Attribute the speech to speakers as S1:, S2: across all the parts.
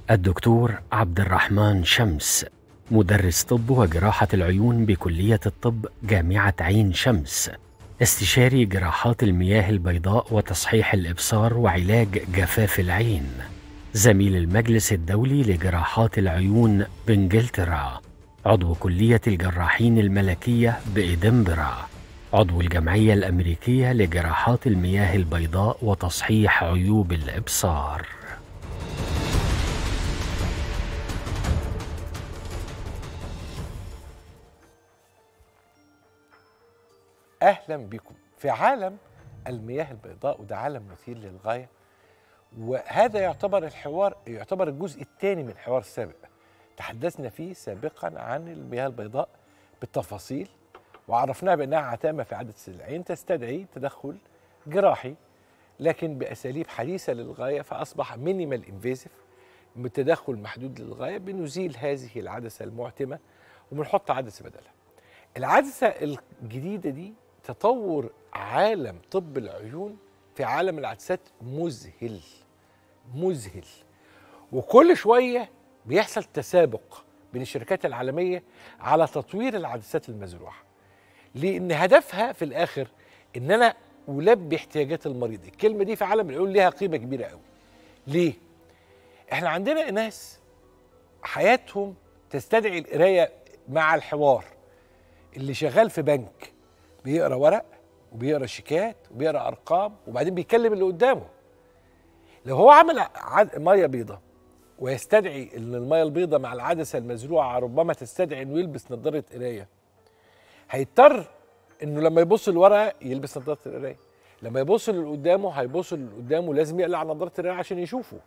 S1: الدكتور عبد الرحمن شمس مدرس طب وجراحة العيون بكلية الطب جامعة عين شمس استشاري جراحات المياه البيضاء وتصحيح الإبصار وعلاج جفاف العين زميل المجلس الدولي لجراحات العيون بإنجلترا عضو كلية الجراحين الملكية بإدنبرا عضو الجمعية الأمريكية لجراحات المياه البيضاء وتصحيح عيوب الإبصار
S2: اهلا بكم في عالم المياه البيضاء وده عالم مثير للغايه وهذا يعتبر الحوار يعتبر الجزء الثاني من الحوار السابق تحدثنا فيه سابقا عن المياه البيضاء بالتفاصيل وعرفناها بانها عتامه في عدسه العين تستدعي تدخل جراحي لكن باساليب حديثه للغايه فاصبح مينيمال انفيزيف تدخل محدود للغايه بنزيل هذه العدسه المعتمه وبنحط عدسه بدلها. العدسه الجديده دي تطور عالم طب العيون في عالم العدسات مذهل مذهل وكل شويه بيحصل تسابق بين الشركات العالميه على تطوير العدسات المزروعه لان هدفها في الاخر ان انا البي احتياجات المريض الكلمه دي في عالم العيون ليها قيمه كبيره قوي ليه احنا عندنا ناس حياتهم تستدعي القرايه مع الحوار اللي شغال في بنك بيقرا ورق وبيقرا شيكات وبيقرا ارقام وبعدين بيكلم اللي قدامه لو هو عمل عد... ميه بيضة ويستدعي ان الميه البيضة مع العدسه المزروعه ربما تستدعي انه يلبس نظاره قرايه هيضطر انه لما يبص الورقه يلبس نظاره القرايه لما يبص اللي قدامه هيبص اللي قدامه لازم يقلع نظاره القرايه عشان يشوفه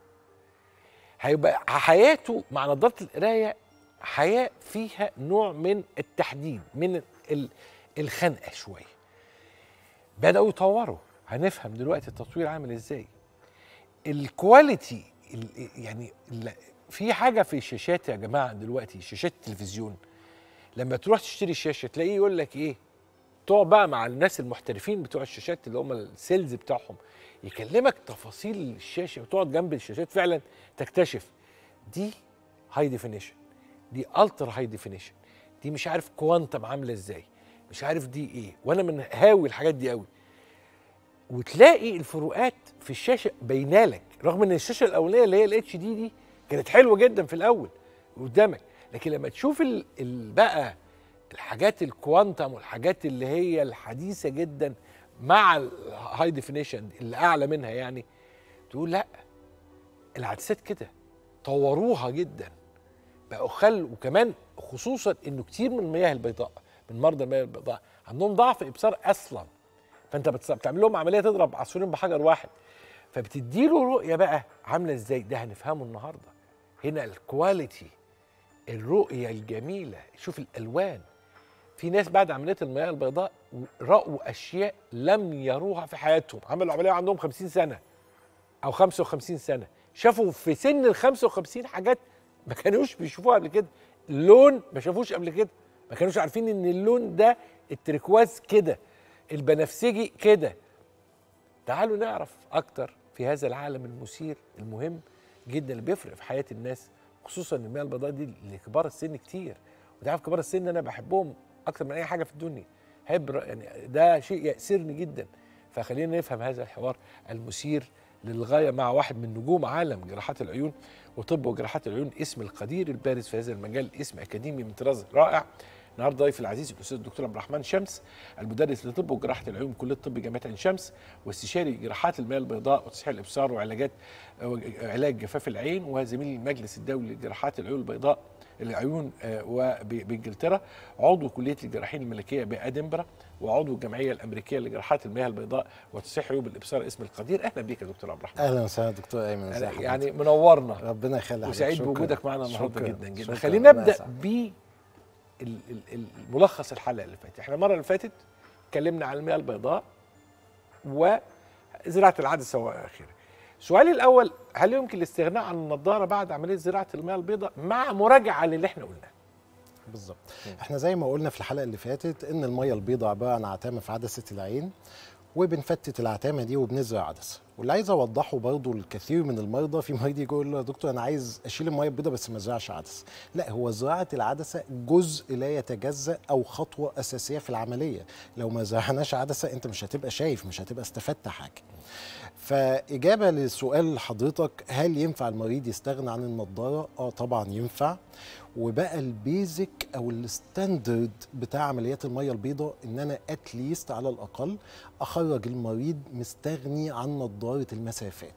S2: هيبقى حياته مع نظاره القرايه حياه فيها نوع من التحديد من ال... الخنقه شويه بداوا يطوروا هنفهم دلوقتي التطوير عامل ازاي الكواليتي يعني في حاجه في الشاشات يا جماعه دلوقتي شاشات التلفزيون لما تروح تشتري الشاشه تلاقيه يقول لك ايه تقعد بقى مع الناس المحترفين بتوع الشاشات اللي هم السيلز بتاعهم يكلمك تفاصيل الشاشه وتقعد جنب الشاشات فعلا تكتشف دي هاي ديفينيشن دي الترا هاي ديفينيشن دي مش عارف كوانتم عامله ازاي مش عارف دي ايه وانا من هاوي الحاجات دي قوي وتلاقي الفروقات في الشاشه باينه لك رغم ان الشاشه الاولانيه اللي هي الاتش دي دي كانت حلوه جدا في الاول قدامك لكن لما تشوف ال ال بقى الحاجات الكوانتم والحاجات اللي هي الحديثه جدا مع الهاي ديفينيشن اللي اعلى منها يعني تقول لا العدسات كده طوروها جدا بقوا خل وكمان خصوصا انه كتير من المياه البيضاء من مرضى المياه البيضاء عندهم ضعف ابصار اصلا فانت بتعمل لهم عمليه تضرب عصفورين بحجر واحد فبتدي له رؤيه بقى عامله ازاي ده هنفهمه النهارده هنا الكواليتي الرؤيه الجميله شوف الالوان في ناس بعد عمليه المياه البيضاء راوا اشياء لم يروها في حياتهم عملوا عمليه عندهم 50 سنه او 55 سنه شافوا في سن ال 55 حاجات ما كانوش بيشوفوها قبل كده لون ما شافوش قبل كده ما كانوش عارفين ان اللون ده التركواز كده البنفسجي كده تعالوا نعرف اكتر في هذا العالم المثير المهم جدا اللي بيفرق في حياه الناس خصوصا المياه البيضاء دي لكبار السن كتير وتعرف كبار السن انا بحبهم اكتر من اي حاجه في الدنيا حب يعني ده شيء يأسرني جدا فخلينا نفهم هذا الحوار المثير للغايه مع واحد من نجوم عالم جراحات العيون وطب وجراحات العيون اسم القدير البارز في هذا المجال اسم اكاديمي من طراز رائع النهارده ضيف العزيز الاستاذ الدكتور عبد الرحمن شمس المدرس لطب وجراحه العيون كليه طب جامعه عين شمس واستشاري جراحات المياه البيضاء وتصحيح الابصار وعلاجات علاج جفاف العين وزميل المجلس الدولي لجراحات العيون البيضاء العيون بانجلترا عضو كليه الجراحين الملكيه بادنبرا وعضو الجمعيه الامريكيه لجراحات المياه البيضاء وتصحيح عيوب الابصار اسم القدير اهلا بيك يا دكتور عبد الرحمن
S3: اهلا وسهلا دكتور ايمن ازي
S2: يعني منورنا
S3: ربنا يخليك
S2: وسعيد بوجودك معنا النهارده جدا جدا خلينا نبدا ب الملخص الحلقه اللي فاتت احنا المره اللي فاتت اتكلمنا عن المياه البيضاء وزراعه العدسه واخره سؤالي الاول هل يمكن الاستغناء عن النضاره بعد عمليه زراعه المياه البيضاء مع مراجعه للي احنا قلناه
S3: بالظبط احنا زي ما قلنا في الحلقه اللي فاتت ان الميه البيضاء عباره عن عتامه في عدسه العين وبنفتت العتامه دي وبنزرع عدسه واللي عايز اوضحه برضه الكثير من المرضى في مريض يجي يقول له يا دكتور انا عايز اشيل الميه البيضاء بس ما ازرعش عدسه لا هو زراعه العدسه جزء لا يتجزا او خطوه اساسيه في العمليه لو ما زرعناش عدسه انت مش هتبقى شايف مش هتبقى استفدت حاجه فإجابة لسؤال حضرتك هل ينفع المريض يستغنى عن النضارة؟ آه طبعا ينفع وبقى البيزك أو الستاندرد بتاع عمليات المية البيضاء إن أنا أتليست على الأقل أخرج المريض مستغني عن نضارة المسافات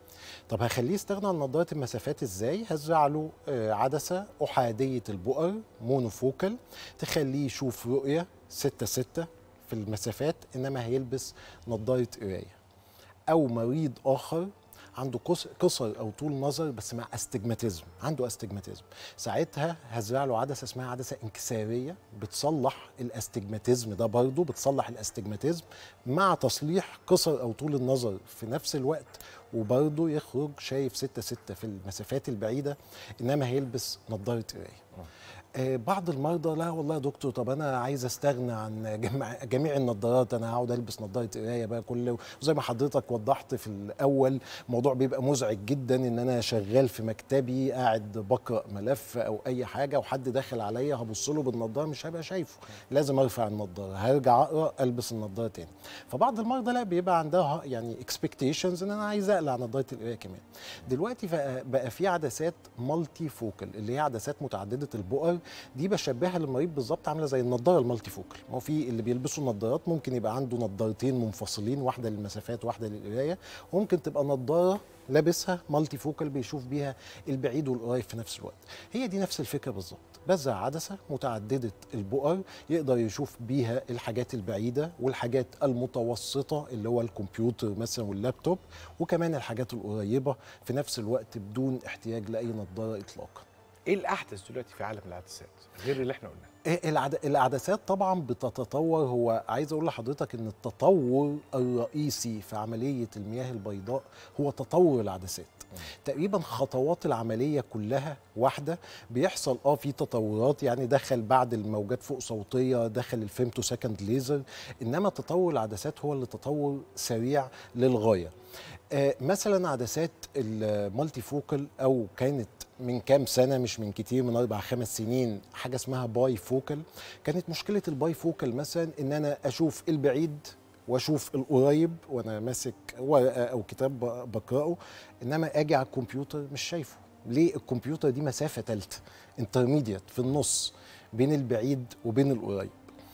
S3: طب هخليه يستغنى عن نظاره المسافات ازاي هزرع له آه، عدسه احاديه البؤر مونوفوكال تخليه يشوف رؤيه 6 6 في المسافات انما هيلبس نظاره قرايه او مريض اخر عنده قص- قصر او طول نظر بس مع استجماتيزم عنده استجماتيزم ساعتها هزرع له عدسه اسمها عدسه انكساريه بتصلح الاستجماتيزم ده برضه بتصلح الاستجماتيزم مع تصليح قصر او طول النظر في نفس الوقت وبرضه يخرج شايف 6 6 في المسافات البعيده انما هيلبس نظاره قرايه آه، بعض المرضى لا والله يا دكتور طب انا عايز استغنى عن جميع, جميع النظارات انا هقعد البس نظاره قرايه بقى كل وزي ما حضرتك وضحت في الاول الموضوع بيبقى مزعج جدا ان انا شغال في مكتبي قاعد بقرا ملف او اي حاجه وحد داخل عليا هبص له بالنظاره مش هبقى شايفه لازم ارفع النظاره هرجع اقرا البس النظاره تاني فبعض المرضى لا بيبقى عندها يعني اكسبكتيشنز ان انا عايز اقلع نظاره القرايه كمان دلوقتي بقى, بقى في عدسات مالتي فوكال اللي هي عدسات متعدده البؤر دي بشبهها للمريض بالظبط عامله زي النضاره المالتي فوكال ما هو في اللي بيلبسوا نظارات ممكن يبقى عنده نظارتين منفصلين واحده للمسافات واحده للقرايه وممكن تبقى نظاره لابسها مالتي فوكال بيشوف بيها البعيد والقريب في نفس الوقت هي دي نفس الفكره بالظبط بزع عدسه متعدده البؤر يقدر يشوف بيها الحاجات البعيده والحاجات المتوسطه اللي هو الكمبيوتر مثلا واللابتوب وكمان الحاجات القريبه في نفس الوقت بدون احتياج لاي نظاره اطلاقا
S2: ايه الاحدث دلوقتي في عالم العدسات غير اللي احنا قلناه
S3: إيه العد... العدسات طبعا بتتطور هو عايز اقول لحضرتك ان التطور الرئيسي في عمليه المياه البيضاء هو تطور العدسات تقريبا خطوات العمليه كلها واحده بيحصل اه في تطورات يعني دخل بعد الموجات فوق صوتيه دخل الفيمتو سكند ليزر انما تطور العدسات هو اللي تطور سريع للغايه آه مثلا عدسات المالتي فوكال او كانت من كام سنه مش من كتير من اربع خمس سنين حاجه اسمها باي فوكال كانت مشكله الباي فوكال مثلا ان انا اشوف البعيد واشوف القريب وانا ماسك ورقه او كتاب ب- بقراه انما اجي على الكمبيوتر مش شايفه ليه الكمبيوتر دي مسافه ثالثه انترميديت في النص بين البعيد وبين القريب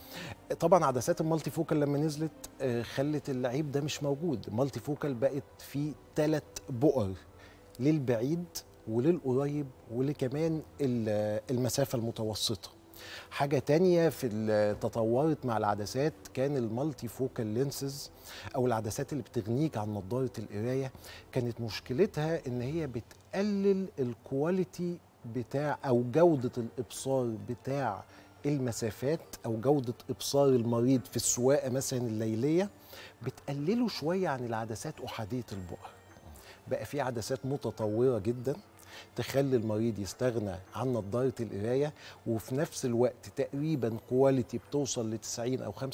S3: طبعا عدسات المالتي فوكال لما نزلت آه، خلت اللعيب ده مش موجود المالتي فوكال بقت في ثلاث بؤر للبعيد وللقريب ولكمان ال- المسافة المتوسطة حاجة تانية في ال- تطورت مع العدسات كان المالتي فوكال لينسز أو العدسات اللي بتغنيك عن نظارة القراية كانت مشكلتها إن هي بتقلل الكواليتي بتاع أو جودة الإبصار بتاع المسافات أو جودة إبصار المريض في السواقة مثلا الليلية بتقلله شوية عن العدسات أحادية البؤر بقى في عدسات متطوره جدا تخلي المريض يستغنى عن نظاره القرايه وفي نفس الوقت تقريبا كواليتي بتوصل ل 90 او 95%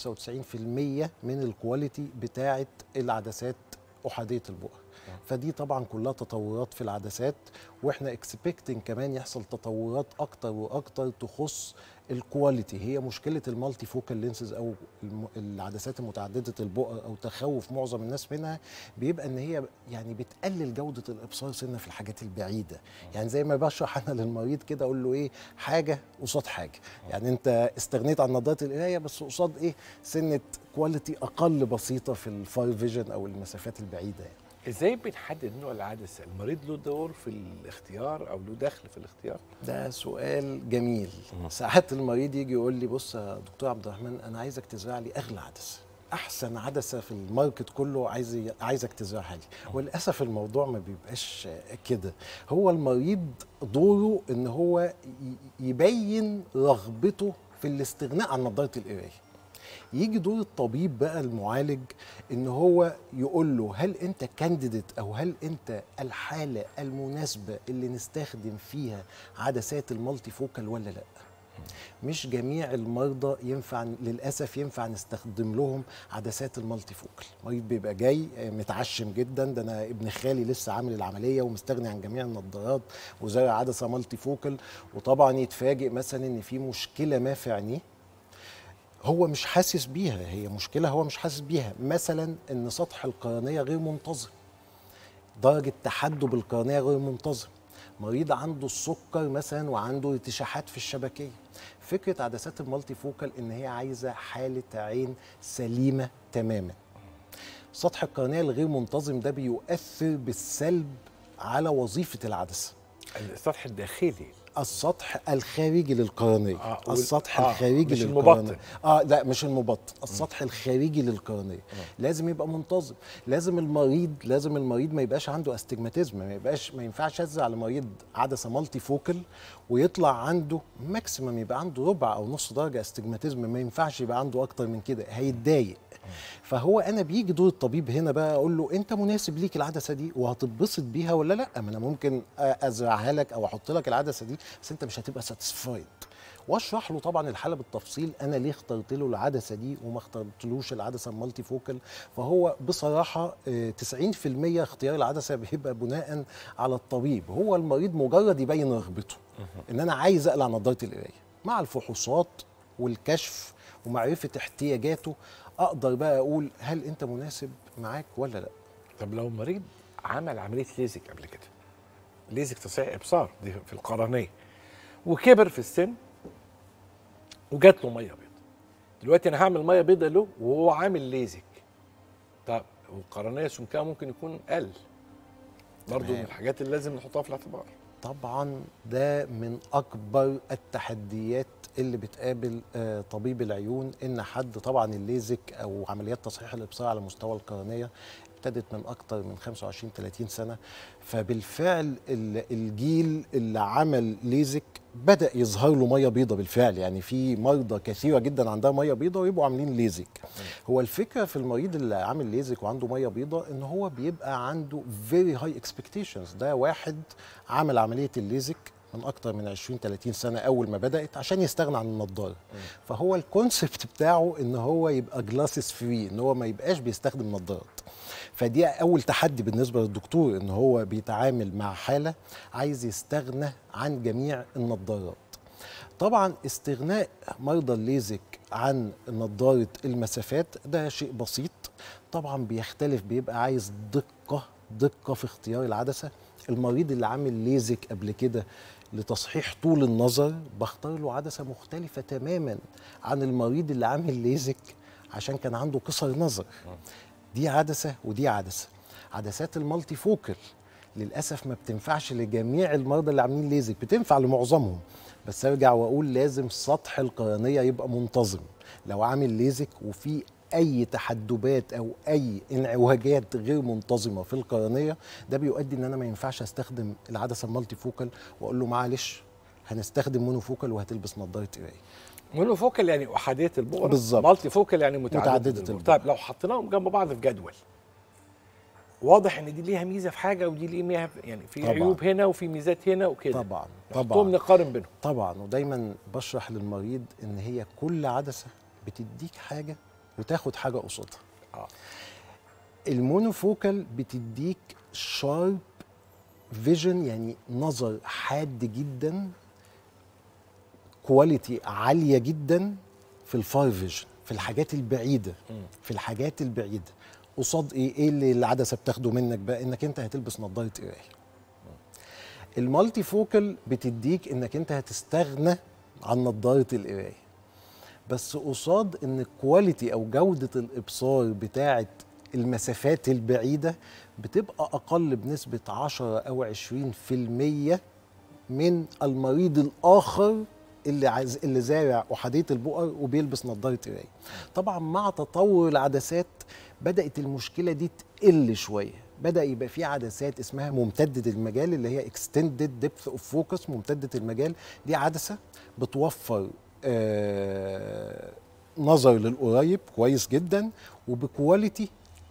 S3: من الكواليتي بتاعه العدسات احاديه البؤر فدي طبعا كلها تطورات في العدسات واحنا اكسبكتنج كمان يحصل تطورات اكتر واكتر تخص الكواليتي هي مشكله المالتي فوكال لينسز او الم- العدسات المتعدده البؤر او تخوف معظم الناس منها بيبقى ان هي يعني بتقلل جوده الابصار سنه في الحاجات البعيده يعني زي ما بشرح انا للمريض كده اقول له ايه حاجه قصاد حاجه يعني انت استغنيت عن نظاره القرايه بس قصاد ايه سنه كواليتي اقل بسيطه في الفار فيجن او المسافات البعيده يعني.
S2: ازاي بنحدد نوع العدسه المريض له دور في الاختيار او له دخل في الاختيار
S3: ده سؤال جميل ساعات المريض يجي يقول لي بص يا دكتور عبد الرحمن انا عايزك تزرع لي اغلى عدسه احسن عدسه في الماركت كله عايز عايزك تزرعها لي وللاسف الموضوع ما بيبقاش كده هو المريض دوره ان هو ي- يبين رغبته في الاستغناء عن نظاره القرايه يجي دور الطبيب بقى المعالج ان هو يقول له هل انت كانديديت او هل انت الحاله المناسبه اللي نستخدم فيها عدسات المالتي فوكال ولا لا مش جميع المرضى ينفع للاسف ينفع نستخدم لهم عدسات المالتي فوكال مريض بيبقى جاي متعشم جدا ده انا ابن خالي لسه عامل العمليه ومستغني عن جميع النظارات وزارع عدسه مالتي فوكال وطبعا يتفاجئ مثلا ان في مشكله ما في عينيه هو مش حاسس بيها هي مشكله هو مش حاسس بيها مثلا ان سطح القرنيه غير منتظم درجه تحدب القرنيه غير منتظم مريض عنده السكر مثلا وعنده ارتشاحات في الشبكيه فكره عدسات المالتي فوكال ان هي عايزه حاله عين سليمه تماما سطح القرنيه الغير منتظم ده بيؤثر بالسلب على وظيفه العدسه
S2: السطح الداخلي
S3: السطح الخارجي للقرنيه
S2: آه، وال-
S3: السطح
S2: آه،
S3: الخارجي
S2: مش
S3: للقرنيه
S2: المبطن.
S3: اه لا مش المبطن السطح الخارجي للقرنيه لازم يبقى منتظم لازم المريض لازم المريض ما يبقاش عنده استجماتيزم ما يبقاش ما ينفعش ازرع لمريض عدسه مالتي فوكل ويطلع عنده ماكسيمم يبقى عنده ربع او نص درجه استجماتيزم ما ينفعش يبقى عنده اكتر من كده هيتضايق فهو انا بيجي دور الطبيب هنا بقى اقول له انت مناسب ليك العدسه دي وهتتبسط بيها ولا لا ما انا ممكن ازرعها لك او احط لك العدسه دي بس انت مش هتبقى ساتسفايد واشرح له طبعا الحاله بالتفصيل انا ليه اخترت له العدسه دي وما اخترتلوش العدسه المالتي فوكال فهو بصراحه آه، 90% اختيار العدسه بيبقى بناء على الطبيب هو المريض مجرد يبين رغبته ان انا عايز اقلع نظاره القرايه مع الفحوصات والكشف ومعرفه احتياجاته اقدر بقى اقول هل انت مناسب معاك ولا لا
S2: طب لو مريض عمل عمليه ليزك قبل كده ليزك تصحيح ابصار دي في القرنيه وكبر في السن وجات له ميه بيضاء دلوقتي انا هعمل ميه بيضاء له وهو عامل ليزك طب والقرنيه سمكها ممكن يكون قل برضه من
S3: تمام.
S2: الحاجات اللي لازم نحطها في الاعتبار
S3: طبعا ده من اكبر التحديات اللي بتقابل آه، طبيب العيون ان حد طبعا الليزك او عمليات تصحيح الابصار على مستوى القرنيه ابتدت من اكتر من 25 30 سنه فبالفعل ال- الجيل اللي عمل ليزك بدا يظهر له ميه بيضاء بالفعل يعني في مرضى كثيره جدا عندها ميه بيضاء ويبقوا عاملين ليزك هو الفكره في المريض اللي عامل ليزك وعنده ميه بيضاء ان هو بيبقى عنده فيري هاي اكسبكتيشنز ده واحد عمل عمليه الليزك من اكتر من 20 30 سنه اول ما بدات عشان يستغنى عن النضاره فهو الكونسبت بتاعه ان هو يبقى جلاسز فري ان هو ما يبقاش بيستخدم نضارات فدي اول تحدي بالنسبه للدكتور ان هو بيتعامل مع حاله عايز يستغنى عن جميع النضارات طبعا استغناء مرضى الليزك عن نظارة المسافات ده شيء بسيط طبعا بيختلف بيبقى عايز دقة دقة في اختيار العدسة المريض اللي عامل ليزك قبل كده لتصحيح طول النظر بختار له عدسة مختلفة تماما عن المريض اللي عامل ليزك عشان كان عنده قصر نظر دي عدسة ودي عدسة عدسات المالتي فوكل للاسف ما بتنفعش لجميع المرضى اللي عاملين ليزك بتنفع لمعظمهم بس ارجع واقول لازم سطح القرنيه يبقى منتظم لو عامل ليزك وفي اي تحدبات او اي انعواجات غير منتظمه في القرنيه ده بيؤدي ان انا ما ينفعش استخدم العدسه المالتي فوكال واقول له معلش هنستخدم مونوفوكال وهتلبس نظاره قرايه
S2: مونوفوكال يعني احاديه البؤره
S3: بالظبط.
S2: مالتي فوكال يعني متعدده,
S3: متعددة
S2: البؤره
S3: البؤرة.
S2: طيب لو حطيناهم جنب بعض في جدول واضح ان دي ليها ميزه في حاجه ودي ليها ميزه في- يعني في
S3: طبعاً.
S2: عيوب هنا وفي ميزات هنا وكده
S3: طبعا
S2: نحطهم
S3: طبعا
S2: نقارن بينهم
S3: طبعا ودايما بشرح للمريض ان هي كل عدسه بتديك حاجه وتاخد حاجه قصادها
S2: اه
S3: المونوفوكال بتديك شارب فيجن يعني نظر حاد جدا كواليتي عاليه جدا في الفار فيجن في الحاجات البعيده في الحاجات البعيده قصاد ايه ايه اللي العدسه بتاخده منك بقى انك انت هتلبس نظاره قرايه المالتي فوكال بتديك انك انت هتستغنى عن نظاره القرايه بس قصاد ان الكواليتي او جوده الابصار بتاعه المسافات البعيده بتبقى اقل بنسبه 10 او 20% من المريض الاخر اللي عايز اللي زارع احاديه البؤر وبيلبس نظاره قرايه طبعا مع تطور العدسات بدات المشكله دي تقل شويه بدا يبقى في عدسات اسمها ممتده المجال اللي هي اكستندد ديبث اوف فوكس ممتده المجال دي عدسه بتوفر آه نظر للقريب كويس جدا وبكواليتي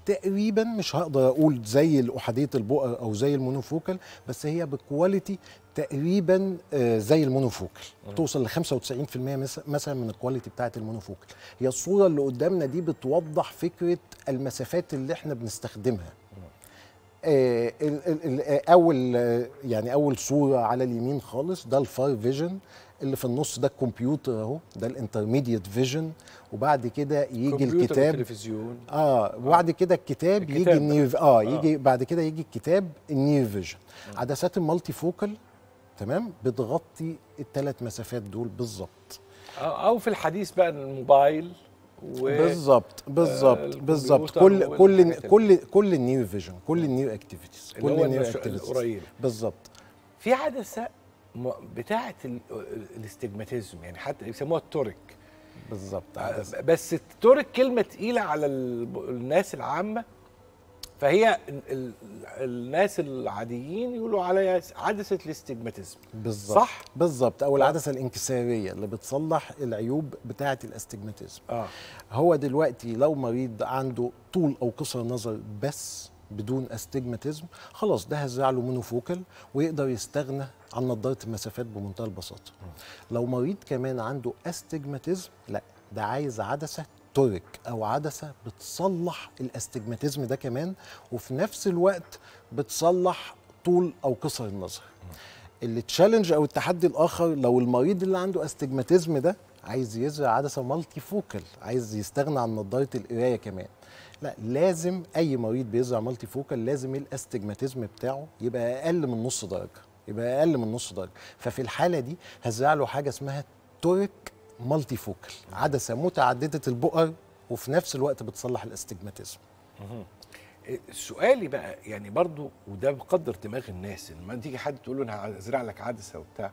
S3: تقريبا مش هقدر اقول زي الاحاديه البؤر او زي المونوفوكال بس هي بكواليتي تقريبا آه، زي المونوفوكال توصل ل 95% مس- مثلا من الكواليتي بتاعت المونوفوكال هي الصوره اللي قدامنا دي بتوضح فكره المسافات اللي احنا بنستخدمها آه، ال- ال- ال- آه، اول آه، يعني اول صوره على اليمين خالص ده الفار فيجن اللي في النص ده الكمبيوتر اهو ده الانترميديت فيجن وبعد كده يجي
S2: كمبيوتر
S3: الكتاب
S2: وتلفزيون
S3: اه وبعد كده الكتاب,
S2: الكتاب
S3: يجي
S2: ده.
S3: النير اه
S2: آه.
S3: يجي بعد كده يجي الكتاب النير فيجن عدسات المالتي فوكال تمام بتغطي الثلاث مسافات دول بالظبط
S2: او في الحديث بقى الموبايل و
S3: بالظبط بالظبط
S2: الكمبيوتر
S3: بالظبط كل كل
S2: والحاجات ال-
S3: كل كل النير فيجن كل النير اكتيفيتيز
S2: اللي
S3: كل
S2: هو
S3: النير
S2: المش-
S3: اكتيفيتيز
S2: القريب
S3: بالظبط
S2: في عدسه م- بتاعه ال- الاستجماتيزم يعني حتى بيسموها التوريك
S3: بالظبط
S2: آه،
S3: عدسة.
S2: بس التوريك كلمه تقيله على ال- الناس العامه فهي ال- ال- الناس العاديين يقولوا عليها عدسه الاستجماتيزم
S3: بالظبط
S2: صح؟
S3: بالظبط او
S2: آه.
S3: العدسه الانكساريه اللي بتصلح العيوب بتاعه الاستجماتيزم
S2: اه
S3: هو دلوقتي لو مريض عنده طول او قصر نظر بس بدون استجماتيزم خلاص ده هزرع له مونوفوكال ويقدر يستغنى عن نظاره المسافات بمنتهى البساطه لو مريض كمان عنده استجماتيزم لا ده عايز عدسه تورك او عدسه بتصلح الاستجماتيزم ده كمان وفي نفس الوقت بتصلح طول او قصر النظر التشالنج او التحدي الاخر لو المريض اللي عنده استجماتيزم ده عايز يزرع عدسه مالتي فوكال عايز يستغنى عن نظاره القرايه كمان لا لازم اي مريض بيزرع مالتي فوكال لازم الاستجماتيزم بتاعه يبقى اقل من نص درجه يبقى اقل من نص درجه ففي الحاله دي هزرع له حاجه اسمها توريك مالتي فوكال عدسه متعدده البؤر وفي نفس الوقت بتصلح الاستجماتيزم
S2: سؤالي بقى يعني برضو وده بقدر دماغ الناس لما تيجي حد تقول له انا هزرع لك عدسه وبتاع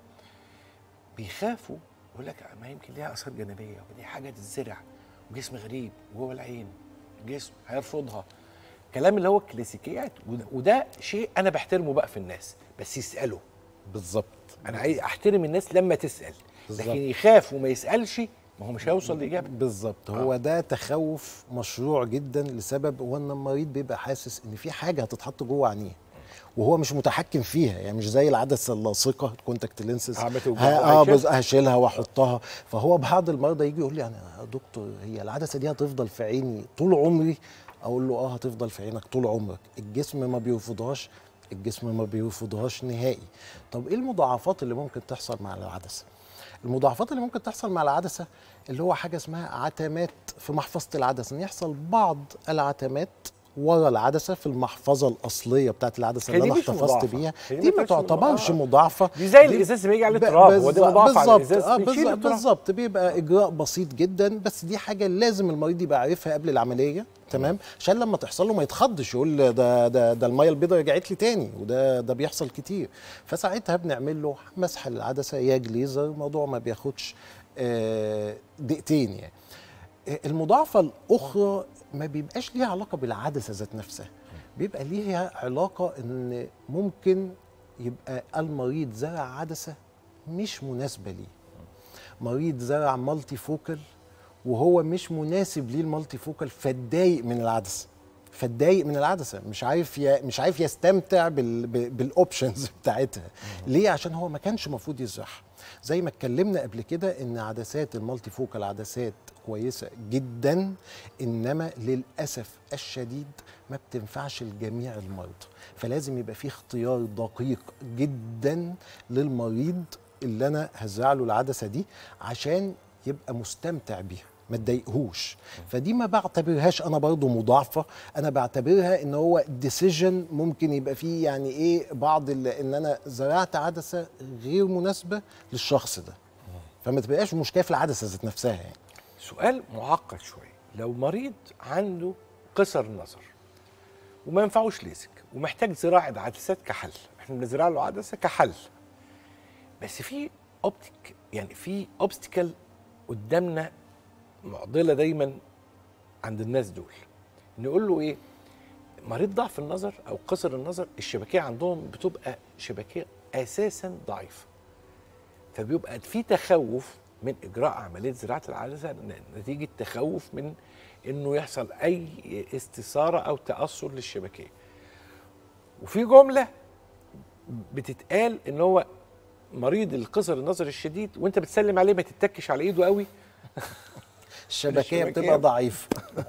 S2: بيخافوا يقول لك ما يمكن ليها اثار جانبيه ودي حاجه تتزرع وجسم غريب وجوه العين جسم هيرفضها كلام اللي هو الكلاسيكيات وده, وده شيء انا بحترمه بقى في الناس بس يسالوا
S3: بالظبط
S2: انا عايز احترم الناس لما تسال
S3: بالظبط.
S2: لكن يخاف وما يسالش ما هو مش هيوصل لاجابه
S3: بالظبط هو ده تخوف مشروع جدا لسبب هو ان المريض بيبقى حاسس ان في حاجه هتتحط جوه عينيه وهو مش متحكم فيها يعني مش زي العدسه اللاصقه الكونتاكت لينسز
S2: آه، بتوجعه
S3: اه
S2: وهيشيل.
S3: بز- هشيلها واحطها فهو بعض المرضى يجي يقول لي انا يا دكتور هي العدسه دي هتفضل في عيني طول عمري اقول له اه هتفضل في عينك طول عمرك الجسم ما بيرفضهاش الجسم ما بيرفضهاش نهائي طب ايه المضاعفات اللي ممكن تحصل مع العدسه المضاعفات اللي ممكن تحصل مع العدسه اللي هو حاجه اسمها عتمات في محفظه العدسه ان يحصل بعض العتمات ورا العدسه في المحفظه الاصليه بتاعت العدسه
S2: هي
S3: اللي
S2: دي
S3: انا
S2: مش
S3: احتفظت
S2: مضاعفة.
S3: بيها
S2: هي دي
S3: دي
S2: ما
S3: ما
S2: تعتبرش
S3: تعتبرش
S2: مضاعفة.
S3: مضاعفه
S2: دي زي
S3: دي-
S2: الازاز لما يجي عليه
S3: ب-
S2: تراب هو ده
S3: بالظبط-
S2: مضاعف على
S3: بالظبط
S2: الازاز
S3: آه
S2: بيشيل
S3: بالظبط
S2: التراب.
S3: بالظبط بيبقى اجراء بسيط جدا بس دي حاجه لازم المريض يبقى عارفها قبل العمليه تمام عشان لما تحصل له ما يتخضش يقول ده ده ده الميه البيضاء رجعت لي تاني وده ده بيحصل كتير فساعتها بنعمل له مسح العدسه يا جليزر الموضوع ما بياخدش آه، دقيقتين يعني آه، المضاعفه الاخرى ما بيبقاش ليها علاقه بالعدسه ذات نفسها بيبقى ليها علاقه ان ممكن يبقى المريض زرع عدسه مش مناسبه ليه مريض زرع مالتي فوكال وهو مش مناسب ليه المالتي فوكال فاتضايق من العدسه فاتضايق من العدسه مش عارف ي... مش عارف يستمتع بال... ب- بالاوبشنز بتاعتها ليه عشان هو ما كانش المفروض يزرعها زي ما اتكلمنا قبل كده ان عدسات المالتي فوكال عدسات كويسه جدا انما للاسف الشديد ما بتنفعش لجميع المرضى فلازم يبقى في اختيار دقيق جدا للمريض اللي انا هزرع له العدسه دي عشان يبقى مستمتع بيها ما تضايقهوش فدي ما بعتبرهاش انا برضو مضاعفه انا بعتبرها ان هو ديسيجن ممكن يبقى فيه يعني ايه بعض ال- ان انا زرعت عدسه غير مناسبه للشخص ده فما تبقاش مشكله في العدسه ذات نفسها يعني
S2: سؤال معقد شويه لو مريض عنده قصر نظر وما ينفعوش ليزك ومحتاج زراعه عدسات كحل احنا بنزرع له عدسه كحل بس في اوبتيك يعني في اوبستيكل قدامنا معضله دايما عند الناس دول نقول له ايه مريض ضعف النظر او قصر النظر الشبكيه عندهم بتبقى شبكيه اساسا ضعيفه فبيبقى في تخوف من اجراء عمليه زراعه العدسه ن- نتيجه تخوف من انه يحصل اي استثاره او تاثر للشبكيه وفي جمله بتتقال ان هو مريض القصر النظري الشديد وانت بتسلم عليه ما تتكش على ايده قوي
S3: الشبكيه
S2: الشبكية.
S3: بتبقى ضعيفه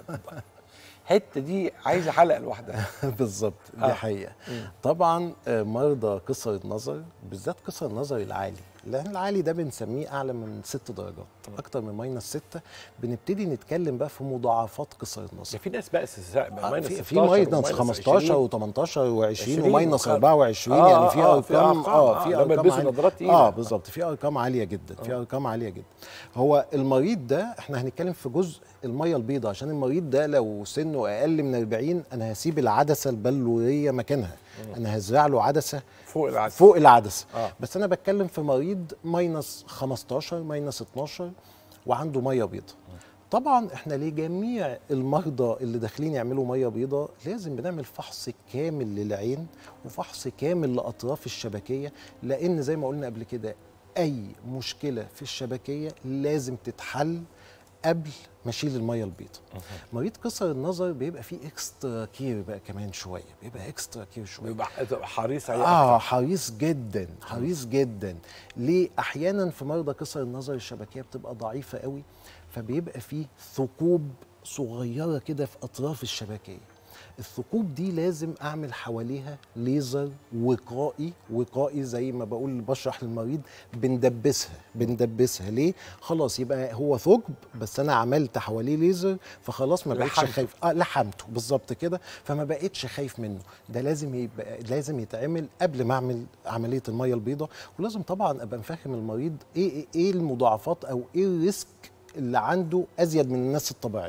S2: الحته دي عايزه حلقه لوحدها
S3: بالظبط دي
S2: آه.
S3: حقيقه طبعا آه، مرضى قصر النظر بالذات قصر النظر العالي لان العالي ده بنسميه اعلى من ست درجات اكتر من ماينس ستة بنبتدي نتكلم بقى في مضاعفات قصر النظر
S2: ده في ناس بقى استثناء بقى
S3: آه،
S2: ماينس
S3: في
S2: 16
S3: في ماينس
S2: وماينس
S3: 15
S2: 20.
S3: و18 و20
S2: 20
S3: وماينس
S2: وخ-
S3: 24
S2: آه،
S3: يعني في
S2: آه، في
S3: ارقام
S2: أرقام،
S3: اه
S2: آه،
S3: في
S2: لما
S3: ارقام
S2: يلبسوا
S3: عالية.
S2: نظارات تقيلة.
S3: اه بالظبط في ارقام عاليه جدا في ارقام عاليه جدا هو المريض ده احنا هنتكلم في جزء الميه البيضاء عشان المريض ده لو سنه اقل من 40 انا هسيب العدسه البلوريه مكانها انا هزرع له عدسه
S2: فوق العدسه
S3: فوق العدسه
S2: آه.
S3: بس انا بتكلم في مريض ماينس 15 ماينس 12 وعنده ميه بيضاء طبعا احنا لجميع المرضى اللي داخلين يعملوا ميه بيضاء لازم بنعمل فحص كامل للعين وفحص كامل لاطراف الشبكيه لان زي ما قلنا قبل كده اي مشكله في الشبكيه لازم تتحل قبل ما اشيل الميه البيضاء مريض قصر النظر بيبقى فيه اكسترا كير بقى كمان شويه بيبقى اكسترا كير شويه
S2: بيبقى تبقى حريص عليه
S3: اه
S2: أكتر.
S3: حريص جدا حريص جدا ليه احيانا في مرضى قصر النظر الشبكيه بتبقى ضعيفه قوي فبيبقى فيه ثقوب صغيره كده في اطراف الشبكيه الثقوب دي لازم اعمل حواليها ليزر وقائي وقائي زي ما بقول بشرح للمريض بندبسها بندبسها ليه خلاص يبقى هو ثقب بس انا عملت حواليه ليزر فخلاص ما بقتش
S2: لحمته.
S3: خايف اه لحمته بالظبط كده فما بقتش خايف منه ده لازم يبقى لازم يتعمل قبل ما اعمل عمليه الميه البيضاء ولازم طبعا ابقى مفهم المريض ايه ايه, إيه المضاعفات او ايه الريسك اللي عنده ازيد من الناس الطبيعيه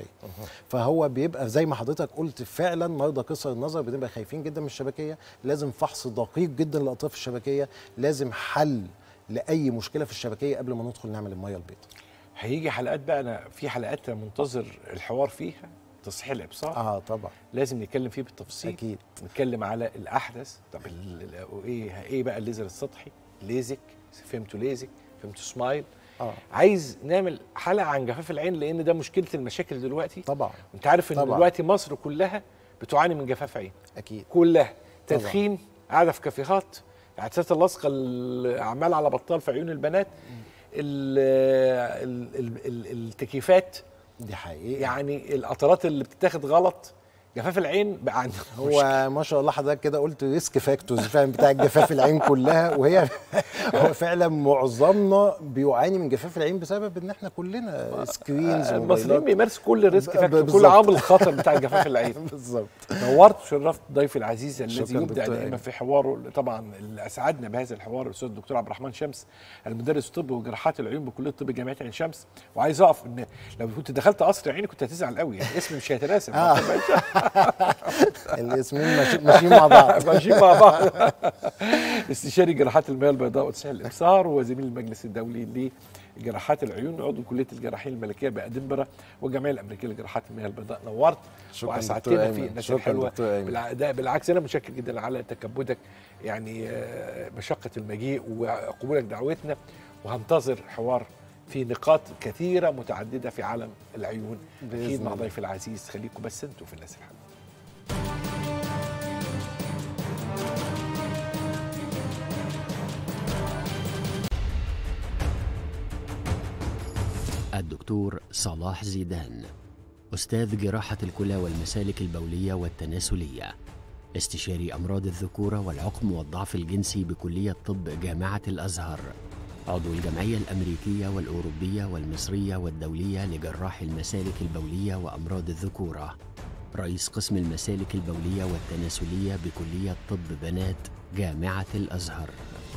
S3: فهو بيبقى زي ما حضرتك قلت فعلا مرضى قصر النظر بنبقى خايفين جدا من الشبكيه لازم فحص دقيق جدا لاطراف الشبكيه لازم حل لاي مشكله في الشبكيه قبل ما ندخل نعمل الميه البيضاء
S2: هيجي حلقات بقى انا في حلقات أنا منتظر الحوار فيها تصحيح الابصار
S3: اه طبعا
S2: لازم نتكلم فيه بالتفصيل
S3: اكيد
S2: نتكلم على الاحدث طب ال- ال- ايه ايه بقى الليزر السطحي ليزك فهمتوا ليزك فهمتوا سمايل
S3: اه
S2: عايز نعمل حلقه عن جفاف العين لان ده مشكله المشاكل دلوقتي
S3: طبعا
S2: انت عارف ان
S3: طبعا.
S2: دلوقتي مصر كلها بتعاني من جفاف عين
S3: اكيد
S2: كلها
S3: طبعا.
S2: تدخين قاعده في كافيهات العدسات اللاصقه الاعمال على بطال في عيون البنات ال ال ال ال التكييفات
S3: دي حقيقه
S2: يعني القطرات اللي بتتاخد غلط جفاف العين بقى عندنا
S3: هو ما شاء الله حضرتك كده قلت ريسك فاكتورز فاهم بتاع جفاف العين كلها وهي هو فعلا معظمنا بيعاني من جفاف العين بسبب ان احنا كلنا سكرينز
S2: المصريين بيمارسوا كل الريسك
S3: ب-
S2: فاكتور كل
S3: بالظبط.
S2: عامل الخطر بتاع جفاف العين
S3: بالظبط
S2: نورت وشرفت ضيفي العزيز الذي
S3: شكراً
S2: يبدع
S3: دكتور
S2: دائما
S3: أيمن.
S2: في حواره طبعا اللي اسعدنا بهذا الحوار الاستاذ الدكتور عبد الرحمن شمس المدرس طب وجراحات العيون بكليه طب جامعه عين شمس وعايز اقف ان لو كنت دخلت قصر عيني كنت هتزعل قوي يعني اسمي مش هيتناسب
S3: آه. الاسمين ماشي- ماشيين مع بعض
S2: ماشيين مع بعض استشاري جراحات المياه البيضاء وتسهيل الابصار وزميل المجلس الدولي لجراحات العيون عضو كليه الجراحين الملكيه بادنبرا والجمعيه الامريكيه لجراحات المياه البيضاء نورت
S3: شكراً
S2: واسعدتنا
S3: دكتور
S2: في
S3: أيمن.
S2: الناس
S3: شكراً
S2: الحلوه
S3: دكتور أيمن.
S2: بالع- ده بالعكس انا متشكر جدا على تكبدك يعني آه، مشقه المجيء وقبولك دعوتنا وهنتظر حوار في نقاط كثيره متعدده في عالم العيون
S3: بإذن
S2: اكيد مع
S3: الله.
S2: ضيفي العزيز خليكم بس انتوا في الناس الحلوه
S1: الدكتور صلاح زيدان أستاذ جراحة الكلى والمسالك البولية والتناسلية استشاري أمراض الذكورة والعقم والضعف الجنسي بكلية طب جامعة الأزهر عضو الجمعية الأمريكية والأوروبية والمصرية والدولية لجراح المسالك البولية وأمراض الذكورة رئيس قسم المسالك البولية والتناسلية بكلية طب بنات جامعة الأزهر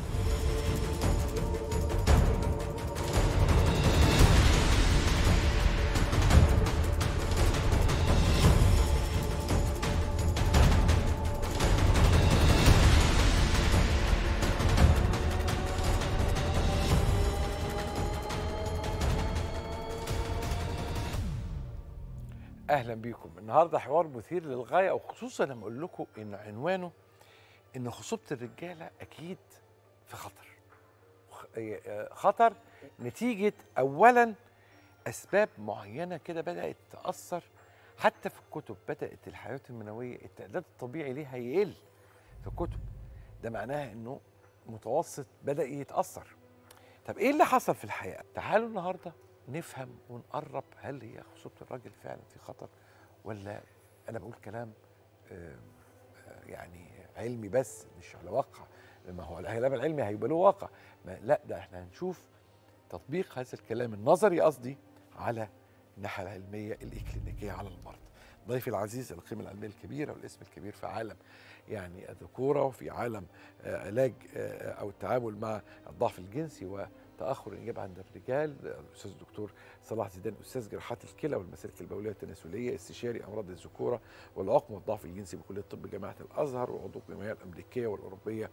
S2: اهلا بيكم النهارده حوار مثير للغايه وخصوصا لما اقول لكم ان عنوانه ان خصوبه الرجاله اكيد في خطر خ- آه، خطر نتيجه اولا اسباب معينه كده بدات تاثر حتى في الكتب بدات الحيوانات المنويه التعداد الطبيعي ليها يقل في الكتب ده معناها انه متوسط بدا يتاثر طب ايه اللي حصل في الحقيقه تعالوا النهارده نفهم ونقرب هل هي خصوبه الراجل فعلا في خطر ولا انا بقول كلام آه، آه، يعني علمي بس مش على واقع ما هو الكلام العلمي هيبقى له واقع ما لا ده احنا هنشوف تطبيق هذا الكلام النظري قصدي على الناحيه العلميه الاكلينيكيه على المرض ضيفي العزيز القيمه العلميه الكبيره والاسم الكبير في عالم يعني الذكوره وفي عالم آه، علاج آه، او التعامل مع الضعف الجنسي وتاخر الانجاب عند الرجال الاستاذ الدكتور صلاح زيدان استاذ جراحات الكلى والمسالك البوليه التناسليه استشاري امراض الذكوره والعقم والضعف الجنسي بكليه الطب جامعه الازهر وعضو الجمعيه الامريكيه والاوروبيه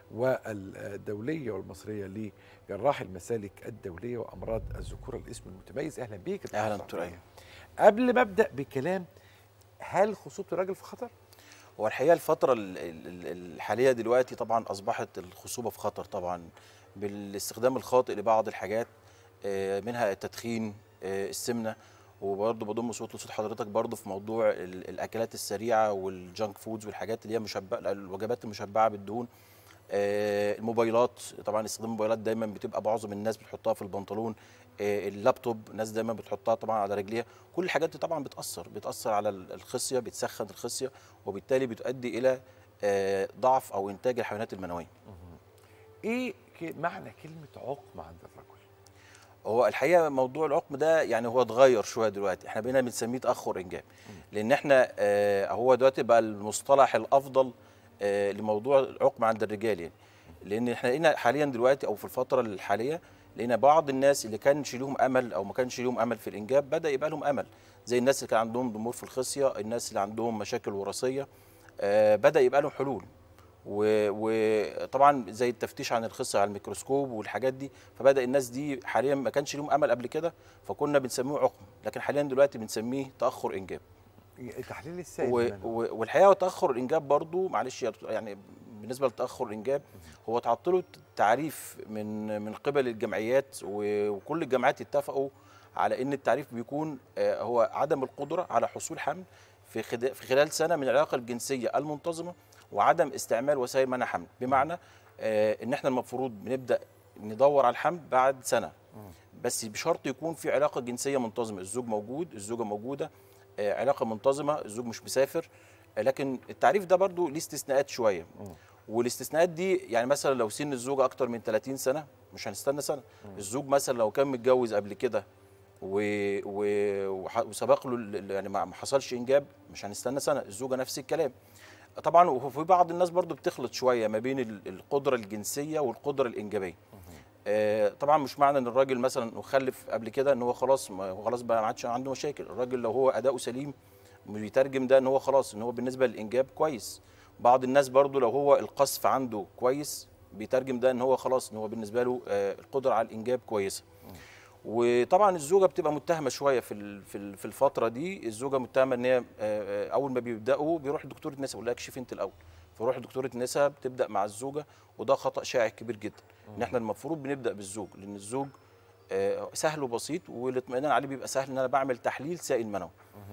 S2: والدوليه والمصريه لجراح المسالك الدوليه وامراض الذكوره الاسم المتميز اهلا بيك يا دكتور
S4: اهلا
S2: صلاح.
S4: دكتور ايمن
S2: قبل ما ابدا بكلام هل خصوبه الراجل في خطر؟
S4: هو الحقيقه الفتره ال- ال- ال- الحاليه دلوقتي طبعا اصبحت الخصوبه في خطر طبعا بالاستخدام الخاطئ لبعض الحاجات آه، منها التدخين آه، السمنه وبرضه بضم صوت لصوت حضرتك برضه في موضوع ال- الاكلات السريعه والجانك فودز والحاجات اللي هي مشبعه الوجبات المشبعه بالدهون آه، الموبايلات طبعا استخدام الموبايلات دايما بتبقى معظم الناس بتحطها في البنطلون آه، اللابتوب ناس دايما بتحطها طبعا على رجليها كل الحاجات دي طبعا بتاثر بتاثر على ال- الخصيه بتسخن الخصيه وبالتالي بتؤدي الى آه، ضعف او انتاج الحيوانات المنويه
S2: ايه ك- معنى كلمه عقم عند الرجل؟
S4: هو الحقيقه موضوع العقم ده يعني هو اتغير شويه دلوقتي احنا بقينا بنسميه تاخر انجاب لان احنا آه هو دلوقتي بقى المصطلح الافضل آه لموضوع العقم عند الرجال يعني لان احنا لقينا حاليا دلوقتي او في الفتره الحاليه لقينا بعض الناس اللي كانش ليهم امل او ما كانش ليهم امل في الانجاب بدا يبقى لهم امل زي الناس اللي كان عندهم ضمور في الخصيه الناس اللي عندهم مشاكل وراثيه آه بدا يبقى لهم حلول و- وطبعا زي التفتيش عن الخصيه على الميكروسكوب والحاجات دي فبدا الناس دي حاليا ما كانش لهم امل قبل كده فكنا بنسميه عقم لكن حاليا دلوقتي بنسميه تاخر انجاب
S2: تحليل السائل
S4: و...
S2: المنوي.
S4: و... والحقيقه تاخر الانجاب برضو معلش يا دكتور، يعني بالنسبه لتاخر الانجاب هو اتحط له تعريف من من قبل الجمعيات و... وكل الجامعات اتفقوا على ان التعريف بيكون آه، هو عدم القدره على حصول حمل في خد... في خلال سنه من العلاقه الجنسيه المنتظمه وعدم استعمال وسائل منع حمل بمعنى آه، ان احنا المفروض بنبدا ندور على الحمل بعد سنه بس بشرط يكون في علاقه جنسيه منتظمه الزوج موجود الزوجه موجوده آه، علاقه منتظمه الزوج مش مسافر آه، لكن التعريف ده برضو ليه استثناءات شويه والاستثناءات دي يعني مثلا لو سن الزوجه اكتر من 30 سنه مش هنستنى سنه الزوج مثلا لو كان متجوز قبل كده و... و... وح- وسبق له ال- ال- يعني ما ما حصلش انجاب مش هنستنى سنه الزوجه نفس الكلام طبعا وفي بعض الناس برضو بتخلط شويه ما بين ال- القدره الجنسيه والقدره الانجابيه آه، طبعا مش معنى ان الراجل مثلا وخلف قبل كده ان هو خلاص ما هو خلاص بقى ما عادش عنده مشاكل الراجل لو هو اداؤه سليم بيترجم ده ان هو خلاص ان هو بالنسبه للانجاب كويس بعض الناس برضو لو هو القذف عنده كويس بيترجم ده ان هو خلاص ان هو بالنسبه له آه، القدره على الانجاب كويسه وطبعا الزوجه بتبقى متهمه شويه في ال- في ال- في الفتره دي الزوجه متهمه ان هي آه، آه، اول ما بيبداوا بيروح لدكتوره نساء يقول لها اكشفي انت الاول فروح لدكتوره نساء بتبدا مع الزوجه وده خطا شائع كبير جدا ان احنا المفروض بنبدا بالزوج لان الزوج آه، سهل وبسيط والاطمئنان عليه بيبقى سهل ان انا بعمل تحليل سائل منوي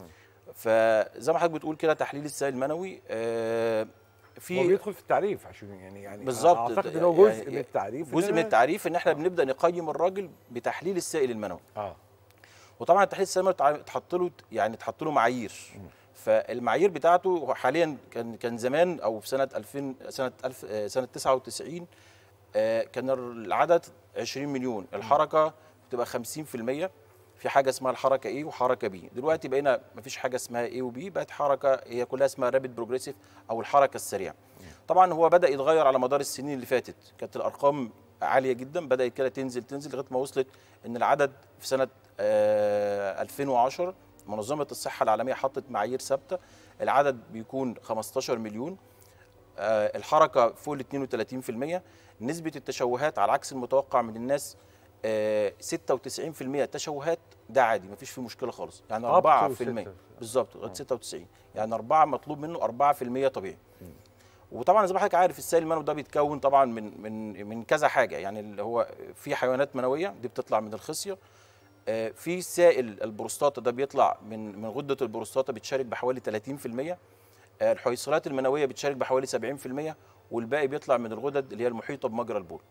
S4: فزي ما حضرتك بتقول كده تحليل السائل المنوي آه،
S2: هو
S4: في
S2: بيدخل في التعريف عشان يعني يعني
S4: بالظبط.
S2: اعتقد ان هو جزء
S4: يعني
S2: من التعريف
S4: جزء
S2: إن
S4: من
S2: أنا-
S4: التعريف ان احنا بنبدا نقيم الراجل بتحليل السائل المنوي
S2: اه
S4: وطبعا التحليل السائل المنوي اتحط له يعني اتحط له معايير فالمعايير بتاعته هو حاليا كان كان زمان او في سنه 2000 سنه 1000 آه، سنه 99 آه، كان العدد 20 مليون الحركه بتبقى 50% في حاجه اسمها الحركه ايه وحركه بي دلوقتي بقينا مفيش حاجه اسمها ايه وبي بقت حركه هي كلها اسمها رابيد بروجريسيف او الحركه السريعه طبعا هو بدا يتغير على مدار السنين اللي فاتت كانت الارقام عاليه جدا بدات كده تنزل تنزل لغايه ما وصلت ان العدد في سنه آه 2010 منظمه الصحه العالميه حطت معايير ثابته العدد بيكون 15 مليون آه، الحركه فوق ال 32% نسبه التشوهات على عكس المتوقع من الناس آه، 96% تشوهات ده عادي مفيش فيه مشكله خالص يعني
S2: Up to
S4: 4%
S2: ستة.
S4: بالظبط لغايه 96 يعني 4 مطلوب منه 4% طبيعي وطبعا زي ما حضرتك عارف السائل المنوي ده بيتكون طبعا من من من كذا حاجه يعني اللي هو في حيوانات منويه دي بتطلع من الخصيه آه، في سائل البروستاتا ده بيطلع من من غده البروستاتا بتشارك بحوالي 30% آه، الحويصلات المنويه بتشارك بحوالي 70% والباقي بيطلع من الغدد اللي هي المحيطه بمجرى البول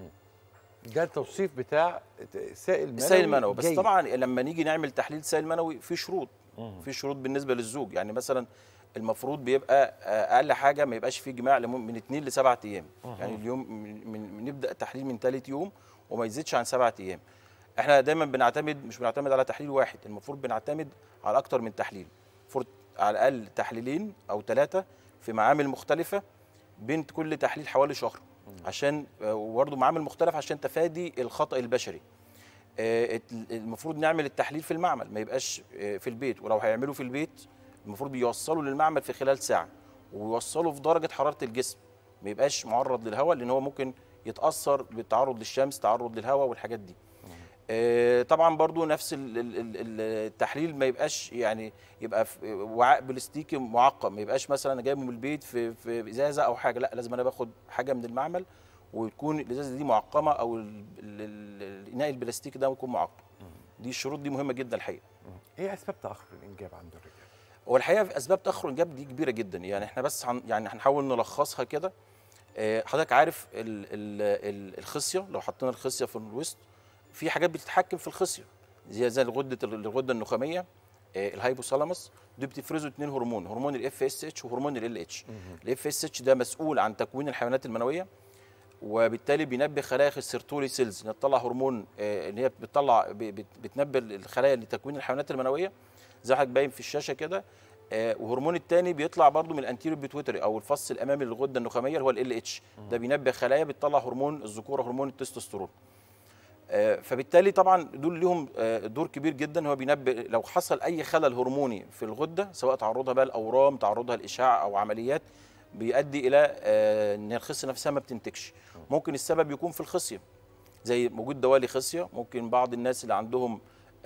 S2: ده التوصيف بتاع سائل منوي
S4: السائل المنوي بس
S2: جيد.
S4: طبعا لما نيجي نعمل تحليل سائل منوي في شروط في شروط بالنسبه للزوج يعني مثلا المفروض بيبقى آه، اقل حاجه ما يبقاش فيه جماع لم- من 2 ل 7 ايام يعني اليوم من, من نبدا التحليل من ثالث يوم وما يزيدش عن 7 ايام احنا دايما بنعتمد مش بنعتمد على تحليل واحد المفروض بنعتمد على اكتر من تحليل المفروض على الاقل تحليلين او ثلاثه في معامل مختلفه بين كل تحليل حوالي شهر عشان آه، وبرضه معامل مختلف عشان تفادي الخطا البشري آه، ال- المفروض نعمل التحليل في المعمل ما يبقاش آه، في البيت ولو هيعملوا في البيت المفروض بيوصلوا للمعمل في خلال ساعه ويوصلوا في درجه حراره الجسم ما يبقاش معرض للهواء لان هو ممكن يتاثر بالتعرض للشمس تعرض للهواء والحاجات دي آه، طبعا برضو نفس ال- ال- ال- ال- التحليل ما يبقاش يعني يبقى في وعاء بلاستيكي معقم ما يبقاش مثلا انا جايبه من البيت في في ازازه او حاجه لا لازم انا باخد حاجه من المعمل وتكون الازازه دي معقمه او ال- ال- ال- الاناء البلاستيكي ده يكون معقم دي الشروط دي مهمه جدا الحقيقه
S2: ايه اسباب تاخر الانجاب عند الرجال
S4: هو الحقيقه في اسباب تاخر الانجاب دي كبيره جدا يعني احنا بس هن يعني هنحاول نلخصها كده آه، حضرتك عارف ال ال ال الخصيه لو حطينا الخصيه في الوسط في حاجات بتتحكم في الخصيه زي زي الغده الغده النخاميه آه، الهايبوثالاموس دول بتفرزوا اثنين هرمون هرمون الاف اس اتش وهرمون ال اتش الاف اس اتش ده مسؤول عن تكوين الحيوانات المنويه وبالتالي بينبه خلايا السيرتولي سيلز انها تطلع هرمون آه، ان هي بتطلع ب- بت- بتنبه الخلايا لتكوين الحيوانات المنويه زي حضرتك باين في الشاشه كده آه، وهرمون التاني بيطلع برضو من الانتيريو بيتويتري او الفص الامامي للغده النخاميه اللي هو ال اتش ده بينبه خلايا بتطلع هرمون الذكوره هرمون التستوستيرون آه، فبالتالي طبعا دول ليهم آه، دور كبير جدا هو بينبه لو حصل اي خلل هرموني في الغده سواء تعرضها بقى لاورام تعرضها لاشعاع او عمليات بيؤدي الى آه، ان الخصيه نفسها ما بتنتجش ممكن السبب يكون في الخصيه زي وجود دوالي خصيه ممكن بعض الناس اللي عندهم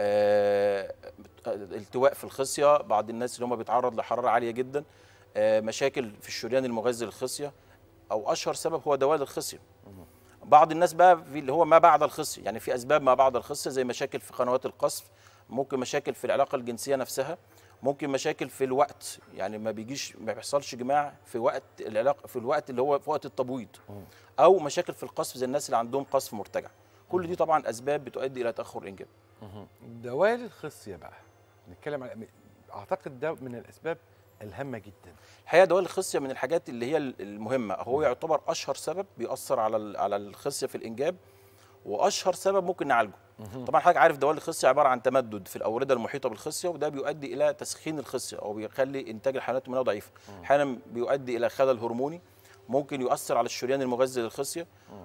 S4: آه، التواء في الخصيه بعض الناس اللي هم بيتعرض لحراره عاليه جدا آه، مشاكل في الشريان المغذي للخصيه او اشهر سبب هو دوالي الخصيه بعض الناس بقى في اللي هو ما بعد الخصيه يعني في اسباب ما بعد الخصيه زي مشاكل في قنوات القصف ممكن مشاكل في العلاقه الجنسيه نفسها ممكن مشاكل في الوقت يعني ما بيجيش ما بيحصلش جماع في وقت العلاقه في الوقت اللي هو في وقت التبويض او مشاكل في القصف زي الناس اللي عندهم قصف مرتجع كل دي طبعا اسباب بتؤدي الى تاخر الانجاب
S2: دوالي الخصيه بقى نتكلم على اعتقد ده من الاسباب الهامه جدا
S4: الحقيقه دوال الخصيه من الحاجات اللي هي المهمه هو يعتبر اشهر سبب بيأثر على ال- على الخصيه في الانجاب واشهر سبب ممكن نعالجه طبعا حضرتك عارف دوال الخصيه عباره عن تمدد في الاورده المحيطه بالخصيه وده بيؤدي الى تسخين الخصيه او بيخلي انتاج الحيوانات المنويه ضعيف احيانا بيؤدي الى خلل هرموني ممكن يؤثر على الشريان المغذي للخصيه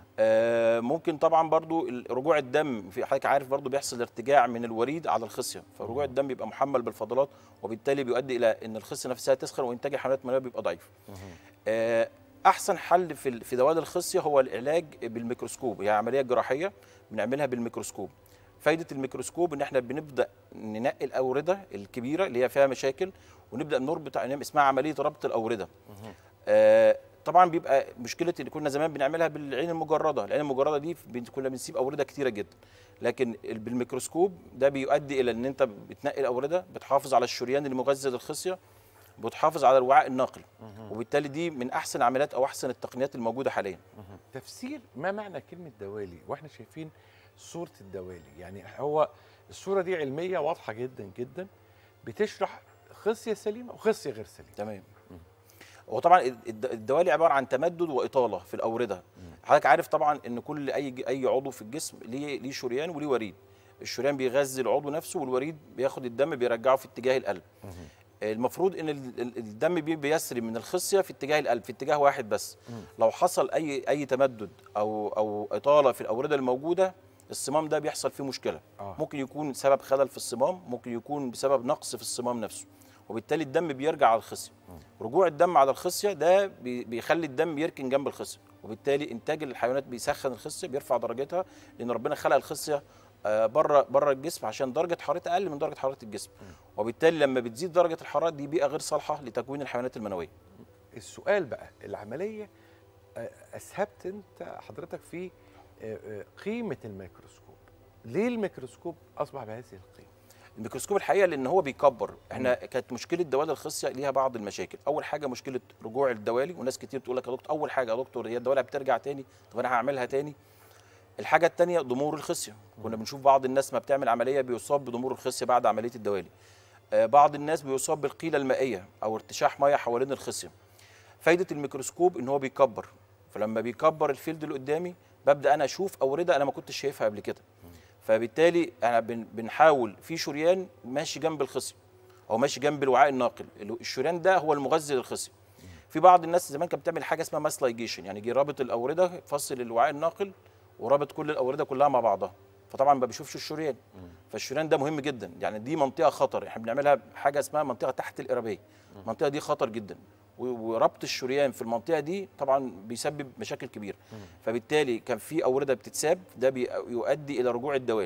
S4: آه ممكن طبعا برضو ال- رجوع الدم في حضرتك عارف برضو بيحصل ارتجاع من الوريد على الخصيه فرجوع الدم بيبقى محمل بالفضلات وبالتالي بيؤدي الى ان الخصيه نفسها تسخن وانتاج الحيوانات المنويه بيبقى ضعيف آه، احسن حل في ال- في دوال الخصيه هو العلاج بالميكروسكوب هي عمليه جراحيه بنعملها بالميكروسكوب فايده الميكروسكوب ان احنا بنبدا ننقي الاورده الكبيره اللي هي فيها مشاكل ونبدا نربط اسمها عمليه ربط الاورده آه، طبعا بيبقى مشكله اللي كنا زمان بنعملها بالعين المجرده العين المجرده دي بن- كنا بنسيب اورده كتيره جدا لكن ال- بالميكروسكوب ده بيؤدي الى ان انت بتنقي الاورده بتحافظ على الشريان المغذي للخصيه بتحافظ على الوعاء الناقل وبالتالي دي من احسن العمليات او احسن التقنيات الموجوده حاليا
S2: تفسير ما معنى كلمه دوالي واحنا شايفين صوره الدوالي يعني هو الصوره دي علميه واضحه جدا جدا بتشرح خصيه سليمه وخصيه غير سليمه
S4: تمام هو طبعا الد- الدوالي عباره عن تمدد واطاله في الاورده حضرتك عارف طبعا ان كل اي ج- اي عضو في الجسم ليه ليه شريان وليه وريد الشريان بيغذي العضو نفسه والوريد بياخد الدم بيرجعه في اتجاه القلب المفروض ان ال- ال- الدم بي- بيسري من الخصيه في اتجاه القلب في اتجاه واحد بس لو حصل اي اي تمدد او او اطاله في الاورده الموجوده الصمام ده بيحصل فيه مشكله
S2: آه.
S4: ممكن يكون سبب خلل في الصمام ممكن يكون بسبب نقص في الصمام نفسه وبالتالي الدم بيرجع على الخصيه رجوع الدم على الخصيه ده بي- بيخلي الدم يركن جنب الخصيه وبالتالي انتاج الحيوانات بيسخن الخصيه بيرفع درجتها لان ربنا خلق الخصيه بره بره الجسم عشان درجه حرارتها اقل من درجه حراره الجسم وبالتالي لما بتزيد درجه الحراره دي بيئه غير صالحه لتكوين الحيوانات المنويه
S2: السؤال بقى العمليه آه، اسهبت انت حضرتك في آه، آه، قيمه الميكروسكوب ليه الميكروسكوب اصبح بهذه القيمه
S4: الميكروسكوب الحقيقه لان هو بيكبر احنا كانت مشكله دوالي الخصيه ليها بعض المشاكل اول حاجه مشكله رجوع الدوالي وناس كتير تقول لك يا دكتور اول حاجه يا دكتور هي الدوالي بترجع تاني طب انا هعملها تاني الحاجه الثانيه ضمور الخصيه كنا بنشوف بعض الناس ما بتعمل عمليه بيصاب بضمور الخصيه بعد عمليه الدوالي آه، بعض الناس بيصاب بالقيله المائيه او ارتشاح ميه حوالين الخصيه فايده الميكروسكوب ان هو بيكبر فلما بيكبر الفيلد اللي قدامي ببدا انا اشوف اورده انا ما كنتش شايفها قبل كده فبالتالي انا بن- بنحاول في شريان ماشي جنب الخصيه او ماشي جنب الوعاء الناقل ال- الشريان ده هو المغذي للخصيه في بعض الناس زمان كانت بتعمل حاجه اسمها ماس لايجيشن يعني يجي رابط الاورده فصل الوعاء الناقل ورابط كل الاورده كلها مع بعضها فطبعا ما بيشوفش الشريان فالشريان ده مهم جدا يعني دي منطقه خطر احنا بنعملها حاجه اسمها منطقه تحت الارابيه المنطقه دي خطر جدا و- وربط الشريان في المنطقه دي طبعا بيسبب مشاكل كبيره فبالتالي كان في اورده بتتساب ده بيؤدي الى رجوع الدوالي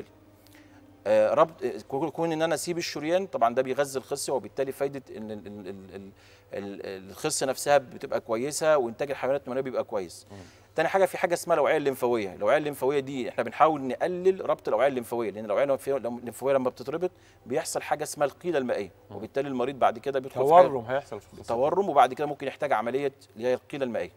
S4: آه، ربط آه، كون كون ان انا اسيب الشريان طبعا ده بيغذي الخصيه وبالتالي فايده ان ال- ال- ال- ال- ال- الخصيه نفسها بتبقى كويسه وانتاج الحيوانات المنويه بيبقى كويس. تاني حاجه في حاجه اسمها الاوعيه الليمفاويه، الاوعيه الليمفاويه دي احنا بنحاول نقلل ربط الاوعيه الليمفاويه لان الاوعيه الليمفاويه الليمفاويه لما بتتربط بيحصل حاجه اسمها القيله المائيه وبالتالي المريض بعد كده بيدخل في حالة
S2: تورم هيحصل في الخصيه
S4: تورم وبعد كده ممكن يحتاج عمليه اللي هي القيله المائيه.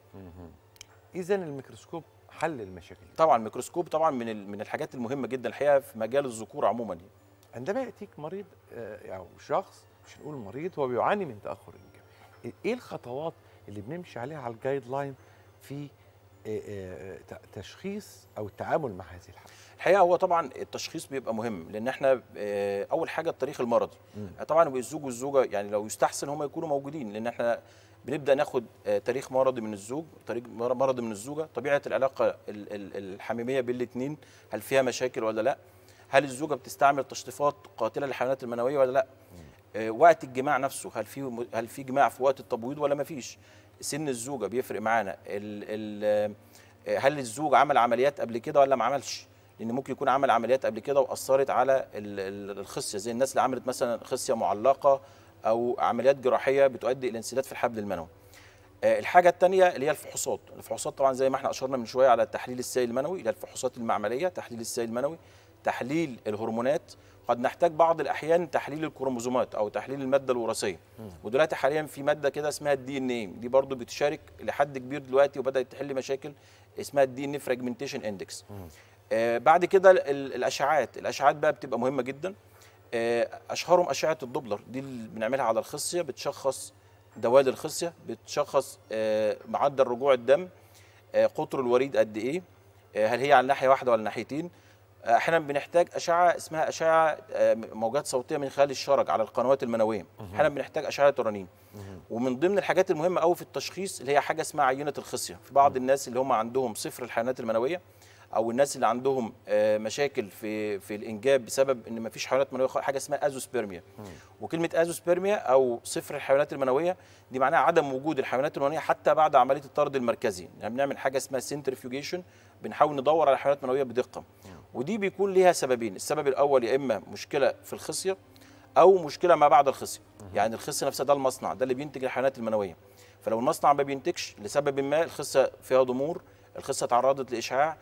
S2: اذا الميكروسكوب حل المشاكل دي.
S4: طبعا الميكروسكوب طبعا من ال- من الحاجات المهمه جدا الحقيقه في مجال الذكور عموما يعني.
S2: عندما ياتيك مريض آه، او شخص مش هنقول مريض هو بيعاني من تاخر انجاب ايه الخطوات اللي بنمشي عليها على الجايد لاين في آه، آه، ت- تشخيص او التعامل مع هذه الحاله
S4: الحقيقه هو طبعا التشخيص بيبقى مهم لان احنا آه، اول حاجه التاريخ المرضي طبعا الزوج والزوجه يعني لو يستحسن هم يكونوا موجودين لان احنا بنبدا ناخد آه، تاريخ مرضي من الزوج تاريخ مر- مرضي من الزوجه طبيعه العلاقه ال- ال- الحميميه بين الاثنين هل فيها مشاكل ولا لا هل الزوجه بتستعمل تشطيفات قاتله للحيوانات المنويه ولا لا آه، وقت الجماع نفسه هل في هل في جماع في وقت التبويض ولا ما فيش سن الزوجه بيفرق معانا ال ال آه، هل الزوج عمل عمليات قبل كده ولا ما عملش لان ممكن يكون عمل عمليات قبل كده واثرت على ال- ال- الخصيه زي الناس اللي عملت مثلا خصيه معلقه او عمليات جراحيه بتؤدي الى انسداد في الحبل المنوي آه، الحاجه الثانيه اللي هي الفحوصات الفحوصات طبعا زي ما احنا اشرنا من شويه على تحليل السائل المنوي اللي هي الفحوصات المعمليه تحليل السائل المنوي تحليل الهرمونات قد نحتاج بعض الاحيان تحليل الكروموزومات او تحليل الماده الوراثيه ودلوقتي حاليا في ماده كده اسمها الدي ان اي دي برضو بتشارك لحد كبير دلوقتي وبدات تحل مشاكل اسمها الدي ان فراجمنتيشن اندكس آه بعد كده ال- الاشعاعات الاشعاعات بقى بتبقى مهمه جدا آه اشهرهم اشعه الدوبلر دي اللي بنعملها على الخصيه بتشخص دوالي الخصيه بتشخص آه معدل رجوع الدم آه قطر الوريد قد ايه آه هل هي على ناحيه واحده ولا ناحيتين آه، احيانا بنحتاج اشعه اسمها اشعه آه، موجات صوتيه من خلال الشرج على القنوات المنويه احيانا بنحتاج اشعه رنين ومن ضمن الحاجات المهمه قوي في التشخيص اللي هي حاجه اسمها عينه الخصيه في بعض الناس اللي هم عندهم صفر الحيوانات المنويه او الناس اللي عندهم آه، مشاكل في في الانجاب بسبب ان ما فيش حيوانات منويه خالص، حاجه اسمها ازوسبيرميا وكلمه ازوسبيرميا او صفر الحيوانات المنويه دي معناها عدم وجود الحيوانات المنويه حتى بعد عمليه الطرد المركزي يعني بنعمل حاجه اسمها سنترفيوجيشن بنحاول ندور على الحيوانات المنويه بدقه ودي بيكون ليها سببين السبب الاول يا اما مشكله في الخصيه او مشكله ما بعد الخصيه يعني الخصيه نفسها ده المصنع ده اللي بينتج الحيوانات المنويه فلو المصنع ما بينتجش لسبب ما الخصيه فيها ضمور الخصيه تعرضت لاشعاع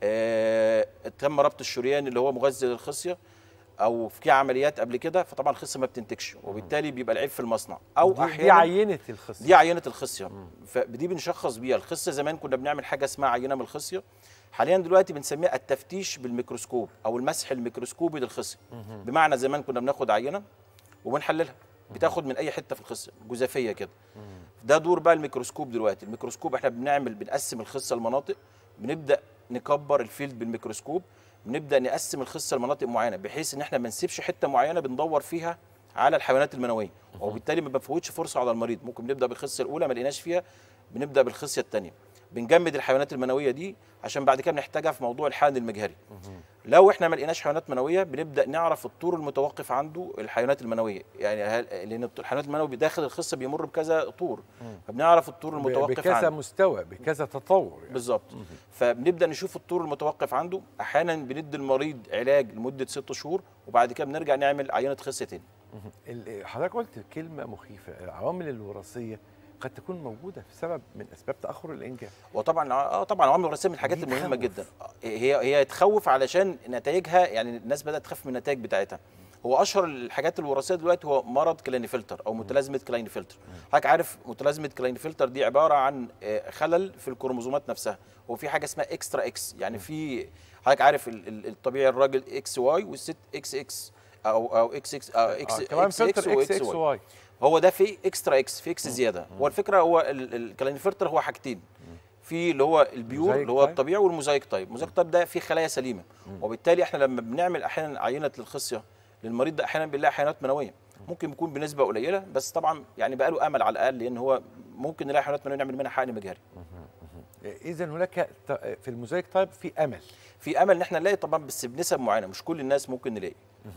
S4: آه، تم ربط الشريان اللي هو مغذي للخصيه او في عمليات قبل كده فطبعا الخصيه ما بتنتجش وبالتالي بيبقى العيب في المصنع او
S2: دي, دي
S4: احيانا
S2: عينه الخصيه
S4: دي عينه الخصيه فدي بنشخص بيها الخصيه زمان كنا بنعمل حاجه اسمها عينه من الخصيه حاليا دلوقتي بنسميها التفتيش بالميكروسكوب او المسح الميكروسكوبي للخصيه بمعنى زمان كنا بناخد عينه وبنحللها بتاخد من اي حته في الخصيه جزافيه كده ده دور بقى الميكروسكوب دلوقتي الميكروسكوب احنا بنعمل بنقسم الخصه لمناطق بنبدا نكبر الفيلد بالميكروسكوب بنبدا نقسم الخصه لمناطق معينه بحيث ان احنا ما نسيبش حته معينه بندور فيها على الحيوانات المنويه وبالتالي ما بنفوتش فرصه على المريض ممكن نبدا بالخصيه الاولى ما لقيناش فيها بنبدا بالخصيه الثانيه بنجمد الحيوانات المنويه دي عشان بعد كده بنحتاجها في موضوع الحقن المجهري لو احنا ما لقيناش حيوانات منويه بنبدا نعرف الطور المتوقف عنده الحيوانات المنويه يعني هل لان الحيوانات المنويه داخل الخصه بيمر بكذا طور فبنعرف الطور
S2: ب-
S4: المتوقف
S2: بكذا
S4: عنده
S2: مستوى بكذا تطور يعني.
S4: بالظبط فبنبدا نشوف الطور المتوقف عنده احيانا بندي المريض علاج لمده ست شهور وبعد كده بنرجع نعمل عينه خصيه تاني
S2: ال- حضرتك قلت كلمه مخيفه العوامل الوراثيه قد تكون موجوده في سبب من اسباب تاخر الانجاب
S4: وطبعا اه طبعا عوامل وراثيه من الحاجات
S2: دي
S4: المهمه
S2: تخوف.
S4: جدا هي هي تخوف علشان نتائجها يعني الناس بدات تخاف من النتائج بتاعتها هو اشهر الحاجات الوراثيه دلوقتي هو مرض كلاينفلتر او متلازمه كلاينفلتر حضرتك عارف متلازمه كلاينفلتر دي عباره عن آه، خلل في الكروموزومات نفسها هو في حاجه اسمها اكسترا اكس يعني في حضرتك عارف ال- ال- الطبيعي الراجل اكس واي والست اكس اكس او او اكس اكس او اكس
S2: آه كمان
S4: اكس اكس
S2: فلتر اكس
S4: واكس
S2: اكس
S4: واي
S2: واي
S4: هو ده في اكسترا اكس في اكس زياده هو الفكره هو ال- ال- الكلاينفلتر هو حاجتين في اللي هو البيور
S2: موزايك
S4: اللي هو
S2: تايب.
S4: الطبيعي والموزايك تايب الموزايك تايب ده فيه خلايا سليمه وبالتالي احنا لما بنعمل احيانا عينه للخصيه للمريض ده احيانا بنلاقي حيوانات منويه ممكن يكون بنسبه قليله بس طبعا يعني بقى له امل على الاقل لان هو ممكن نلاقي حيوانات منويه نعمل منها حقن مجهري
S2: اذا هناك ت- في الموزايك تايب في امل
S4: في امل ان احنا نلاقي طبعا بس بنسب معينه مش كل الناس ممكن نلاقي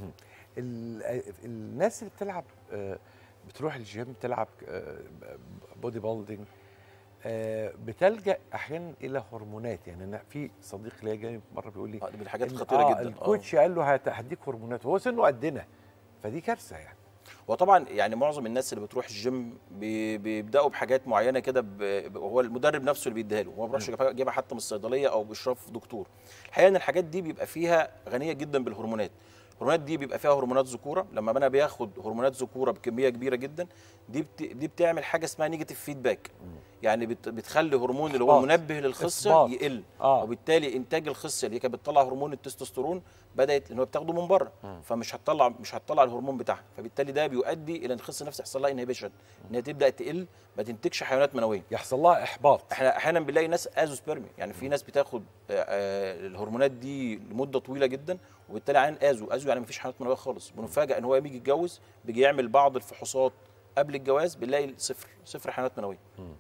S2: ال- الناس اللي بتلعب آه، بتروح الجيم تلعب آه، بودي بيلدينج آه، بتلجا احيانا الى هرمونات يعني انا في صديق ليا جاي مره بيقول لي
S4: آه، دي من الحاجات
S2: إن-
S4: الخطيره
S2: آه
S4: جدا آه.
S2: الكوتش قال له هت- هديك هرمونات وهو سنه قدنا فدي كارثه يعني
S4: وطبعا يعني معظم الناس اللي بتروح الجيم بي- بيبداوا بحاجات معينه كده ب- ب- هو المدرب نفسه اللي بيديها له هو ما بيروحش يجيبها- يجيبها حتى من الصيدليه او باشراف دكتور الحقيقه ان الحاجات دي بيبقى فيها غنيه جدا بالهرمونات الهرمونات دي بيبقى فيها هرمونات ذكوره لما انا بياخد هرمونات ذكوره بكميه كبيره جدا دي بت... دي بتعمل حاجه اسمها نيجاتيف فيدباك يعني بت... بتخلي هرمون اللي هو
S2: إحباط.
S4: المنبه للخصيه
S2: إحباط.
S4: يقل
S2: آه.
S4: وبالتالي انتاج الخصيه اللي كانت بتطلع هرمون التستوستيرون بدات ان هو بتاخده من بره فمش هتطلع مش هتطلع الهرمون بتاعها فبالتالي ده بيؤدي الى ان الخصيه نفسها يحصل لها انهبيشن ان هي تبدا تقل ما تنتجش حيوانات منويه
S2: يحصل لها احباط
S4: احنا احيانا بنلاقي ناس ازوسبرمي يعني في ناس بتاخد آه، آه، الهرمونات دي لمده طويله جدا وبالتالي عين ازو ازو يعني مفيش حيوانات منويه خالص بنفاجئ ان هو بيجي يتجوز بيجي يعمل بعض الفحوصات قبل الجواز بنلاقي صفر صفر حيوانات منويه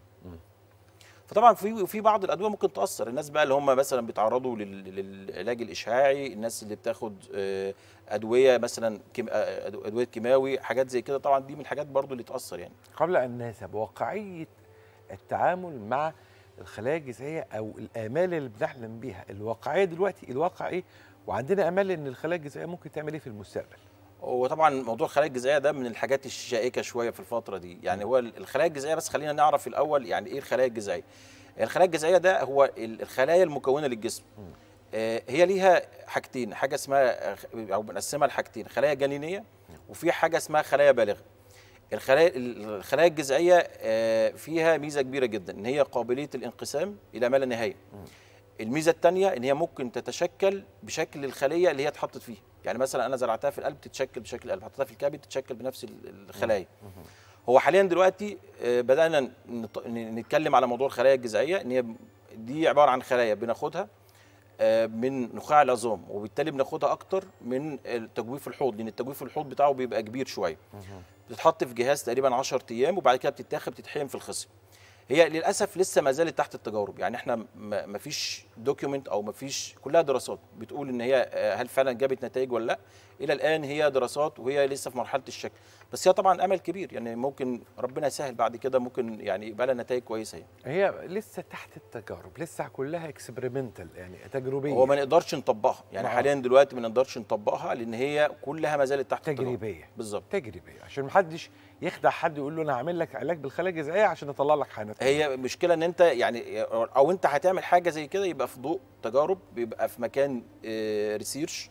S4: فطبعا في في بعض الادويه ممكن تاثر الناس بقى اللي هم مثلا بيتعرضوا لل- للعلاج الاشعاعي الناس اللي بتاخد آه، ادويه مثلا كيم- آه، ادويه كيماوي حاجات زي كده طبعا دي من الحاجات برضو اللي تاثر يعني
S2: قبل ان نذهب واقعيه التعامل مع الخلايا الجذعيه او الامال اللي بنحلم بيها الواقعيه دلوقتي الواقع ايه وعندنا امال ان الخلايا الجذعيه ممكن تعمل ايه في المستقبل
S4: وطبعا موضوع الخلايا الجذعيه ده من الحاجات الشائكه شويه في الفتره دي يعني هو الخلايا الجذعيه بس خلينا نعرف الاول يعني ايه الخلايا الجذعيه الخلايا الجذعيه ده هو ال- الخلايا المكونه للجسم آه، هي ليها حاجتين حاجه اسمها آه، او بنقسمها لحاجتين خلايا جنينيه وفي حاجه اسمها خلايا بالغه الخلايا الخلايا الجذعيه آه، فيها ميزه كبيره جدا ان هي قابليه الانقسام الى ما لا نهايه الميزه الثانيه ان هي ممكن تتشكل بشكل الخليه اللي هي اتحطت فيه يعني مثلا انا زرعتها في القلب تتشكل بشكل القلب حطيتها في الكبد تتشكل بنفس ال- الخلايا هو حاليا دلوقتي آه، بدانا نط- ن- نتكلم على موضوع الخلايا الجذعيه ان هي دي عباره عن خلايا بناخدها آه، من نخاع العظام وبالتالي بناخدها اكتر من تجويف الحوض لان التجويف الحوض بتاعه بيبقى كبير شويه بتتحط في جهاز تقريبا 10 ايام وبعد كده بتتاخد بتتحقن في الخصيه هي للاسف لسه ما زالت تحت التجارب يعني احنا ما ما فيش دوكيومنت او ما فيش كلها دراسات بتقول ان هي آه، هل فعلا جابت نتائج ولا لا الى الان هي دراسات وهي لسه في مرحله الشك بس هي طبعا امل كبير يعني ممكن ربنا يسهل بعد كده ممكن يعني يبقى لها نتائج كويسه يعني.
S2: هي لسه تحت التجارب لسه كلها اكسبيرمنتال يعني تجريبيه
S4: هو ما نقدرش نطبقها يعني
S2: آه.
S4: حاليا دلوقتي ما نقدرش نطبقها لان هي كلها ما زالت تحت التجارب.
S2: تجريبيه
S4: بالظبط
S2: تجريبيه عشان محدش يخدع حد يقول له انا هعمل لك علاج بالخلايا الجذعيه عشان اطلع لك حيوانات
S4: هي مشكله ان انت يعني او انت هتعمل حاجه زي كده يبقى في ضوء تجارب بيبقى في مكان ريسيرش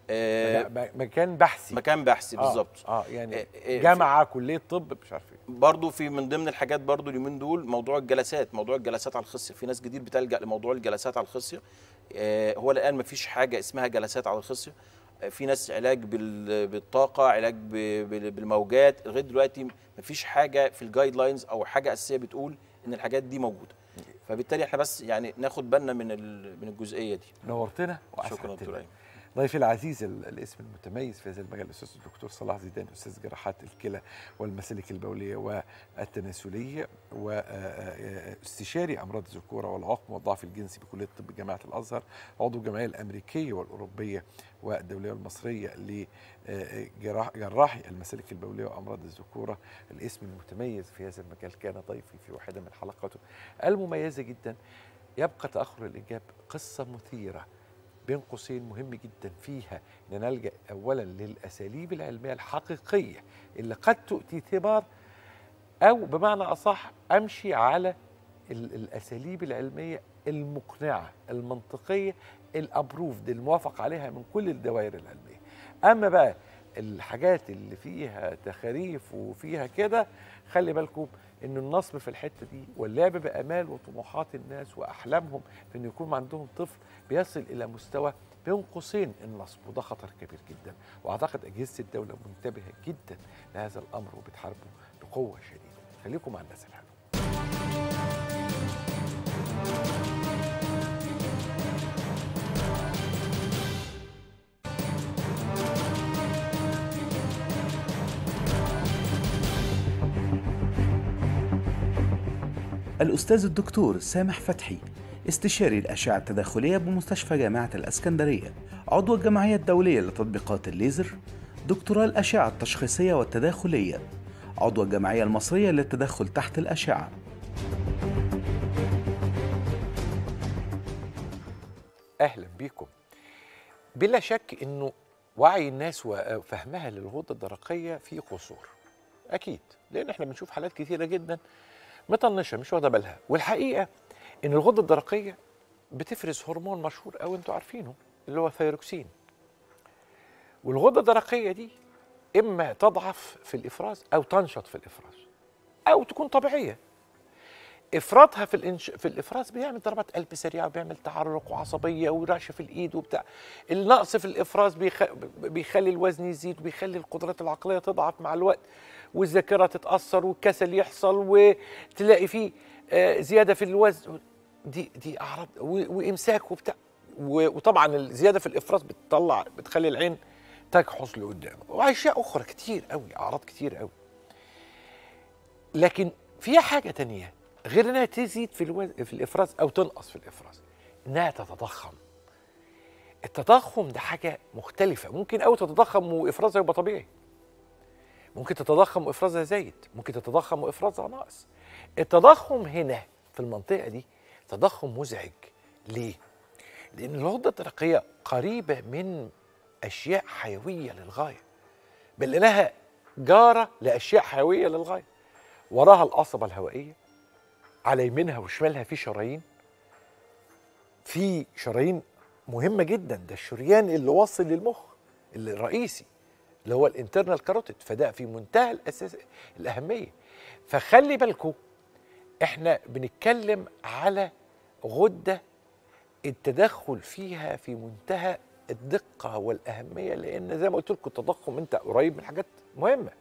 S2: مجا- مكان بحثي
S4: مكان بحثي
S2: آه،
S4: بالظبط
S2: اه يعني
S4: آه، آه،
S2: جامعه كليه طب مش عارف ايه
S4: برضو في من ضمن الحاجات برضو اليومين دول موضوع الجلسات موضوع الجلسات على الخصيه في ناس كتير بتلجا لموضوع الجلسات على الخصيه آه، هو الان ما فيش حاجه اسمها جلسات على الخصيه آه، في ناس علاج بال- بالطاقه علاج ب- بال- بالموجات لغايه دلوقتي ما فيش حاجه في الجايد لاينز او حاجه اساسيه بتقول ان الحاجات دي موجوده فبالتالي احنا بس يعني ناخد بالنا من ال- من الجزئيه دي
S2: نورتنا
S4: شكرا
S2: وأسعدتنا.
S4: دكتور ايمن
S2: ضيفي العزيز ال- الاسم المتميز في هذا المجال الاستاذ الدكتور صلاح زيدان استاذ جراحات الكلى والمسالك البوليه والتناسليه واستشاري امراض الذكوره والعقم والضعف الجنسي بكليه الطب جامعه الازهر عضو الجمعيه الامريكيه والاوروبيه والدوليه والمصريه لجراحي المسالك البوليه وامراض الذكوره الاسم المتميز في هذا المجال كان ضيفي في واحده من حلقاته المميزه جدا يبقى تاخر الانجاب قصه مثيره بين قوسين مهم جدا فيها ان نلجا اولا للاساليب العلميه الحقيقيه اللي قد تؤتي ثمار او بمعنى اصح امشي على ال- الاساليب العلميه المقنعه المنطقيه الابروفد الموافق عليها من كل الدوائر العلميه اما بقى الحاجات اللي فيها تخاريف وفيها كده خلي بالكم ان النصب في الحته دي واللعب بامال وطموحات الناس واحلامهم في ان يكون عندهم طفل بيصل الى مستوى بين قوسين النصب وده خطر كبير جدا واعتقد اجهزه الدوله منتبهه جدا لهذا الامر وبتحاربه بقوه شديده خليكم مع الناس الحلوه
S5: الأستاذ الدكتور سامح فتحي استشاري الأشعة التداخلية بمستشفى جامعة الأسكندرية عضو الجمعية الدولية لتطبيقات الليزر دكتوراه الأشعة التشخيصية والتداخلية عضو الجمعية المصرية للتدخل تحت الأشعة
S2: اهلا بيكم بلا شك انه وعي الناس وفهمها للغده الدرقيه في قصور اكيد لان احنا بنشوف حالات كثيره جدا مطنشه مش واخده بالها والحقيقه ان الغده الدرقيه بتفرز هرمون مشهور قوي انتوا عارفينه اللي هو الثيروكسين والغده الدرقيه دي اما تضعف في الافراز او تنشط في الافراز او تكون طبيعيه افراطها في الإنش... في الافراز بيعمل ضربات قلب سريعه وبيعمل تعرق وعصبيه ورعشه في الايد وبتاع النقص في الافراز بيخ... بيخلي الوزن يزيد وبيخلي القدرات العقليه تضعف مع الوقت والذاكره تتاثر والكسل يحصل وتلاقي فيه آه، زياده في الوزن دي دي اعراض و... وامساك وبتاع و... وطبعا الزياده في الافراز بتطلع بتخلي العين تكحص لقدام واشياء اخرى كتير قوي اعراض كتير قوي لكن فيها حاجه تانية غير انها تزيد في الوز... في الافراز او تنقص في الافراز انها تتضخم التضخم ده حاجه مختلفه ممكن قوي تتضخم وافرازها يبقى طبيعي ممكن تتضخم وافرازها زايد ممكن تتضخم وافرازها ناقص التضخم هنا في المنطقه دي تضخم مزعج ليه لان الغده الدرقيه قريبه من اشياء حيويه للغايه بل انها جاره لاشياء حيويه للغايه وراها القصبه الهوائيه على يمينها وشمالها في شرايين في شرايين مهمه جدا ده الشريان اللي واصل للمخ اللي الرئيسي اللي هو الانترنال كاروتيد فده في منتهى الاساس الاهميه فخلي بالكم احنا بنتكلم على غده التدخل فيها في منتهى الدقه والاهميه لان زي ما قلت لكم التضخم انت قريب من حاجات مهمه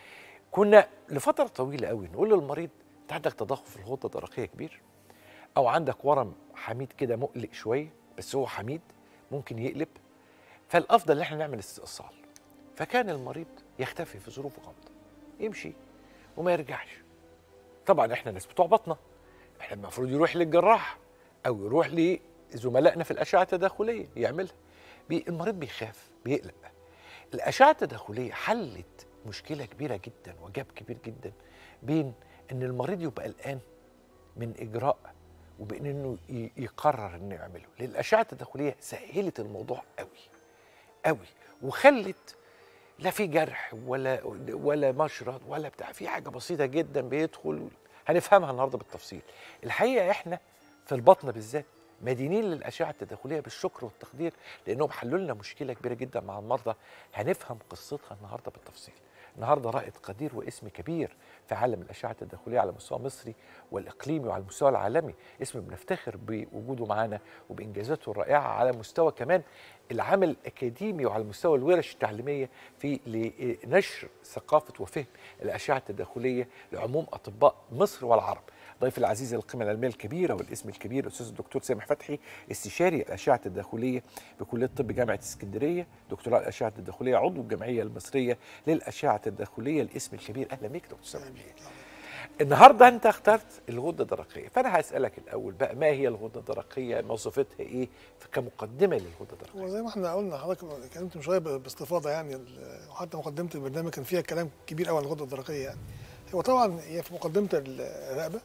S2: كنا لفتره طويله قوي نقول للمريض انت عندك تضخم في الغده الدرقيه كبير او عندك ورم حميد كده مقلق شويه بس هو حميد ممكن يقلب فالافضل ان احنا نعمل استئصال فكان المريض يختفي في ظروف غامضه يمشي وما يرجعش طبعا احنا ناس بتوع بطنه احنا المفروض يروح للجراح او يروح لزملائنا في الاشعه التداخليه يعملها بي المريض بيخاف بيقلق الاشعه التداخليه حلت مشكله كبيره جدا وجاب كبير جدا بين ان المريض يبقى قلقان من اجراء وبين انه ي- يقرر انه يعمله لان الاشعه التداخليه سهلت الموضوع قوي قوي وخلت لا في جرح ولا ولا مشرط ولا بتاع في حاجه بسيطه جدا بيدخل هنفهمها النهارده بالتفصيل الحقيقه احنا في البطن بالذات مدينين للاشعه التداخليه بالشكر والتقدير لانهم حلوا لنا مشكله كبيره جدا مع المرضى هنفهم قصتها النهارده بالتفصيل النهارده رائد قدير واسم كبير في عالم الاشعه التداخليه على مستوى مصري والاقليمي وعلى المستوى العالمي اسم بنفتخر بوجوده معانا وبانجازاته الرائعه على مستوى كمان العمل الاكاديمي وعلى مستوى الورش التعليميه في لنشر ثقافه وفهم الاشعه التداخليه لعموم اطباء مصر والعرب ضيف العزيز القيمة العلمية الكبيرة والاسم الكبير الأستاذ الدكتور سامح فتحي استشاري الأشعة التداخلية بكلية طب جامعة اسكندرية دكتوراه الأشعة التداخلية عضو الجمعية المصرية للأشعة التداخلية الاسم الكبير أهلا بيك دكتور سامح النهارده انت اخترت الغده الدرقيه فانا هسالك الاول بقى ما هي الغده الدرقيه وظيفتها ايه كمقدمه للغده الدرقيه
S6: هو زي ما احنا قلنا حضرتك اتكلمت من شويه ب- باستفاضه يعني ال- وحتى مقدمه البرنامج كان فيها كلام كبير قوي عن الغده الدرقيه يعني هو طبعا هي في مقدمه الرقبه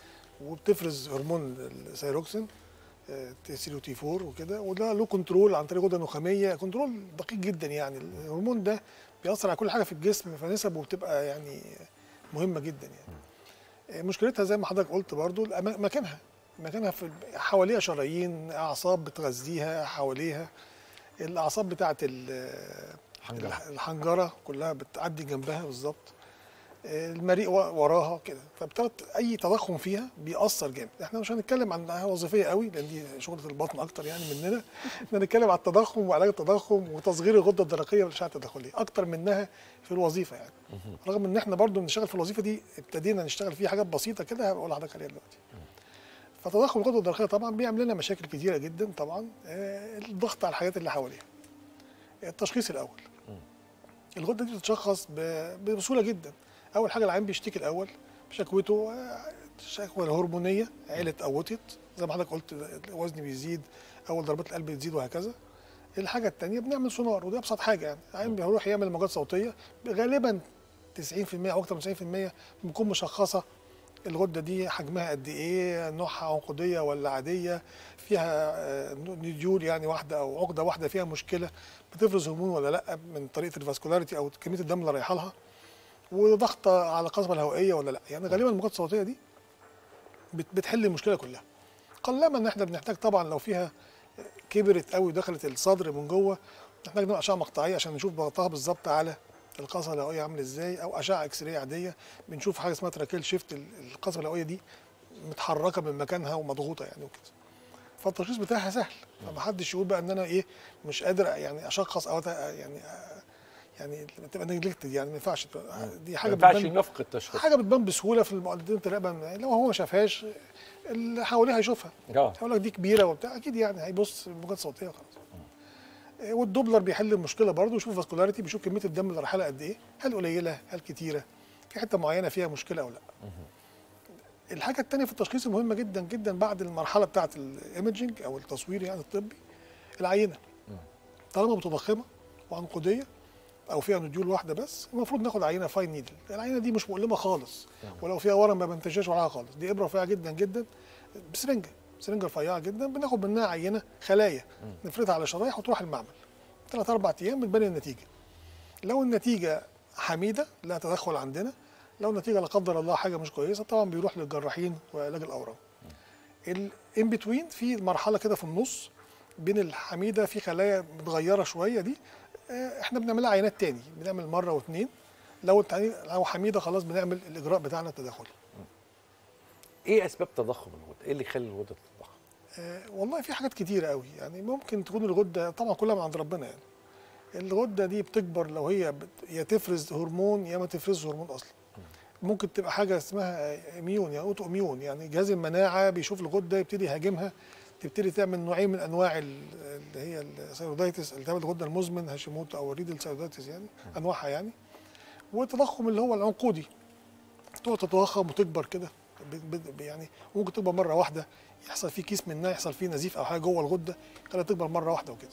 S6: وبتفرز هرمون الثيروكسين تي 3 وتي 4 وكده وده له كنترول عن طريق غده نخاميه كنترول دقيق جدا يعني الهرمون ده بيأثر على كل حاجه في الجسم فنسبه بتبقى يعني مهمه جدا يعني آه، مشكلتها زي ما حضرتك قلت برضو الأما- مكانها مكانها في حواليها شرايين اعصاب بتغذيها حواليها الاعصاب بتاعه ال-
S2: الحنجرة.
S6: الحنجره كلها بتعدي جنبها بالظبط المريء و- وراها كده فبتاخد اي تضخم فيها بيأثر جامد احنا مش هنتكلم عنها وظيفيه قوي لان دي شغله البطن اكتر يعني مننا احنا هنتكلم على التضخم وعلاج التضخم وتصغير الغده الدرقيه والاشعه التداخليه اكتر منها في الوظيفه يعني رغم ان احنا برضو بنشتغل في الوظيفه دي ابتدينا نشتغل فيها حاجات بسيطه كده هقول لحضرتك عليها دلوقتي فتضخم الغده الدرقيه طبعا بيعمل لنا مشاكل كتيره جدا طبعا آه، الضغط على الحاجات اللي حواليها التشخيص الاول الغده دي بتتشخص ب- بسهوله جدا اول حاجه العيان بيشتكي الاول شكوته آه، شكوى هرمونيه عيله قوتت زي ما حضرتك قلت الوزن بيزيد اول ضربات القلب بتزيد وهكذا الحاجه الثانيه بنعمل سونار ودي ابسط حاجه يعني العيان بيروح يعمل موجات صوتيه غالبا 90% او اكثر من 90% بنكون مشخصه الغده دي حجمها قد ايه نوعها عنقوديه ولا عاديه فيها آه، نيديول يعني واحده او عقده واحده فيها مشكله بتفرز هرمون ولا لا من طريقه الفاسكولاريتي او كميه الدم اللي رايحه لها وضغط على القصبه الهوائيه ولا لا يعني غالبا الموجات الصوتيه دي بت- بتحل المشكله كلها قلما ان احنا بنحتاج طبعا لو فيها كبرت قوي ودخلت الصدر من جوه نحتاج نعمل اشعه مقطعيه عشان نشوف ضغطها بالظبط على القصبه الهوائيه عامل ازاي او اشعه اكس راي عاديه بنشوف حاجه اسمها تراكيل شيفت ال- القصبه الهوائيه دي متحركه من مكانها ومضغوطه يعني وكده فالتشخيص بتاعها سهل فمحدش يقول بقى ان انا ايه مش قادر يعني اشخص او أت- يعني يعني تبقى نجلكتد يعني ما ينفعش تبقى- دي
S2: ما
S6: حاجه
S2: ينفعش
S6: بتبان
S2: نفقد التشخيص
S6: حاجه بتبان بسهوله في المقدمه الرقبه لو هو ما شافهاش اللي حواليه هيشوفها
S2: اه
S6: هيقول لك دي كبيره وبتاع اكيد يعني هيبص الموجات الصوتيه وخلاص إيه، والدوبلر بيحل المشكله برضه يشوف فاسكولاريتي بيشوف كميه الدم اللي رايحه لها قد ايه هل قليله هل كتيره في حته معينه فيها مشكله او لا الحاجه الثانيه في التشخيص المهمه جدا جدا بعد المرحله بتاعه الايمجنج او التصوير يعني الطبي العينه طالما متضخمه وعنقوديه او فيها نوديول واحده بس المفروض ناخد عينه فاين نيدل العينه دي مش مؤلمه خالص ولو فيها ورم ما بنتجاش وراها خالص دي ابره رفيعه جدا جدا بسرنجه سرنجه رفيعه جدا بناخد منها عينه خلايا نفردها على شرايح وتروح المعمل ثلاث اربع ايام بتبان النتيجه لو النتيجه حميده لا تدخل عندنا لو النتيجه لا قدر الله حاجه مش كويسه طبعا بيروح للجراحين وعلاج الاورام الان بتوين في مرحله كده في النص بين الحميده في خلايا متغيره شويه دي آه، احنا بنعملها عينات تاني بنعمل مره واثنين لو التاني- لو حميده خلاص بنعمل الاجراء بتاعنا التداخلي
S2: ايه اسباب تضخم الغده؟ ايه اللي يخلي الغده تتضخم؟
S6: آه، والله في حاجات كتيرة قوي يعني ممكن تكون الغدة طبعا كلها من عند ربنا يعني الغدة دي بتكبر لو هي بت... يا تفرز هرمون يا ما تفرزش هرمون أصلا ممكن تبقى حاجة اسمها اميون يعني اوتو اميون يعني جهاز المناعة بيشوف الغدة يبتدي يهاجمها تبتدي تعمل نوعين من انواع ال- اللي هي الثيرويدايتس التهاب الغدة المزمن هاشيموتو او الريدل ثيرويدايتس يعني انواعها يعني والتضخم اللي هو العنقودي تقعد تتضخم وتكبر كده ب- ب- يعني ممكن تكبر مره واحده يحصل فيه كيس منها يحصل فيه نزيف او حاجه جوه الغده خليها تكبر مره واحده وكده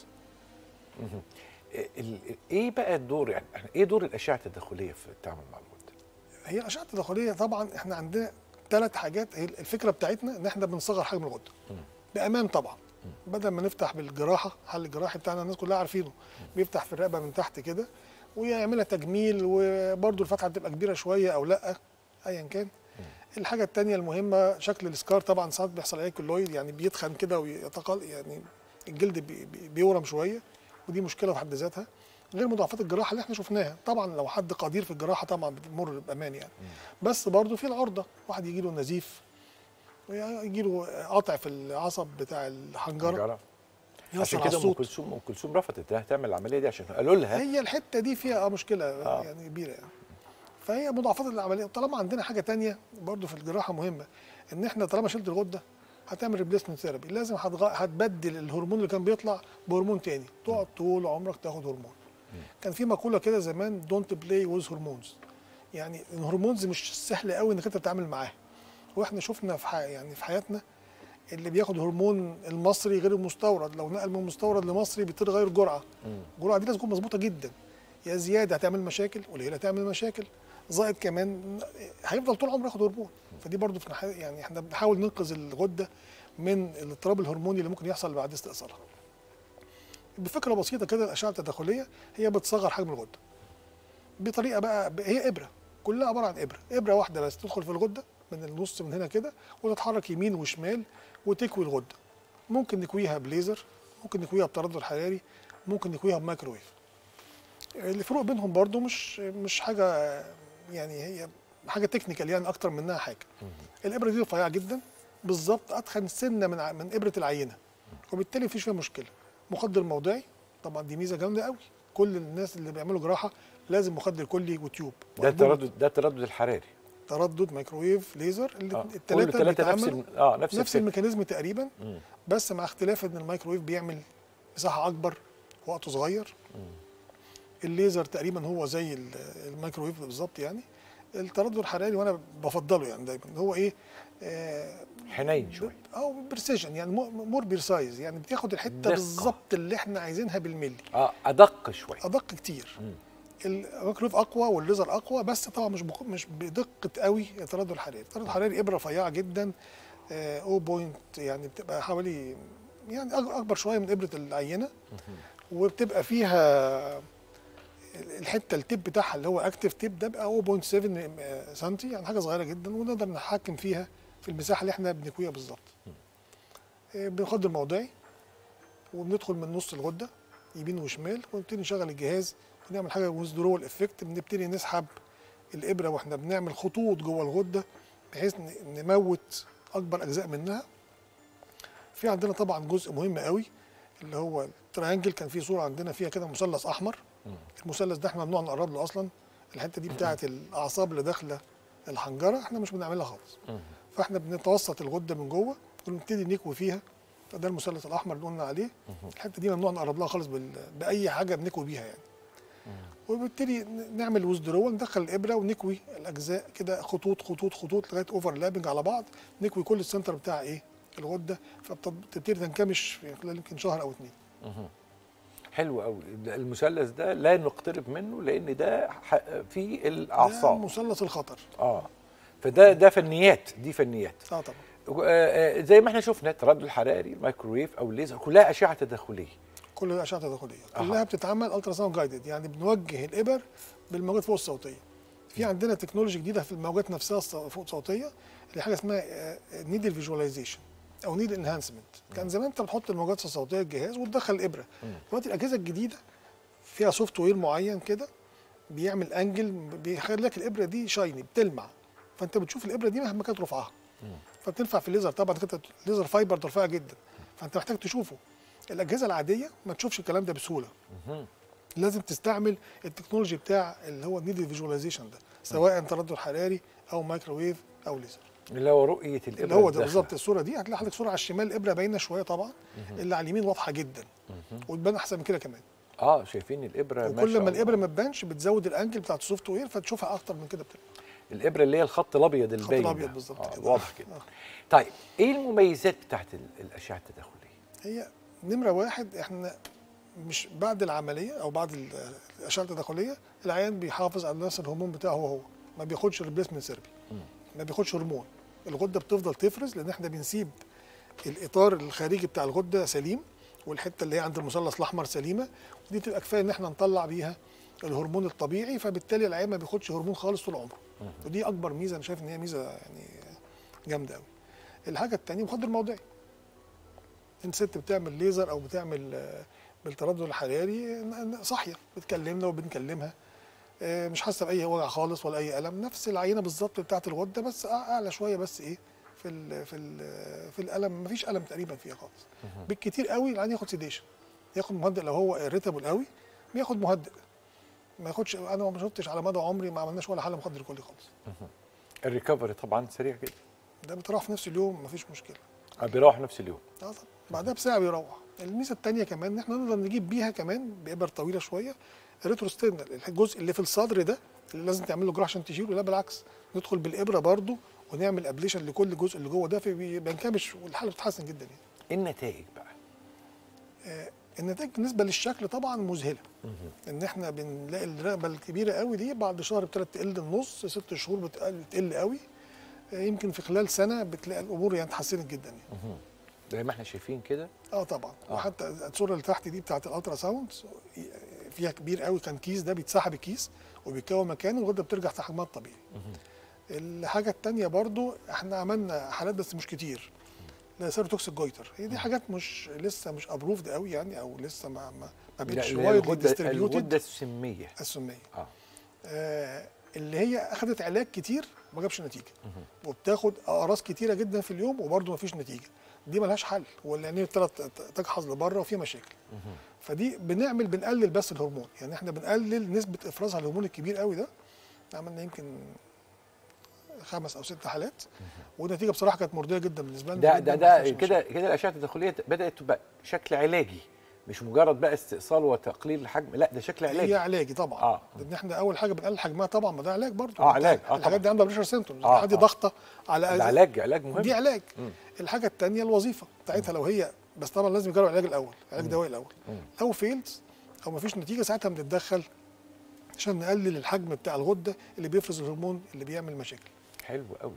S2: ال- ال- ايه بقى الدور يعني ايه دور الاشعه التداخليه في التعامل مع الغده؟
S6: هي الاشعه التداخليه طبعا احنا عندنا ثلاث حاجات هي الفكره بتاعتنا ان احنا بنصغر حجم الغده بامان طبعا بدل ما نفتح بالجراحه حل الجراحي بتاعنا الناس كلها عارفينه بيفتح في الرقبه من تحت كده ويعملها تجميل وبرده الفتحه بتبقى كبيره شويه او لا ايا كان الحاجه الثانيه المهمه شكل السكار طبعا ساعات بيحصل عليه كلويد يعني بيتخن كده ويتقل يعني الجلد بي بي بيورم شويه ودي مشكله في حد ذاتها غير مضاعفات الجراحه اللي احنا شفناها طبعا لو حد قدير في الجراحه طبعا بتمر بامان يعني بس برضه في العرضه واحد يجي له نزيف يجي له قطع في العصب بتاع الحنجره
S2: حنجرة.
S6: يأثر
S2: عشان
S6: على
S2: كده ام
S6: الصوت
S2: كلثوم ام كلثوم رفضت انها تعمل العمليه دي عشان قالوا لها
S6: هي الحته دي فيها اه مشكله
S2: آه.
S6: آه. يعني كبيره يعني فهي مضاعفات العمليه طالما عندنا حاجه تانية برضو في الجراحه مهمه ان احنا طالما شلت الغده هتعمل ريبليسمنت ثيرابي لازم هتغ... هتبدل الهرمون اللي كان بيطلع بهرمون تاني تقعد طول عمرك تاخد هرمون كان في مقوله كده زمان دونت بلاي ويز هرمونز يعني الهرمونز مش سهل قوي انك انت تتعامل معاها واحنا شفنا في ح... يعني في حياتنا اللي بياخد هرمون المصري غير المستورد لو نقل من مستورد لمصري بيضطر يغير الجرعه الجرعه دي لازم تكون مظبوطه جدا يا زياده هتعمل مشاكل قليله هتعمل مشاكل زائد كمان هيفضل طول عمره ياخد هرمون فدي برضو في نح- يعني احنا بنحاول ننقذ الغده من الاضطراب الهرموني اللي ممكن يحصل بعد استئصالها بفكره بسيطه كده الاشعه التداخليه هي بتصغر حجم الغده بطريقه بقى ب- هي ابره كلها عباره عن ابره ابره واحده بس تدخل في الغده من النص من هنا كده وتتحرك يمين وشمال وتكوي الغده ممكن نكويها بليزر ممكن نكويها بتردد حراري ممكن نكويها بمايكرويف الفروق بينهم برضو مش مش حاجه يعني هي حاجه تكنيكال يعني اكتر منها حاجه الابره دي رفيعه جدا بالظبط اتخن سنه من ع- من ابره العينه وبالتالي مفيش فيها مشكله مخدر موضعي طبعا دي ميزه جامده قوي كل الناس اللي بيعملوا جراحه لازم مخدر كلي وتيوب
S2: ده
S6: وأنبوبة
S2: التردد ده التردد الحراري
S6: تردد مايكرويف ليزر
S2: آه. كل
S6: الثلاثه
S2: الثلاثه نفس
S6: بيتعاملوا
S2: ال- اه نفس
S6: نفس
S2: الفكرة.
S6: الميكانيزم تقريبا
S2: مم.
S6: بس مع اختلاف ان الميكرويف بيعمل مساحه اكبر وقته صغير الليزر تقريبا هو زي ال- الميكرويف بالظبط يعني التردد الحراري وانا بفضله يعني دايما هو ايه آه
S2: حنين شويه
S6: او برسيجن يعني مور بيرسايز يعني بتاخد الحته
S2: دقة.
S6: بالظبط اللي احنا عايزينها بالملي
S2: اه ادق شويه
S6: ادق كتير
S2: مم.
S6: الميكرويف اقوى والليزر اقوى بس طبعا مش بق- مش بدقه قوي التردد الحراري التردد الحراري ابره رفيعه جدا آه، 0 بوينت يعني بتبقى حوالي يعني أك- اكبر شويه من ابره العينه وبتبقى فيها الحته التيب بتاعها اللي هو اكتف تيب ده بقى 0.7 سم يعني حاجه صغيره جدا ونقدر نتحكم فيها في المساحه اللي احنا بنكويها بالظبط آه، بنخدر موضعي وبندخل من نص الغده يمين وشمال ونبتدي نشغل الجهاز ونعمل حاجه ويزدرول افكت بنبتدي نسحب الابره واحنا بنعمل خطوط جوه الغده بحيث ن- نموت اكبر اجزاء منها في عندنا طبعا جزء مهم قوي اللي هو التريانجل كان في صوره عندنا فيها كده مثلث احمر المثلث ده احنا ممنوع نقرب له اصلا الحته دي بتاعه الاعصاب اللي داخله الحنجره احنا مش بنعملها خالص فاحنا بنتوسط الغده من جوه ونبتدي نكوي فيها ده المثلث الاحمر اللي قلنا عليه الحته دي ممنوع نقرب لها خالص بال... باي حاجه بنكوي بيها يعني وبالتالي ن- نعمل ويزدرو ندخل الابره ونكوي الاجزاء كده خطوط خطوط خطوط لغايه اوفرلابنج على بعض نكوي كل السنتر بتاع ايه الغده فبتبتدي تنكمش في خلال يمكن شهر او اتنين
S2: حلو قوي المثلث ده لا نقترب منه لان ده ح- فيه
S6: ده
S2: الاعصاب
S6: مثلث الخطر
S2: اه فده ده فنيات دي فنيات
S6: اه طبعا
S2: و- آه، آه، زي ما احنا شفنا التردد الحراري الميكروويف او الليزر كلها اشعه تداخليه
S6: كل الاشعه التداخليه
S2: أها.
S6: كلها بتتعمل الترا ساوند جايدد يعني بنوجه الابر بالموجات فوق الصوتيه في عندنا تكنولوجي جديده في الموجات نفسها الص- فوق الصوتيه اللي حاجه اسمها نيدل فيجواليزيشن او نيدل انهانسمنت كان زمان انت بتحط الموجات الصوتيه الجهاز وتدخل الابره دلوقتي الاجهزه الجديده فيها سوفت وير معين كده بيعمل انجل بيخلي لك الابره دي شايني بتلمع فانت بتشوف الابره دي مهما كانت رفعها فبتنفع في الليزر طبعا كده الليزر فايبر ده رفيع جدا فانت محتاج تشوفه الاجهزه العاديه ما تشوفش الكلام ده بسهوله لازم تستعمل التكنولوجي بتاع اللي هو النيدل فيجواليزيشن ده سواء تردد حراري او مايكروويف او ليزر
S2: اللي هو رؤيه الابره
S6: اللي هو ده
S2: الداخلة.
S6: بالظبط الصوره دي هتلاقي حضرتك صوره على الشمال الابره باينه شويه طبعا اللي على اليمين واضحه جدا وتبان احسن من كده كمان
S2: اه شايفين الابره ما
S6: وكل
S2: شاء
S6: ما
S2: الله.
S6: الابره ما تبانش بتزود الانجل بتاعت السوفت وير فتشوفها اكتر من كده بتبقى
S2: الابره اللي هي الخط الابيض الباين
S6: الأبيض
S2: ده.
S6: بالظبط
S2: آه
S6: كده.
S2: واضح كده
S6: آه.
S2: طيب ايه المميزات بتاعت ال- الاشعه التداخليه
S6: هي نمره واحد احنا مش بعد العمليه او بعد ال- الاشعه التداخليه العيان بيحافظ على نفس الهرمون بتاعه هو هو ما بياخدش ريبليسمنت سيربي ما بياخدش هرمون الغده بتفضل تفرز لان احنا بنسيب الاطار الخارجي بتاع الغده سليم والحته اللي هي عند المثلث الاحمر سليمه ودي تبقى كفايه ان احنا نطلع بيها الهرمون الطبيعي فبالتالي العيان ما بياخدش هرمون خالص طول عمره ودي اكبر ميزه انا شايف ان هي ميزه يعني جامده قوي الحاجه الثانيه مخدر موضعي انت ست بتعمل ليزر او بتعمل آه، بالتردد الحراري ن- ن- صاحيه بتكلمنا وبنكلمها آه، مش حاسه باي وجع خالص ولا اي الم نفس العينه بالظبط بتاعت الغده بس أع- اعلى شويه بس ايه في ال في ال في الالم مفيش الم تقريبا فيها خالص بالكتير قوي العيان ياخد سيديشن ياخد مهدئ لو هو اريتابل قوي بياخد مهدئ ما ياخدش انا ما شفتش على مدى عمري ما عملناش ولا حاله مخدر كلي خالص
S2: الريكفري طبعا سريع جدا
S6: ده بتروح في نفس اليوم مفيش مشكله
S2: آه، بيروح نفس اليوم
S6: اه طبعا بعدها بساعه بيروح الميزه الثانيه كمان ان احنا نقدر نجيب بيها كمان بابر طويله شويه الريتروستيرنال الجزء اللي في الصدر ده اللي لازم تعمل له جراحه عشان تشيله لا بالعكس ندخل بالابره برضو ونعمل ابليشن لكل جزء اللي جوه ده فبينكمش والحاله بتتحسن جدا يعني
S2: ايه النتائج بقى
S6: آه، النتائج بالنسبه للشكل طبعا مذهله ان احنا بنلاقي الرقبه الكبيره قوي دي بعد شهر ابتدت تقل النص ست شهور بتقل بتقل قوي آه، يمكن في خلال سنه بتلاقي الامور يعني اتحسنت جدا يعني.
S2: زي ما احنا شايفين كده
S6: اه طبعا وحتى الصوره اللي تحت دي بتاعت الالترا ساوند فيها كبير قوي كان كيس ده بيتسحب الكيس وبيتكون مكانه والغده بترجع في حجمها الطبيعي الحاجه التانية برضو احنا عملنا حالات بس مش كتير لسيروتوكسيك جويتر هي دي حاجات مش لسه مش ابروفد قوي يعني او لسه ما ما, ما بقتش
S2: لا،
S6: وايدلي
S2: الغده
S6: ديستريبيوتد
S2: الغده السميه
S6: السميه
S2: اه
S6: آه اللي هي اخذت علاج كتير ما جابش نتيجه وبتاخد اقراص كتيره جدا في اليوم وبرضه ما فيش نتيجه دي ملهاش حل والعينين ابتدت تجحظ لبره وفي مشاكل فدي بنعمل بنقلل بس الهرمون يعني احنا بنقلل نسبه افرازها الهرمون الكبير قوي ده عملنا يمكن خمس او ست حالات والنتيجه بصراحه كانت مرضيه جدا بالنسبه لنا
S2: ده
S6: جداً،
S2: ده
S6: ما
S2: ده
S6: فيهاش
S2: كده
S6: مشاكل.
S2: كده الاشعه التداخليه بدات تبقى شكل علاجي مش مجرد بقى استئصال وتقليل الحجم لا ده شكل علاجي
S6: هي علاجي طبعا
S2: آه.
S6: لان احنا اول حاجه بنقلل حجمها طبعا ما ده علاج برضه
S2: آه، علاج. آه،
S6: الحاجات دي عندها بريشر سيمتومز
S2: آه،
S6: عندي
S2: آه.
S6: ضغطه على
S2: ده علاج علاج مهم
S6: دي علاج
S2: مم.
S6: الحاجه الثانيه الوظيفه بتاعتها لو هي بس طبعا لازم يجرب العلاج الاول علاج دوائي الاول لو فيلد او ما فيش نتيجه ساعتها بنتدخل عشان نقلل الحجم بتاع الغده اللي بيفرز الهرمون اللي بيعمل مشاكل
S2: حلو قوي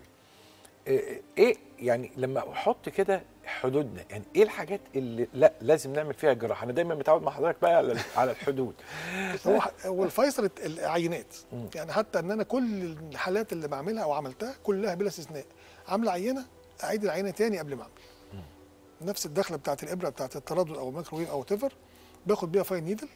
S2: ايه إيه يعني لما احط كده حدودنا يعني ايه الحاجات اللي لا لازم نعمل فيها جراحه انا دايما متعود مع حضرتك بقى على على الحدود
S6: هو هو الفيصل الت- العينات يعني حتى ان انا كل الحالات اللي بعملها او عملتها كلها بلا استثناء عامله عينه اعيد العينه تاني قبل ما اعمل نفس الدخله بتاعت الابره بتاعت التردد او الميكروويف او تيفر باخد بيها فاين نيدل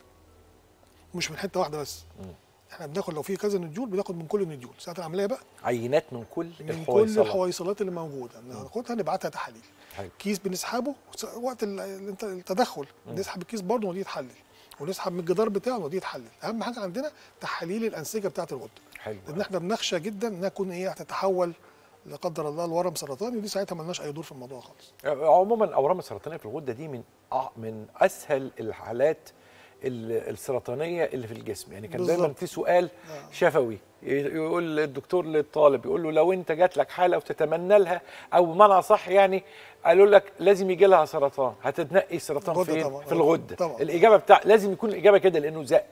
S6: مش من حته واحده بس احنا بناخد لو في كذا نديول بناخد من كل النديول ساعه العمليه بقى
S2: عينات من كل
S6: من كل
S2: الحويصلات
S6: الحويصلات اللي موجوده ناخدها نبعتها تحاليل
S2: حلو.
S6: كيس بنسحبه س- وقت ال- الانت- التدخل نسحب الكيس برضه ونوديه يتحلل ونسحب من الجدار بتاعه ونوديه يتحلل اهم حاجه عندنا تحاليل الانسجه بتاعه الغده
S2: حلو
S6: لان احنا بنخشى جدا انها تكون ايه هتتحول لا قدر الله لورم سرطاني ودي ساعتها ملناش اي دور في الموضوع خالص
S2: عموما الاورام السرطانيه في الغده دي من أع- من اسهل الحالات ال- السرطانيه اللي في الجسم يعني كان دايما
S6: بالظبط.
S2: في سؤال شفوي ي- يقول الدكتور للطالب يقول له لو انت جات لك حاله وتتمنى لها او بمعنى صح يعني قالوا لك لازم يجي لها سرطان هتتنقي السرطان
S6: الغدة
S2: فين
S6: طبعاً.
S2: في الغده
S6: طبعاً.
S2: الاجابه بتاع لازم يكون الاجابه كده لانه ذا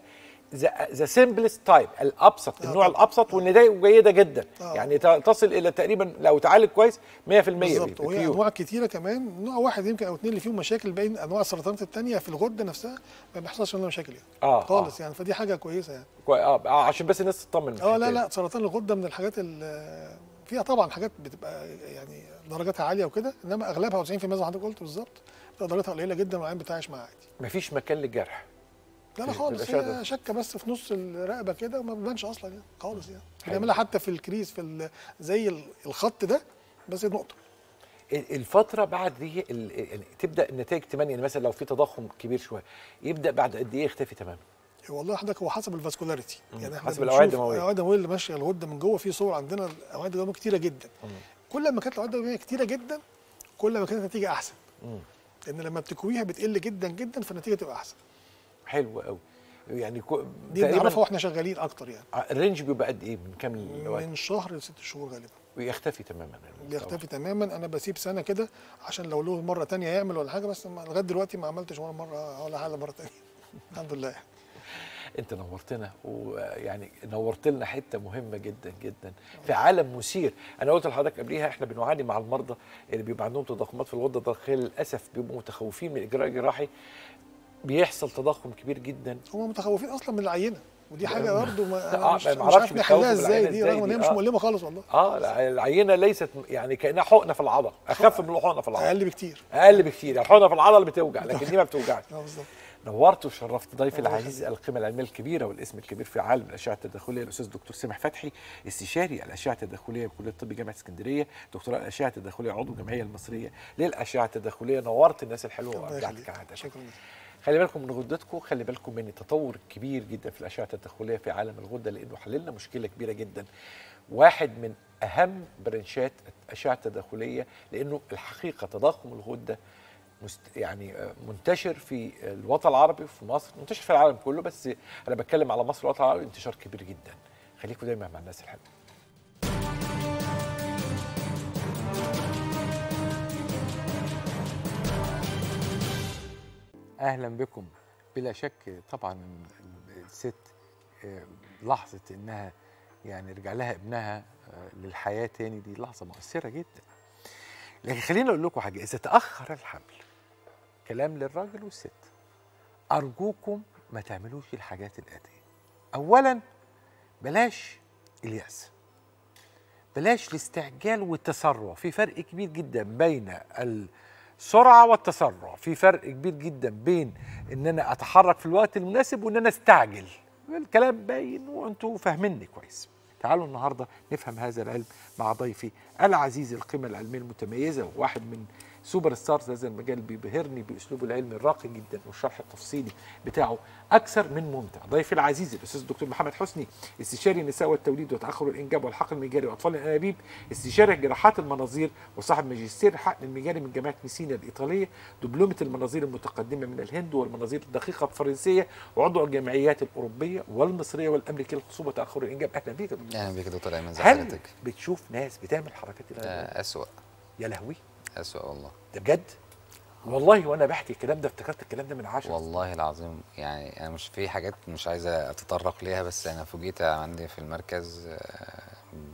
S2: ذا سمبلست تايب الابسط
S6: آه
S2: النوع
S6: طبعاً.
S2: الابسط والنتائج جيده جدا
S6: آه.
S2: يعني ت- تصل الى تقريبا لو تعالج كويس 100%
S6: بالظبط وهي
S2: بكيو.
S6: انواع كتيره كمان نوع واحد يمكن او اثنين اللي فيهم مشاكل باقي انواع السرطانات الثانيه في الغده نفسها ما بيحصلش منها مشاكل يعني
S2: آه،
S6: خالص يعني فدي حاجه كويسه يعني
S2: كوي- اه آه، عشان بس الناس تطمن من
S6: اه لا
S2: الحكاية
S6: لا سرطان الغده من الحاجات اللي فيها طبعا حاجات بتبقى يعني درجاتها عاليه وكده انما اغلبها 90% زي ما حضرتك قلت بالظبط بتبقى درجاتها قليله جدا والعين بتعايش معاها عادي
S2: دي مفيش مكان للجرح
S6: لا لا
S2: في-
S6: خالص
S2: في الأشعة
S6: هي شكه بس في نص الرقبه كده وما بتبانش اصلا يعني خالص يعني بنعملها حتى في الكريز في ال- زي ال- الخط ده بس نقطه
S2: ال- الفتره بعد دي ال- يعني تبدا النتائج تبان يعني مثلا لو في تضخم كبير شويه يبدا بعد قد ايه يختفي تماما
S6: والله حضرتك هو حسب الفاسكولاريتي يعني احنا
S2: حسب الأوعية
S6: بنشوف
S2: الدموية.
S6: الاوعيه الدمويه اللي ماشيه الغده من جوه في صور عندنا الاوعيه الدمويه كتيره جدا كل ما كانت الاوعيه الدمويه كتيره جدا كل ما كانت النتيجه احسن لان لما بتكويها بتقل جدا جدا فالنتيجه تبقى احسن
S2: حلو قوي يعني كو...
S6: دي بنعرفها واحنا شغالين اكتر يعني
S2: الرينج بيبقى قد ايه من كام لوقت
S6: من شهر لست شهور غالبا
S2: ويختفي تماما
S6: بيختفي تماما انا بسيب سنه كده عشان لو له مره تانية يعمل ولا حاجه بس ما- لغايه دلوقتي ما عملتش ولا مره ولا حاجه مره تانية الحمد لله
S2: انت نورتنا ويعني نورت لنا حته مهمه جدا جدا في عالم مثير انا قلت لحضرتك قبليها احنا بنعاني مع المرضى اللي بيبقى عندهم تضخمات في الغده الدرقيه للاسف بيبقوا متخوفين من الاجراء الجراحي بيحصل تضخم كبير جدا
S6: هم متخوفين اصلا من العينه ودي حاجه برضه ما
S2: آه،
S6: أنا مش,
S2: ما
S6: مش
S2: معرفش
S6: عارف نحلها
S2: بيتخوفوا من
S6: ازاي
S2: العينة
S6: دي
S2: إزاي
S6: رغم ان هي
S2: دي.
S6: مش
S2: آه.
S6: مؤلمه خالص والله
S2: اه العينه ليست يعني كانها حقنه في العضله اخف من الحقنه في العضله
S6: اقل بكتير
S2: اقل بكتير الحقنه في العضله بتوجع لكن دي ما بتوجعش
S6: اه بالظبط
S2: نورت وشرفت ضيفي العزيز القيمه العلميه الكبيره والاسم الكبير في عالم الاشعه التداخليه الاستاذ دكتور سامح فتحي استشاري الاشعه التداخليه بكليه الطب جامعه اسكندريه دكتوراه الاشعه التداخليه عضو الجمعيه المصريه للاشعه التداخليه نورت الناس الحلوه
S6: الله
S2: ورجعت
S6: يخليك.
S2: كعاده
S6: شكرا جدا
S2: خلي بالكم من غدتكم خلي بالكم من التطور الكبير جدا في الاشعه التداخليه في عالم الغده لانه حللنا مشكله كبيره جدا واحد من اهم برنشات الاشعه التداخليه لانه الحقيقه تضخم الغده مست يعني آه، منتشر في الوطن العربي في مصر منتشر في العالم كله بس انا بتكلم على مصر والوطن العربي انتشار كبير جدا خليكم دايما مع الناس الحلوه اهلا بكم بلا شك طبعا ال- الست آه، لحظه انها يعني رجع لها ابنها آه، للحياه تاني دي لحظه مؤثره جدا لكن خليني اقول لكم حاجه اذا تاخر الحمل كلام للراجل والست ارجوكم ما تعملوش الحاجات الاتيه اولا بلاش الياس بلاش الاستعجال والتسرع في فرق كبير جدا بين السرعه والتسرع في فرق كبير جدا بين ان انا اتحرك في الوقت المناسب وان انا استعجل الكلام باين وانتوا فاهميني كويس تعالوا النهارده نفهم هذا العلم مع ضيفي العزيز القيمه العلميه المتميزه وواحد من سوبر ستارز هذا المجال بيبهرني باسلوبه العلمي الراقي جدا والشرح التفصيلي بتاعه اكثر من ممتع ضيفي العزيز الاستاذ الدكتور محمد حسني استشاري النساء والتوليد وتاخر الانجاب والحقن المجاري واطفال الانابيب استشاري جراحات المناظير وصاحب ماجستير الحقن المجاري من جامعه ميسينا الايطاليه دبلومه المناظير المتقدمه من الهند والمناظير الدقيقه الفرنسيه وعضو الجمعيات الاوروبيه والمصريه والامريكيه للخصوبه وتاخر الانجاب اهلا بيك يا دكتور
S7: اهلا بيك يا دكتور ايمن زي
S2: هل
S7: حضرتك
S2: بتشوف ناس بتعمل حركات الغريبة؟
S7: ده اسوأ
S2: يا لهوي
S7: اسوأ والله
S2: ده بجد والله وانا بحكي الكلام ده افتكرت الكلام ده من عشرة
S7: والله العظيم يعني انا مش في حاجات مش عايزه اتطرق ليها بس انا فوجئت عندي في المركز آه،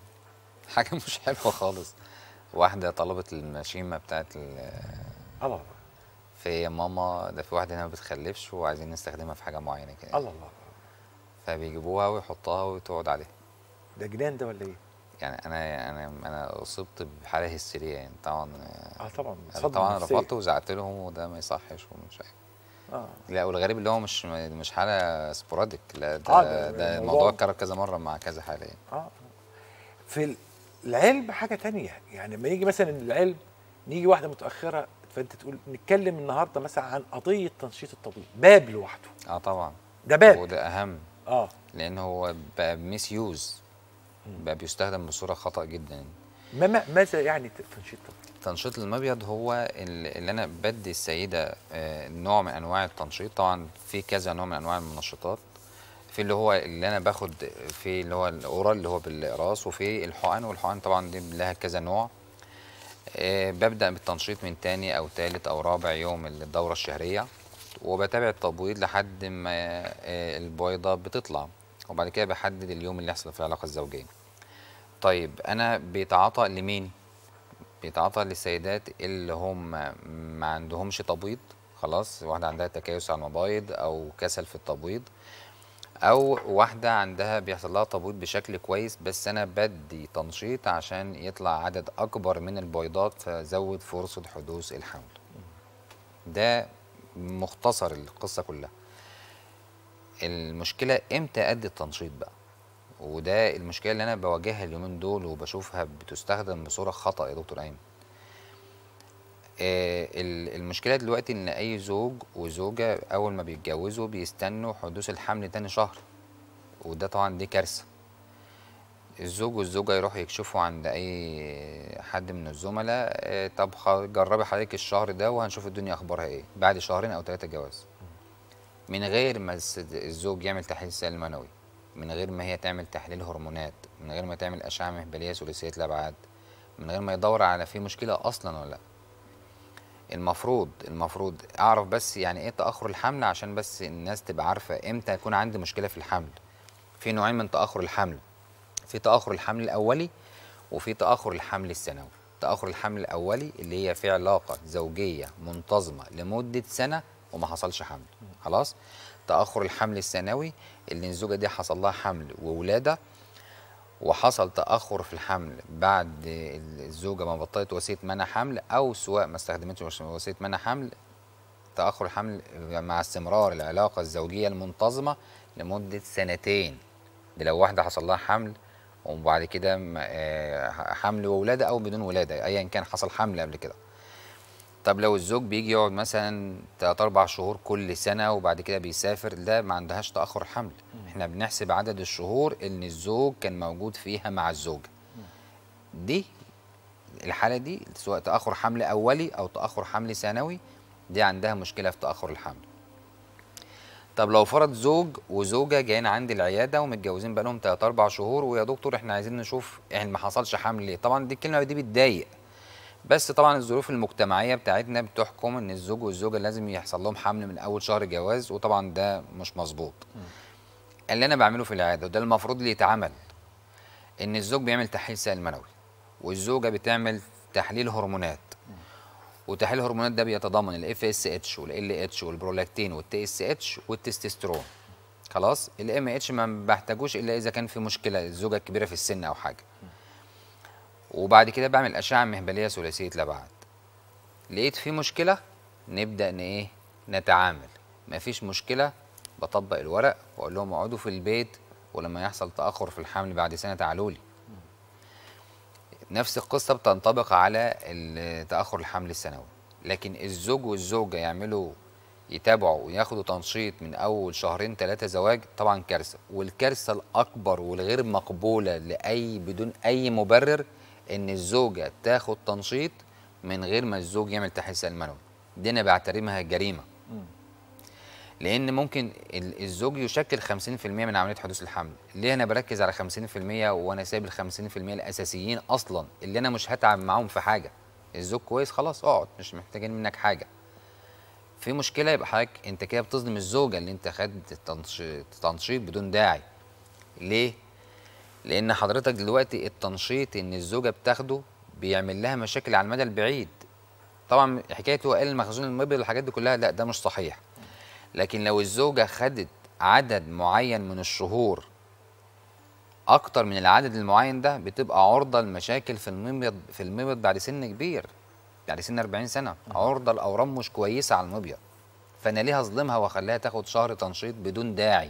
S7: حاجه مش حلوه خالص واحده طلبت المشيمه بتاعت ال-
S2: الله
S7: في يا ماما ده في واحده هنا ما بتخلفش وعايزين نستخدمها في حاجه معينه كده
S2: الله الله
S7: فبيجيبوها ويحطها وتقعد عليها
S2: ده جنان ده ولا ايه؟
S7: يعني انا انا انا اصبت بحاله هستيريه يعني طبعا
S2: اه طبعا
S7: أنا
S2: صدمة
S7: طبعا
S2: نفسية.
S7: رفضت وزعت لهم وده ما يصحش ومش عارف
S2: اه
S7: لا والغريب اللي هو مش مش حاله سبوراديك لا ده,
S2: آه،
S7: ده,
S2: ده
S7: ده
S2: الموضوع-
S7: الموضوع اتكرر كذا مره مع كذا حاله يعني
S2: اه في العلم حاجه تانية يعني لما يجي مثلا العلم نيجي واحده متاخره فانت تقول نتكلم النهارده مثلا عن قضيه تنشيط التبويض باب لوحده
S7: اه طبعا
S2: ده باب
S7: وده اهم
S2: اه
S7: لان هو بقى ميس يوز بقى بيستخدم بصوره خطا جدا
S2: ما ما- ماذا يعني تنشيط التبويض؟
S7: تنشيط المبيض هو ال- اللي انا بدي السيده آه، نوع من انواع التنشيط طبعا في كذا نوع من انواع المنشطات في اللي هو اللي انا باخد في اللي هو الاورال اللي هو بالاقراص وفي الحقن والحقن طبعا دي لها كذا نوع آه، ببدا بالتنشيط من تاني او تالت او رابع يوم الدوره الشهريه وبتابع التبويض لحد ما آه، البويضه بتطلع وبعد كده بحدد اليوم اللي يحصل في العلاقه الزوجيه طيب انا بيتعاطى لمين بيتعاطى للسيدات اللي هم ما عندهمش تبويض خلاص واحدة عندها تكيس على المبايض أو كسل في التبويض أو واحدة عندها بيحصل لها تبويض بشكل كويس بس أنا بدي تنشيط عشان يطلع عدد أكبر من البيضات فزود فرصة حدوث الحمل ده مختصر القصة كلها المشكلة إمتى أدي التنشيط بقى وده المشكله اللي انا بواجهها اليومين دول وبشوفها بتستخدم بصوره خطا يا دكتور ايمن آه، ال- المشكله دلوقتي ان اي زوج وزوجه اول ما بيتجوزوا بيستنوا حدوث الحمل تاني شهر وده طبعا دي كارثه الزوج والزوجه يروحوا يكشفوا عند اي حد من الزملاء آه، طب خ- جربي حضرتك الشهر ده وهنشوف الدنيا اخبارها ايه بعد شهرين او ثلاثه جواز من غير ما الس- الزوج يعمل تحليل سائل منوي من غير ما هي تعمل تحليل هرمونات من غير ما تعمل اشعه مهبليه ثلاثيه الابعاد من غير ما يدور على في مشكله اصلا ولا لا المفروض المفروض اعرف بس يعني ايه تاخر الحمل عشان بس الناس تبقى عارفه امتى يكون عندي مشكله في الحمل في نوعين من تاخر الحمل في تاخر الحمل الاولي وفي تاخر الحمل الثانوي تاخر الحمل الاولي اللي هي في علاقه زوجيه منتظمه لمده سنه وما حصلش حمل خلاص تاخر الحمل الثانوي اللي الزوجه دي حصل لها حمل وولاده وحصل تاخر في الحمل بعد الزوجه ما بطلت وسيله منع حمل او سواء ما استخدمتش وسيله منع حمل تاخر الحمل مع استمرار العلاقه الزوجيه المنتظمه لمده سنتين دي لو واحده حصل لها حمل وبعد كده م- آه، حمل وولاده او بدون ولاده ايا كان حصل حمل قبل كده طب لو الزوج بيجي يقعد مثلا تلات اربع شهور كل سنه وبعد كده بيسافر ده ما عندهاش تاخر حمل احنا بنحسب عدد الشهور اللي الزوج كان موجود فيها مع الزوجه دي الحاله دي سواء تاخر حمل اولي او تاخر حمل ثانوي دي عندها مشكله في تاخر الحمل طب لو فرض زوج وزوجه جايين عندي العياده ومتجوزين بقالهم 3 4 شهور ويا دكتور احنا عايزين نشوف احنا ما حصلش حمل ليه طبعا دي الكلمه دي بتضايق بس طبعا الظروف المجتمعيه بتاعتنا بتحكم ان الزوج والزوجه لازم يحصل لهم حمل من اول شهر جواز وطبعا ده مش مظبوط اللي انا بعمله في العياده وده المفروض اللي يتعمل ان الزوج بيعمل تحليل سائل منوي والزوجه بتعمل تحليل هرمونات وتحليل الهرمونات ده بيتضمن الاف اس اتش والال اتش والبرولاكتين والتي اس اتش والتستوستيرون خلاص الام اتش ما بحتاجوش الا اذا كان في مشكله الزوجه الكبيره في السن او حاجه وبعد كده بعمل اشعه مهبليه ثلاثيه الابعاد لقيت في مشكله نبدا ن ايه نتعامل مفيش مشكله بطبق الورق واقول لهم اقعدوا في البيت ولما يحصل تاخر في الحمل بعد سنه تعالوا لي نفس القصه بتنطبق على ال- تاخر الحمل السنوي لكن الزوج والزوجه يعملوا يتابعوا وياخدوا تنشيط من اول شهرين ثلاثه زواج طبعا كارثه والكارثه الاكبر والغير مقبوله لاي بدون اي مبرر ان الزوجه تاخد تنشيط من غير ما الزوج يعمل تحليل سائل منوي دي انا بعتبرها جريمه لان ممكن ال- الزوج يشكل 50% من عمليه حدوث الحمل ليه انا بركز على 50% وانا سايب ال 50% الاساسيين اصلا اللي انا مش هتعب معاهم في حاجه الزوج كويس خلاص اقعد مش محتاجين منك حاجه في مشكله يبقى حضرتك انت كده بتظلم الزوجه اللي انت خدت تنشيط تنشيط بدون داعي ليه لان حضرتك دلوقتي التنشيط ان الزوجه بتاخده بيعمل لها مشاكل على المدى البعيد طبعا حكايه هو قال المخزون المبيض والحاجات دي كلها لا ده مش صحيح لكن لو الزوجه خدت عدد معين من الشهور اكتر من العدد المعين ده بتبقى عرضه لمشاكل في المبيض في المبيض بعد سن كبير بعد سن 40 سنه عرضه لاورام مش كويسه على المبيض فانا ليه اظلمها واخليها تاخد شهر تنشيط بدون داعي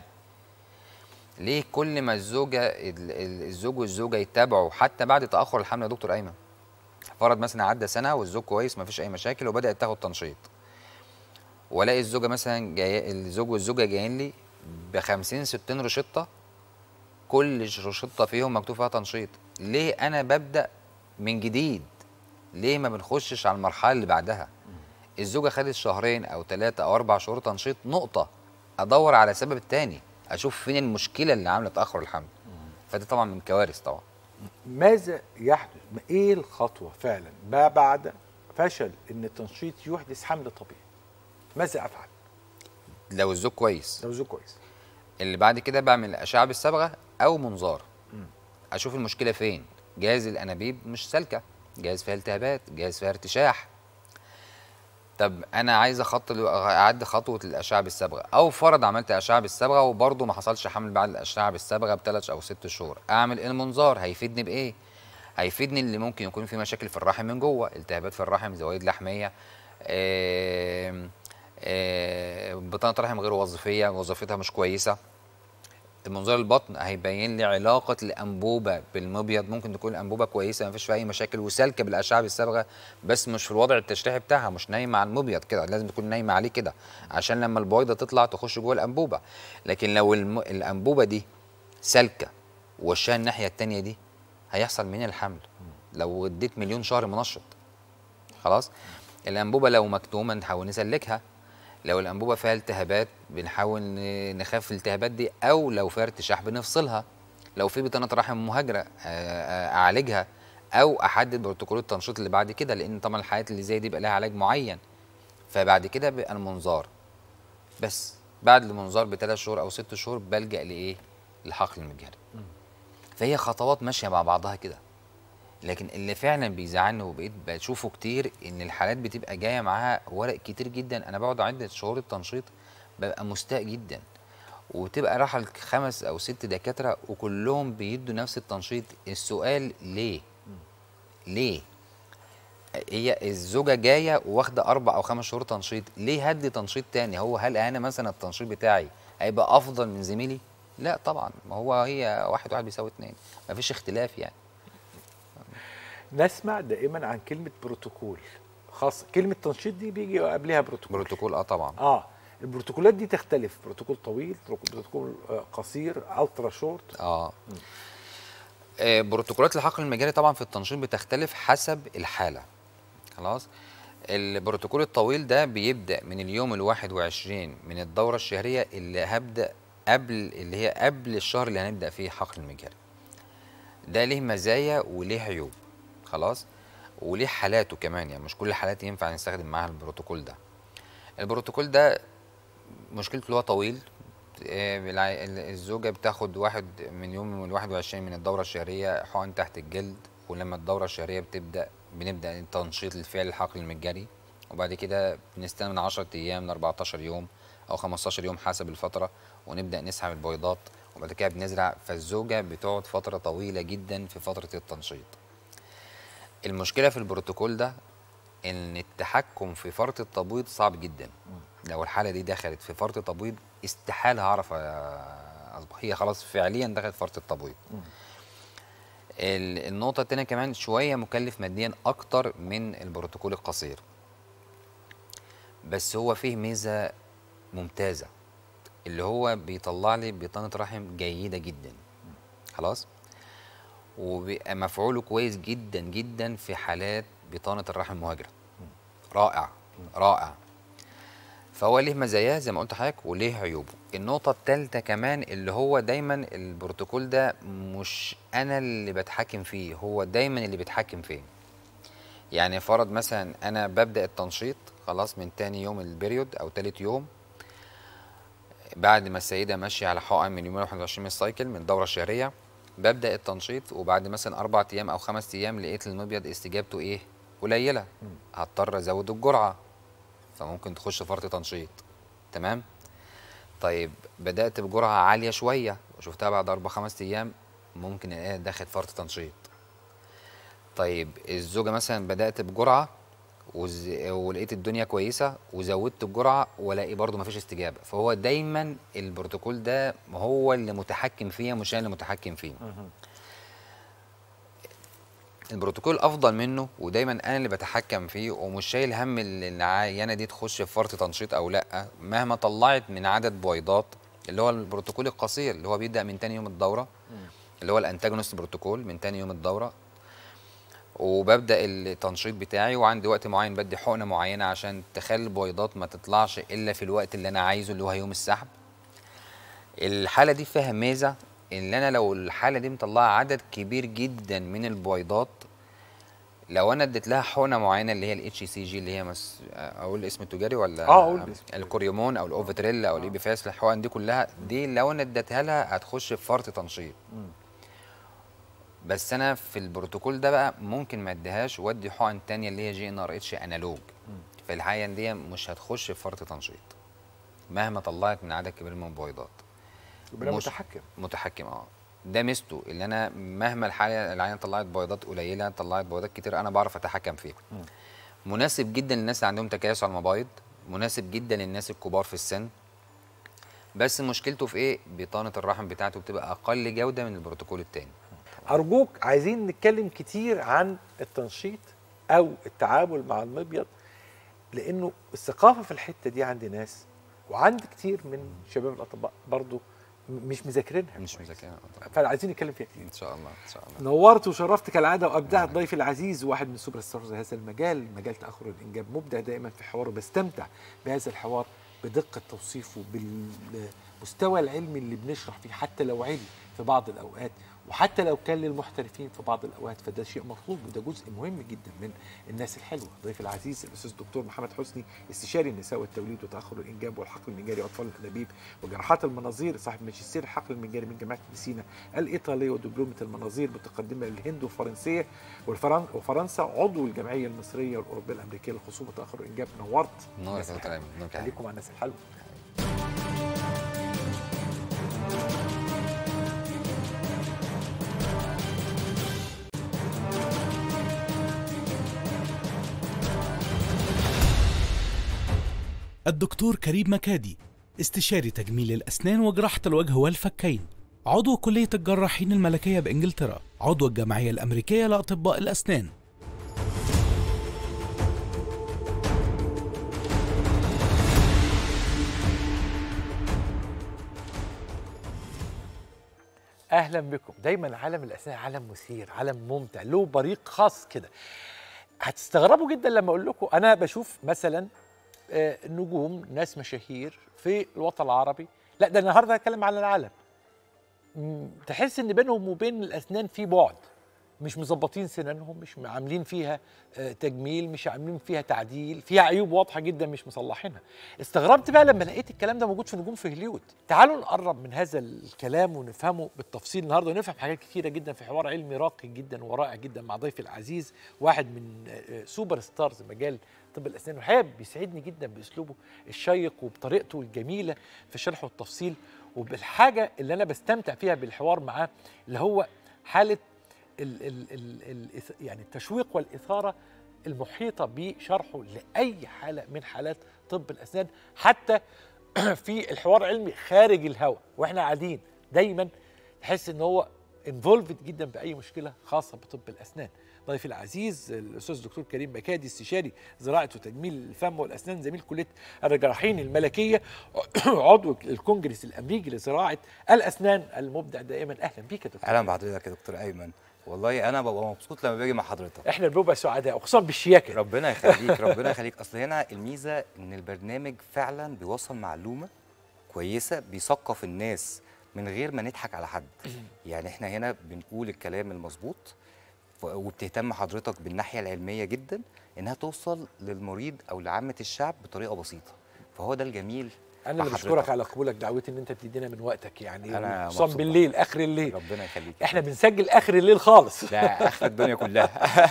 S7: ليه كل ما الزوجه ال- ال- الزوج والزوجه يتابعوا حتى بعد تاخر الحمل يا دكتور ايمن فرض مثلا عدى سنه والزوج كويس ما فيش اي مشاكل وبدات تاخد تنشيط والاقي الزوجه مثلا جاي الزوج والزوجه جايين لي ب 50 60 روشته كل روشته فيهم مكتوب فيها تنشيط ليه انا ببدا من جديد ليه ما بنخشش على المرحله اللي بعدها الزوجه خدت شهرين او ثلاثه او اربع شهور تنشيط نقطه ادور على سبب التاني اشوف فين المشكله اللي عامله تاخر الحمل فده طبعا من كوارث طبعا
S2: ماذا يحدث ما ايه الخطوه فعلا ما بعد فشل ان التنشيط يحدث حمل طبيعي ماذا افعل
S7: لو الزوج كويس
S2: لو زوج كويس
S7: اللي بعد كده بعمل اشعه بالصبغه او منظار اشوف المشكله فين جهاز الانابيب مش سالكه جهاز فيها التهابات جهاز فيها ارتشاح طب انا عايز اخط اعد خطوه الاشعه بالصبغه او فرض عملت اشعه بالصبغه وبرضه ما حصلش حمل بعد الاشعه بالصبغه بثلاث او ست شهور اعمل ايه المنظار هيفيدني بايه هيفيدني اللي ممكن يكون في مشاكل في الرحم من جوه التهابات في الرحم زوايد لحميه آم، آم، بطانه رحم غير وظيفيه وظيفتها مش كويسه المنظار البطن هيبين لي علاقه الانبوبه بالمبيض ممكن تكون الانبوبه كويسه ما فيش فيها اي مشاكل وسالكه بالاشعه بالصبغه بس مش في الوضع التشريحي بتاعها مش نايمه على المبيض كده لازم تكون نايمه عليه كده عشان لما البويضه تطلع تخش جوه الانبوبه لكن لو الم... الانبوبه دي سالكه ووشها الناحيه التانية دي هيحصل منين الحمل لو اديت مليون شهر منشط خلاص الانبوبه لو مكتومه نحاول نسلكها لو الانبوبه فيها التهابات بنحاول ن- نخفف الالتهابات دي او لو فيها ارتشاح بنفصلها لو في بطانه رحم مهاجره آه، آه، اعالجها او احدد بروتوكول التنشيط اللي بعد كده لان طبعا الحالات اللي زي دي بيبقى لها علاج معين فبعد كده بيبقى المنظار بس بعد المنظار بثلاث شهور او ست شهور بلجا لايه الحقل المجهري فهي خطوات ماشيه مع بعضها كده لكن اللي فعلا بيزعلني وبقيت بشوفه كتير ان الحالات بتبقى جايه معاها ورق كتير جدا انا بقعد اعد شهور التنشيط ببقى مستاء جدا وتبقى راحه خمس او ست دكاتره وكلهم بيدوا نفس التنشيط السؤال ليه ليه هي الزوجه جايه واخده اربع او خمس شهور تنشيط ليه هدي تنشيط تاني هو هل انا مثلا التنشيط بتاعي هيبقى افضل من زميلي لا طبعا ما هو هي واحد واحد بيساوي اتنين مفيش اختلاف يعني
S2: نسمع دائما عن كلمه بروتوكول خاص كلمه تنشيط دي بيجي قبلها بروتوكول
S7: بروتوكول اه طبعا
S2: اه البروتوكولات دي تختلف بروتوكول طويل بروتوكول آه، قصير الترا شورت
S7: اه آه، بروتوكولات الحقل المجاري طبعا في التنشيط بتختلف حسب الحاله خلاص البروتوكول الطويل ده بيبدا من اليوم الواحد وعشرين من الدوره الشهريه اللي هبدا قبل اللي هي قبل الشهر اللي هنبدا فيه حقل المجاري ده ليه مزايا وليه عيوب خلاص وليه حالاته كمان يعني مش كل حالات ينفع نستخدم معاها البروتوكول ده البروتوكول ده مشكلته اللي هو طويل آه، بالع- ال- الزوجة بتاخد واحد من يوم من الواحد وعشرين من الدورة الشهرية حقن تحت الجلد ولما الدورة الشهرية بتبدأ بنبدأ تنشيط الفعل الحقل المجاري وبعد كده بنستنى من 10 أيام ل 14 يوم أو 15 يوم حسب الفترة ونبدأ نسحب البيضات وبعد كده بنزرع فالزوجة بتقعد فترة طويلة جدا في فترة التنشيط المشكله في البروتوكول ده ان التحكم في فرط التبويض صعب جدا لو الحاله دي دخلت في فرط تبويض استحاله هعرف اصبح هي خلاص فعليا دخلت فرط التبويض ال- النقطه التانية كمان شويه مكلف ماديا اكتر من البروتوكول القصير بس هو فيه ميزه ممتازه اللي هو بيطلع لي بطانه رحم جيده جدا خلاص وبيبقى مفعوله كويس جدا جدا في حالات بطانه الرحم المهاجره رائع رائع فهو ليه مزاياه زي ما قلت لحضرتك وليه عيوبه النقطة الثالثة كمان اللي هو دايما البروتوكول ده مش أنا اللي بتحكم فيه هو دايما اللي بيتحكم فيه يعني فرض مثلا أنا ببدأ التنشيط خلاص من تاني يوم البريود أو تالت يوم بعد ما السيدة ماشية على حقن من يومين 21 من السايكل من الدورة الشهرية ببدأ التنشيط وبعد مثلا أربع أيام أو خمس أيام لقيت المبيض استجابته إيه؟ قليلة هضطر أزود الجرعة فممكن تخش فرط تنشيط تمام طيب بدات بجرعه عاليه شويه وشفتها بعد اربع خمس ايام ممكن الاقيها داخل فرط تنشيط طيب الزوجه مثلا بدات بجرعه وز... ولقيت الدنيا كويسه وزودت الجرعه والاقي برضو مفيش استجابه فهو دايما البروتوكول ده هو اللي متحكم فيها مش انا اللي متحكم فيه البروتوكول افضل منه ودايما انا اللي بتحكم فيه ومش شايل هم ال- العيانه دي تخش في فرط تنشيط او لا مهما طلعت من عدد بويضات اللي هو البروتوكول القصير اللي هو بيبدا من تاني يوم الدوره اللي هو الانتاجونست بروتوكول من تاني يوم الدوره وببدا التنشيط بتاعي وعندي وقت معين بدي حقنه معينه عشان تخلي البويضات ما تطلعش الا في الوقت اللي انا عايزه اللي هو يوم السحب الحاله دي فيها ميزه ان انا لو الحاله دي مطلعه عدد كبير جدا من البويضات لو انا اديت لها حقنه معينه اللي هي الاتش سي جي اللي هي مس... اقول الاسم التجاري ولا
S2: آه، قول الاسم
S7: الكوريومون او الاوفيتريل او الاي بي فاس الحقن دي كلها دي لو انا اديتها لها هتخش في فرط تنشيط بس انا في البروتوكول ده بقى ممكن ما اديهاش وادي حقن تانية اللي هي جي ان ار اتش انالوج في الحقيقه دي مش هتخش في فرط تنشيط مهما طلعت من عدد كبير من البويضات
S2: يبقى أنا
S7: مش-
S2: متحكم
S7: متحكم اه ده ميزته اللي انا مهما الحاله العينه طلعت بيضات قليله طلعت بيضات كتير انا بعرف اتحكم فيها مناسب جدا للناس اللي عندهم تكيس على المبايض مناسب جدا للناس الكبار في السن بس مشكلته في ايه بطانه الرحم بتاعته بتبقى اقل جوده من البروتوكول التاني
S2: ارجوك عايزين نتكلم كتير عن التنشيط او التعامل مع المبيض لانه الثقافه في الحته دي عند ناس وعند كتير من شباب الاطباء برضو م- مش مذاكرينها
S7: مش
S2: كويس.
S7: مذاكرها
S2: فعايزين نتكلم فيها كتير
S7: ان شاء الله ان شاء الله
S2: نورت وشرفت كالعاده وابدعت ضيفي العزيز واحد من سوبر ستارز هذا المجال مجال تاخر الانجاب مبدع دائما في حواره بستمتع بهذا الحوار بدقه توصيفه بالمستوى العلمي اللي بنشرح فيه حتى لو علم في بعض الاوقات وحتى لو كان للمحترفين في بعض الاوقات فده شيء مطلوب وده جزء مهم جدا من الناس الحلوه ضيفي العزيز الاستاذ الدكتور محمد حسني استشاري النساء والتوليد وتاخر الانجاب والحقل المنجري واطفال الانابيب وجراحات المناظير صاحب ماجستير الحقل المنجري من جامعه ميسينا الايطاليه ودبلومه المناظير متقدمه للهند والفرنسيه والفرن وفرنسا عضو الجمعيه المصريه والاوروبيه الامريكيه للخصوم وتاخر الانجاب نورت
S7: نور
S2: الناس
S7: يا
S2: الحلوة.
S7: كلام نور كلام
S2: خليكم مع الناس الحلوه
S8: الدكتور كريم مكادي استشاري تجميل الأسنان وجراحة الوجه والفكين عضو كلية الجراحين الملكية بإنجلترا عضو الجمعية الأمريكية لأطباء الأسنان
S2: اهلا بكم دايما عالم الاسنان عالم مثير عالم ممتع له بريق خاص كده هتستغربوا جدا لما اقول لكم انا بشوف مثلا آه، نجوم ناس مشاهير في الوطن العربي لا ده النهارده هتكلم على العالم م، تحس ان بينهم وبين الاسنان في بعد مش مظبطين سنانهم مش عاملين فيها آه، تجميل مش عاملين فيها تعديل فيها عيوب واضحه جدا مش مصلحينها استغربت بقى لما لقيت الكلام ده موجود في نجوم في هوليوود تعالوا نقرب من هذا الكلام ونفهمه بالتفصيل النهارده ونفهم حاجات كتيره جدا في حوار علمي راقي جدا ورائع جدا مع ضيفي العزيز واحد من آه، آه، سوبر ستارز مجال طب الاسنان والحقيقه بيسعدني جدا باسلوبه الشيق وبطريقته الجميله في الشرح والتفصيل وبالحاجه اللي انا بستمتع فيها بالحوار معاه اللي هو حاله ال ال ال ال يعني التشويق والاثاره المحيطه بشرحه لاي حاله من حالات طب الاسنان حتى في الحوار العلمي خارج الهواء واحنا قاعدين دايما تحس ان هو انفولفد جدا باي مشكله خاصه بطب الاسنان ضيفي العزيز الاستاذ الدكتور كريم مكادي استشاري زراعه وتجميل الفم والاسنان زميل كليه الجراحين الملكيه عضو الكونجرس الامريكي لزراعه الاسنان المبدع دائما اهلا بيك يا دكتور
S9: اهلا بحضرتك يا دكتور ايمن والله انا ببقى مبسوط لما باجي مع حضرتك
S2: احنا بنبقى سعداء وخصوصا بالشياكه
S9: ربنا يخليك ربنا يخليك اصل هنا الميزه ان البرنامج فعلا بيوصل معلومه كويسه بيثقف الناس من غير ما نضحك على حد يعني احنا هنا بنقول الكلام المظبوط ف- وبتهتم حضرتك بالناحيه العلميه جدا انها توصل للمريض او لعامه الشعب بطريقه بسيطه فهو ده الجميل
S2: انا
S9: مع
S2: اللي
S9: حضرتك.
S2: بشكرك على قبولك دعوتي ان انت بتدينا من وقتك يعني
S9: أنا
S2: خصوصا
S9: مبسوط.
S2: بالليل اخر الليل
S9: ربنا يخليك
S2: احنا بنسجل اخر الليل خالص
S9: لا اخر الدنيا كلها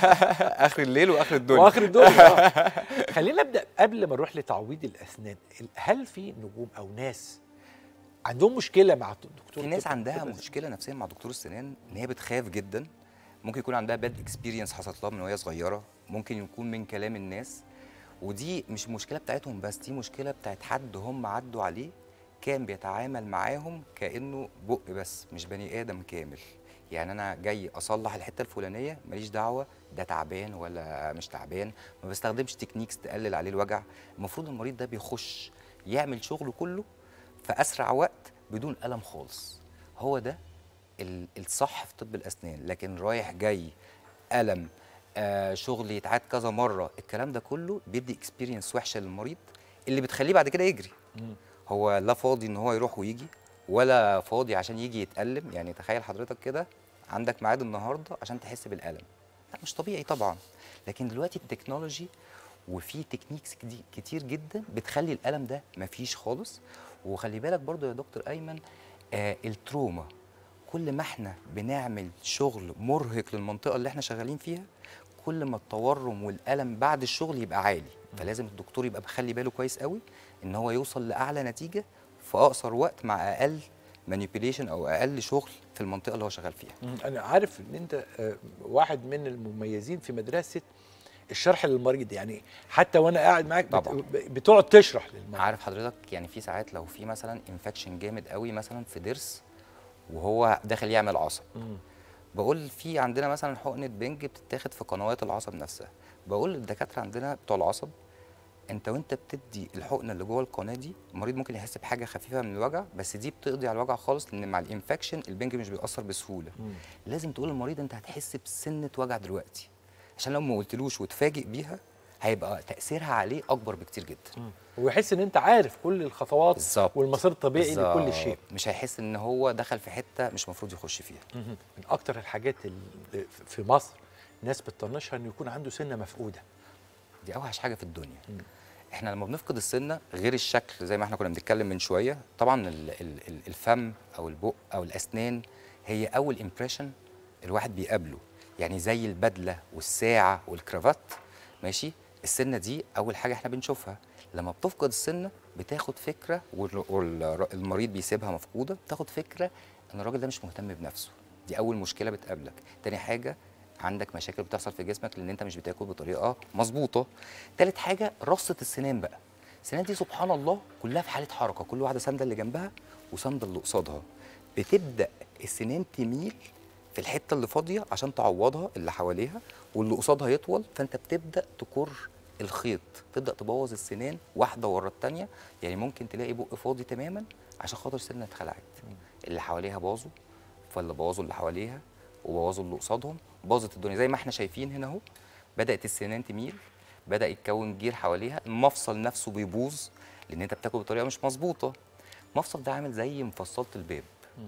S9: اخر الليل واخر الدنيا
S2: واخر الدنيا آه. خلينا نبدا قبل ما نروح لتعويض الاسنان هل في نجوم او ناس عندهم مشكله مع الدكتور
S9: في ناس
S2: طب-
S9: عندها
S2: طب-
S9: مشكله نفسيه مع دكتور السنان ان هي بتخاف جدا ممكن يكون عندها باد اكسبيرينس حصلت لها من وهي صغيره ممكن يكون من كلام الناس ودي مش المشكله بتاعتهم بس دي مشكله بتاعت حد هم عدوا عليه كان بيتعامل معاهم كانه بق بس مش بني ادم كامل يعني انا جاي اصلح الحته الفلانيه ماليش دعوه ده تعبان ولا مش تعبان ما بستخدمش تكنيكس تقلل عليه الوجع المفروض المريض ده بيخش يعمل شغله كله في اسرع وقت بدون الم خالص هو ده ال- الصح في طب الاسنان لكن رايح جاي الم آه شغل يتعاد كذا مره الكلام ده كله بيدي اكسبيرينس وحشه للمريض اللي بتخليه بعد كده يجري هو لا فاضي ان هو يروح ويجي ولا فاضي عشان يجي يتألم يعني تخيل حضرتك كده عندك ميعاد النهارده عشان تحس بالألم لا مش طبيعي طبعا لكن دلوقتي التكنولوجي وفي تكنيكس كدي- كتير جدا بتخلي الألم ده مفيش خالص وخلي بالك برضو يا دكتور أيمن آه التروما كل ما احنا بنعمل شغل مرهق للمنطقة اللي احنا شغالين فيها كل ما التورم والألم بعد الشغل يبقى عالي فلازم الدكتور يبقى مخلي باله كويس قوي ان هو يوصل لأعلى نتيجة في أقصر وقت مع أقل مانيبيوليشن أو أقل شغل في المنطقة اللي هو شغال فيها
S2: مم. انا عارف ان انت آه، واحد من المميزين في مدرسه الشرح للمريض يعني حتى وانا قاعد معاك بت-
S9: طبعاً.
S2: ب- بتقعد تشرح للمريض
S9: عارف حضرتك يعني في ساعات لو في مثلا انفكشن جامد قوي مثلا في ضرس وهو داخل يعمل عصب
S2: مم.
S9: بقول في عندنا مثلا حقنه بنج بتتاخد في قنوات العصب نفسها بقول للدكاتره عندنا بتوع العصب انت وانت بتدي الحقنه اللي جوه القناه دي المريض ممكن يحس بحاجه خفيفه من الوجع بس دي بتقضي على الوجع خالص لان مع الانفكشن البنج مش بيأثر بسهوله
S2: مم.
S9: لازم تقول للمريض انت هتحس بسنه وجع دلوقتي عشان لو ما قلتلوش وتفاجئ بيها هيبقى تاثيرها عليه اكبر بكتير جدا
S2: ويحس ان انت عارف كل الخطوات
S9: بالظبط
S2: والمسار الطبيعي لكل
S9: بالظبط.
S2: شيء
S9: مش هيحس ان هو دخل في حته مش المفروض يخش فيها
S2: مهم. من اكتر الحاجات اللي في مصر ناس بتطنشها انه يكون عنده سنه مفقوده
S9: دي اوحش حاجه في الدنيا
S2: مم.
S9: احنا لما بنفقد السنه غير الشكل زي ما احنا كنا بنتكلم من شويه طبعا ال- ال- ال- الفم او البق او الاسنان هي اول امبريشن الواحد بيقابله يعني زي البدله والساعه والكرافات ماشي السنه دي اول حاجه احنا بنشوفها لما بتفقد السنه بتاخد فكره والمريض بيسيبها مفقوده بتاخد فكره ان الراجل ده مش مهتم بنفسه دي اول مشكله بتقابلك تاني حاجه عندك مشاكل بتحصل في جسمك لان انت مش بتاكل بطريقه مظبوطه تالت حاجه رصه السنان بقى السنان دي سبحان الله كلها في حاله حركه كل واحده سانده اللي جنبها وسانده اللي قصادها بتبدا السنان تميل في الحته اللي فاضيه عشان تعوضها اللي حواليها واللي قصادها يطول فانت بتبدا تكر الخيط تبدا تبوظ السنان واحده ورا الثانيه يعني ممكن تلاقي بق فاضي تماما عشان خاطر سنه اتخلعت اللي حواليها باظوا فاللي بوظوا اللي حواليها وبوظوا اللي قصادهم باظت الدنيا زي ما احنا شايفين هنا اهو بدات السنان تميل بدا يتكون جير حواليها المفصل نفسه بيبوظ لان انت بتاكل بطريقه مش مظبوطه المفصل ده عامل زي مفصله الباب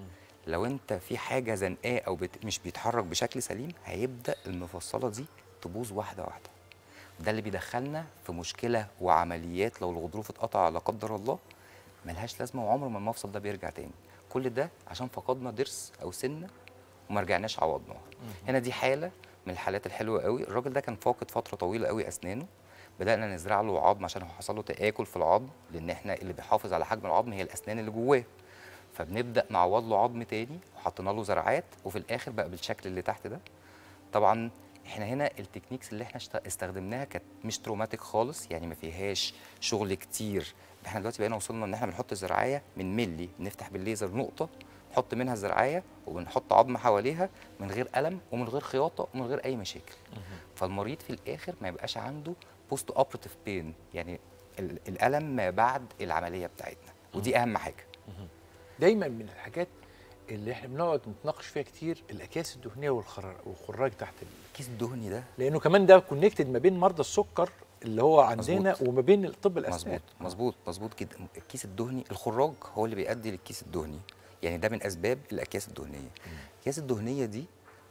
S9: لو انت في حاجه زنقاه او بت... مش بيتحرك بشكل سليم هيبدا المفصله دي تبوظ واحده واحده ده اللي بيدخلنا في مشكله وعمليات لو الغضروف اتقطع لا قدر الله ملهاش لازمه وعمر ما المفصل ده بيرجع تاني كل ده عشان فقدنا ضرس او سنه وما رجعناش عوضناها هنا دي حاله من الحالات الحلوه قوي الراجل ده كان فاقد فتره طويله قوي اسنانه بدانا نزرع له عظم عشان هو حصل له تاكل في العظم لان احنا اللي بيحافظ على حجم العظم هي الاسنان اللي جواه فبنبدا نعوض له عظم تاني وحطينا له زرعات وفي الاخر بقى بالشكل اللي تحت ده طبعا احنا هنا التكنيكس اللي احنا اشت- استخدمناها كانت مش تروماتيك خالص يعني ما فيهاش شغل كتير احنا دلوقتي بقينا وصلنا ان احنا بنحط الزراعيه من ملي نفتح بالليزر نقطه نحط منها الزراعيه وبنحط عظم حواليها من غير الم ومن غير خياطه ومن غير اي مشاكل فالمريض في الاخر ما يبقاش عنده بوست اوبراتيف بين يعني ال- الالم ما بعد العمليه بتاعتنا ودي اهم حاجه
S2: دايما من الحاجات اللي احنا بنقعد نتناقش فيها كتير الاكياس الدهنيه والخر- والخراج تحت ال...
S9: الكيس الدهني ده
S2: لانه كمان ده كونكتد ما بين مرضى السكر اللي هو عندنا
S9: مظبوط.
S2: وما بين الطب الاسنان
S9: مظبوط مظبوط مظبوط جدا الكيس الدهني الخراج هو اللي بيؤدي للكيس الدهني يعني ده من اسباب الاكياس الدهنيه الاكياس الدهنيه دي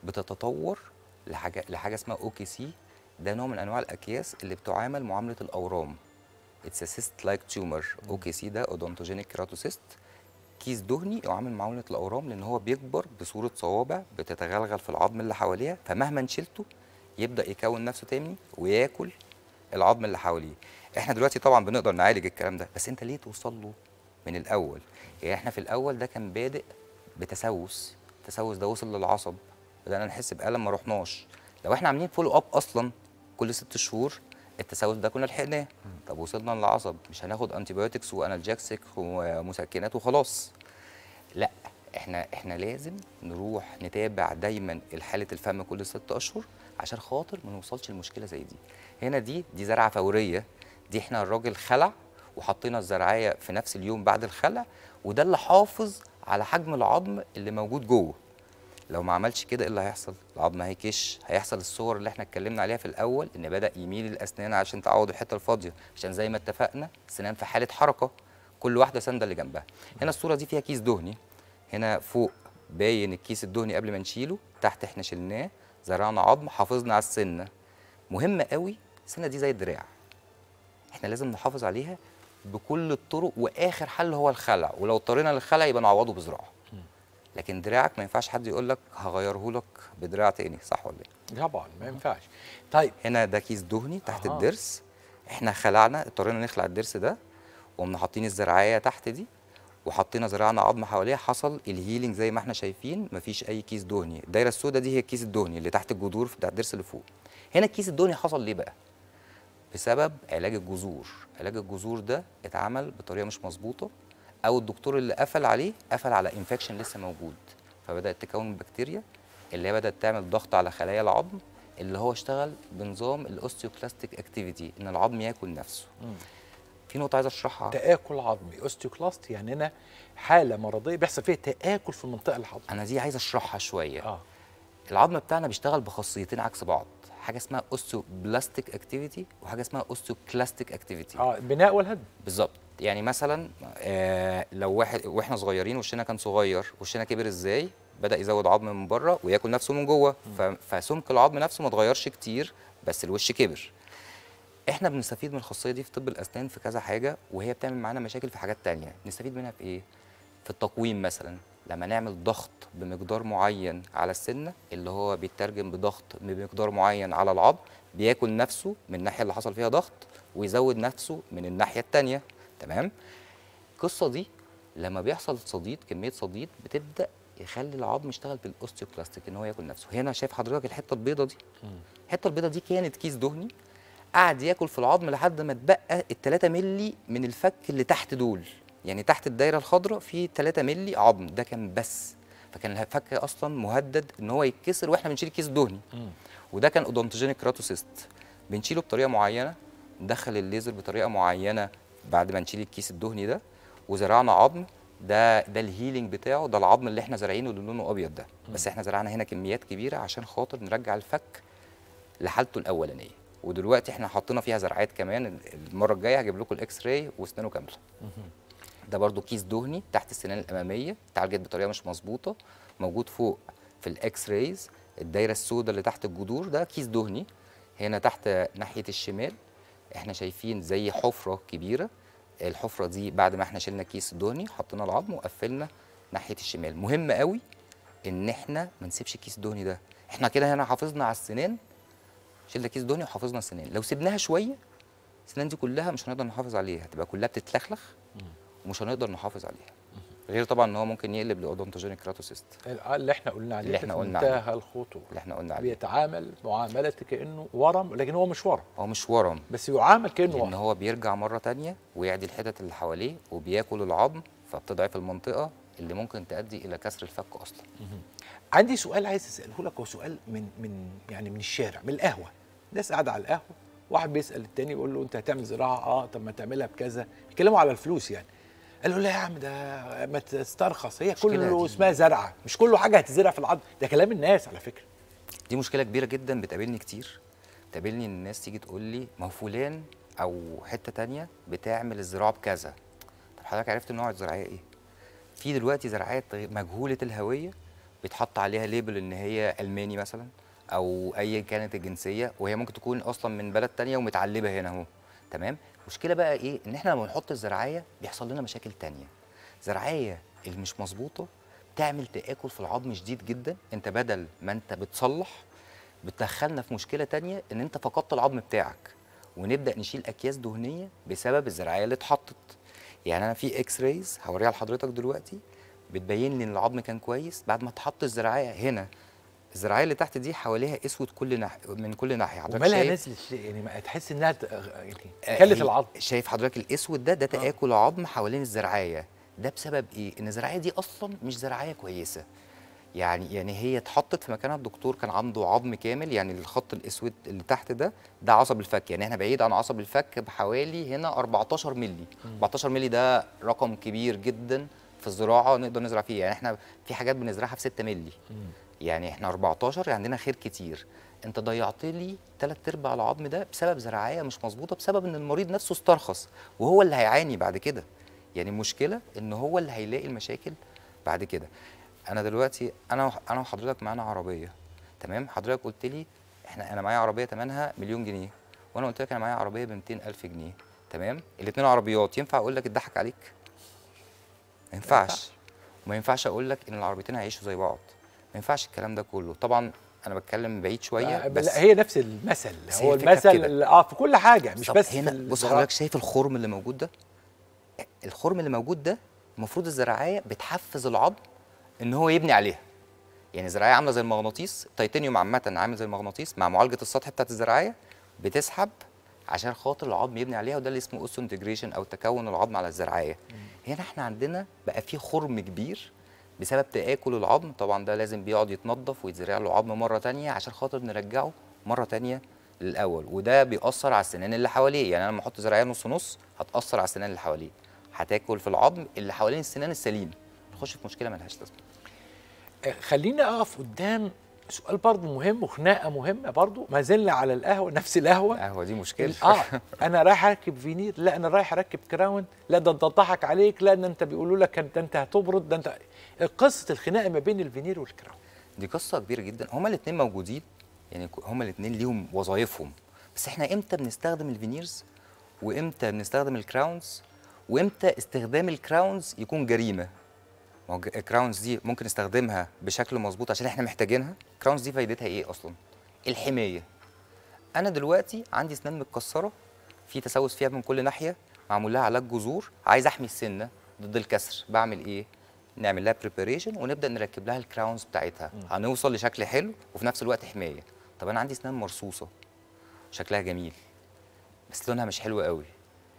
S9: بتتطور لحاجه لحاجه اسمها او كي سي ده نوع من انواع الاكياس اللي بتعامل معامله الاورام اتس سيست لايك تيومر او كي سي ده اودونتوجينيك كيراتوسيست كيس دهني يعامل معامله الاورام لان هو بيكبر بصوره صوابع بتتغلغل في العظم اللي حواليها فمهما شلته يبدا يكون نفسه تاني وياكل العظم اللي حواليه احنا دلوقتي طبعا بنقدر نعالج الكلام ده بس انت ليه توصل له من الاول يعني احنا في الاول ده كان بادئ بتسوس التسوس ده وصل للعصب بدانا نحس بالم ما رحناش لو احنا عاملين فولو اب اصلا كل ست شهور التسوس ده كنا لحقناه طب وصلنا للعصب مش هناخد انتيبيوتكس وانالجيكسيك ومسكنات وخلاص لا احنا احنا لازم نروح نتابع دايما حاله الفم كل ست اشهر عشان خاطر ما نوصلش لمشكله زي دي هنا دي دي زرعه فوريه دي احنا الراجل خلع وحطينا الزرعيه في نفس اليوم بعد الخلع وده اللي حافظ على حجم العظم اللي موجود جوه لو ما عملش كده ايه اللي هيحصل العظم هيكش هيحصل الصور اللي احنا اتكلمنا عليها في الاول ان بدا يميل الاسنان عشان تعوض الحته الفاضيه عشان زي ما اتفقنا السنان في حاله حركه كل واحده سانده اللي جنبها هنا الصوره دي فيها كيس دهني هنا فوق باين الكيس الدهني قبل ما نشيله تحت احنا شلناه زرعنا عظم حافظنا على السنه مهمه قوي السنه دي زي الدراع احنا لازم نحافظ عليها بكل الطرق واخر حل هو الخلع ولو اضطرينا للخلع يبقى نعوضه بزراعه لكن دراعك ما ينفعش حد يقول لك هغيره لك بدراع تاني صح ولا ايه
S2: طبعا ما ينفعش طيب
S9: هنا ده كيس دهني تحت
S2: أها.
S9: الضرس احنا خلعنا اضطرينا نخلع الضرس ده وقمنا حاطين الزراعيه تحت دي وحطينا زرعنا عظم حواليها حصل الهيلينج زي ما احنا شايفين مفيش اي كيس دهني الدايره السوداء دي هي الكيس الدهني اللي تحت الجذور بتاع الضرس اللي فوق هنا الكيس الدهني حصل ليه بقى بسبب علاج الجذور علاج الجذور ده اتعمل بطريقه مش مظبوطه او الدكتور اللي قفل عليه قفل على انفكشن لسه موجود فبدات تكون البكتيريا اللي هي بدات تعمل ضغط على خلايا العظم اللي هو اشتغل بنظام الاوستيوكلاستيك اكتيفيتي ان العظم ياكل نفسه في نقطه عايز اشرحها
S2: تآكل عظمي اوستيوكلاست يعني انا حاله مرضيه بيحصل فيها تآكل في المنطقه العظميه
S9: انا دي عايز اشرحها شويه
S2: اه
S9: العظم بتاعنا بيشتغل بخاصيتين عكس بعض حاجه اسمها اوستيوبلاستيك اكتيفيتي وحاجه اسمها اوستيوكلاستيك اكتيفيتي
S2: اه البناء والهدم
S9: بالظبط يعني مثلا آه لو واحد واحنا صغيرين وشنا كان صغير وشنا كبر ازاي بدا يزود عظم من بره وياكل نفسه من جوه ف- فسمك العظم نفسه ما اتغيرش كتير بس الوش كبر احنا بنستفيد من الخاصيه دي في طب الاسنان في كذا حاجه وهي بتعمل معانا مشاكل في حاجات تانية نستفيد منها في ايه في التقويم مثلا لما نعمل ضغط بمقدار معين على السنه اللي هو بيترجم بضغط بمقدار معين على العظم بياكل نفسه من الناحيه اللي حصل فيها ضغط ويزود نفسه من الناحيه التانية تمام القصه دي لما بيحصل صديد كميه صديد بتبدا يخلي العظم يشتغل بالاوستيوكلاستيك ان هو ياكل نفسه هنا شايف حضرتك الحته البيضه دي الحته البيضه دي كانت كيس دهني قعد ياكل في العظم لحد ما اتبقى ال 3 مللي من الفك اللي تحت دول يعني تحت الدايره الخضراء في 3 مللي عظم ده كان بس فكان الفك اصلا مهدد ان هو يتكسر واحنا بنشيل كيس دهني وده كان اودونتوجينيك كراتوسيست بنشيله بطريقه معينه ندخل الليزر بطريقه معينه بعد ما نشيل الكيس الدهني ده وزرعنا عظم ده ده الهيلينج بتاعه ده العظم اللي احنا زارعينه اللي لونه ابيض ده بس احنا زرعنا هنا كميات كبيره عشان خاطر نرجع الفك لحالته الاولانيه ودلوقتي احنا حطينا فيها زرعات كمان المره الجايه هجيب لكم الاكس راي واسنانه كامله ده برضو كيس دهني تحت السنان الاماميه اتعالجت بطريقه مش مظبوطه موجود فوق في الاكس رايز الدايره السوداء اللي تحت الجذور ده كيس دهني هنا تحت ناحيه الشمال احنا شايفين زي حفره كبيره الحفره دي بعد ما احنا شلنا كيس الدهني حطينا العظم وقفلنا ناحيه الشمال مهم قوي ان احنا ما نسيبش الكيس الدهني ده احنا كده هنا حافظنا على السنان شلنا كيس دهني وحافظنا السنان لو سيبناها شويه السنان دي كلها مش هنقدر نحافظ عليها هتبقى كلها بتتلخلخ ومش هنقدر نحافظ عليها غير طبعا ان هو ممكن يقلب لاودونتوجينيك كراتوسيست
S2: اللي احنا قلنا عليه
S9: اللي احنا
S2: في
S9: قلنا
S2: منتهى الخطوره
S9: اللي احنا قلنا عليه
S2: بيتعامل معامله كانه ورم لكن هو مش ورم
S9: هو مش ورم
S2: بس يعامل كانه
S9: لان
S2: ورم
S9: هو بيرجع مره تانية ويعدي الحتت اللي حواليه وبياكل العظم فبتضعف المنطقه اللي ممكن تؤدي الى كسر الفك اصلا
S2: عندي سؤال عايز اساله لك هو سؤال من من يعني من الشارع من القهوه ناس قاعده على القهوه واحد بيسال التاني يقول له انت هتعمل زراعه اه طب ما تعملها بكذا بيتكلموا على الفلوس يعني قال له لا يا عم ده ما تسترخص هي
S9: مشكلة
S2: كله
S9: دي.
S2: اسمها زرعه مش كله حاجه هتزرع في العظم ده كلام الناس على فكره
S9: دي مشكله كبيره جدا بتقابلني كتير بتقابلني إن الناس تيجي تقول لي ما هو فلان او حته تانية بتعمل الزراعه بكذا طب حضرتك عرفت نوع الزراعيه ايه في دلوقتي زراعات غ- مجهوله الهويه بيتحط عليها ليبل ان هي الماني مثلا او ايا كانت الجنسيه وهي ممكن تكون اصلا من بلد تانية ومتعلبه هنا اهو تمام المشكله بقى ايه ان احنا لما نحط الزراعيه بيحصل لنا مشاكل تانية زراعيه اللي مش مظبوطه تعمل تاكل في العظم شديد جدا انت بدل ما انت بتصلح بتدخلنا في مشكله تانية ان انت فقدت العظم بتاعك ونبدا نشيل اكياس دهنيه بسبب الزراعيه اللي اتحطت يعني انا في اكس رايز هوريها لحضرتك دلوقتي بتبين لي ان العظم كان كويس بعد ما اتحط الزراعيه هنا الزراعيه اللي تحت دي حواليها اسود كل ناحيه من كل ناحيه حضرتك
S2: ومالها
S9: شايف-
S2: نزلت ليه؟ يعني ما تحس انها ت- يعني
S9: آه،
S2: كلت
S9: هي-
S2: العظم
S9: شايف حضرتك الاسود ده ده تاكل عظم حوالين الزراعيه ده بسبب ايه ان الزراعيه دي اصلا مش زراعيه كويسه يعني يعني هي اتحطت في مكانها الدكتور كان عنده عظم كامل يعني الخط الاسود اللي تحت ده ده عصب الفك يعني احنا بعيد عن عصب الفك بحوالي هنا 14 مللي 14 مللي ده رقم كبير جدا في الزراعه نقدر نزرع فيه يعني احنا في حاجات بنزرعها في 6 مللي يعني احنا 14 عندنا خير كتير انت ضيعت لي ثلاث ارباع العظم ده بسبب زراعيه مش مظبوطه بسبب ان المريض نفسه استرخص وهو اللي هيعاني بعد كده يعني المشكله ان هو اللي هيلاقي المشاكل بعد كده انا دلوقتي انا وح- انا وحضرتك معانا عربيه تمام حضرتك قلت لي احنا انا معايا عربيه ثمنها مليون جنيه وانا قلت لك انا معايا عربيه ب 200000 جنيه تمام الاثنين عربيات ينفع اقول لك اتضحك عليك ما ينفعش وما ينفعش اقول لك ان العربيتين هيعيشوا زي بعض ما ينفعش الكلام ده كله طبعا انا بتكلم بعيد شويه
S2: آه،
S9: بس
S2: لا، هي نفس المثل
S9: بس
S2: هو
S9: هي الفكرة في
S2: المثل
S9: كده.
S2: اللي- اه في كل حاجه مش
S9: طب
S2: بس في
S9: هنا بص
S2: الزراعة.
S9: حضرتك شايف الخرم اللي موجود ده الخرم اللي موجود ده المفروض الزراعيه بتحفز العظم ان هو يبني عليها يعني الزراعيه عامله زي المغناطيس التيتانيوم عامه عامل زي المغناطيس مع معالجه السطح بتاعت الزراعيه بتسحب عشان خاطر العظم يبني عليها وده اللي اسمه اوسو انتجريشن او تكون العظم على الزراعيه هنا احنا عندنا بقى في خرم كبير بسبب تآكل العظم طبعا ده لازم بيقعد يتنضف ويتزرع له عظم مره تانية عشان خاطر نرجعه مره تانية للاول وده بيأثر على السنان اللي حواليه يعني انا لما احط زراعيه نص نص هتأثر على السنان اللي حواليه هتاكل في العظم اللي حوالين السنان السليم نخش في مشكله ملهاش لازمه
S2: آه، خليني اقف قدام سؤال برضه مهم وخناقه مهمه برضه ما زلنا على القهوه نفس القهوه
S9: القهوه دي مشكله
S2: اه انا رايح اركب فينير لا انا رايح اركب كراون لا ده انت ضحك عليك لا ده انت بيقولوا لك ده انت هتبرد ده انت قصه الخناقه ما بين الفينير والكراون
S9: دي قصه كبيره جدا هما الاثنين موجودين يعني ك- هما الاثنين ليهم وظائفهم بس احنا امتى بنستخدم الفينيرز وامتى بنستخدم الكراونز وامتى استخدام الكراونز يكون جريمه ما هو ج- الكراونز دي ممكن نستخدمها بشكل مظبوط عشان احنا محتاجينها الكراونز دي فايدتها ايه اصلا الحمايه انا دلوقتي عندي اسنان متكسره في تسوس فيها من كل ناحيه معمول لها علاج جذور عايز احمي السنه ضد الكسر بعمل ايه نعمل لها بريباريشن ونبدا نركب لها الكراونز بتاعتها هنوصل لشكل حلو وفي نفس الوقت حمايه طب انا عندي اسنان مرصوصه شكلها جميل بس لونها مش حلو قوي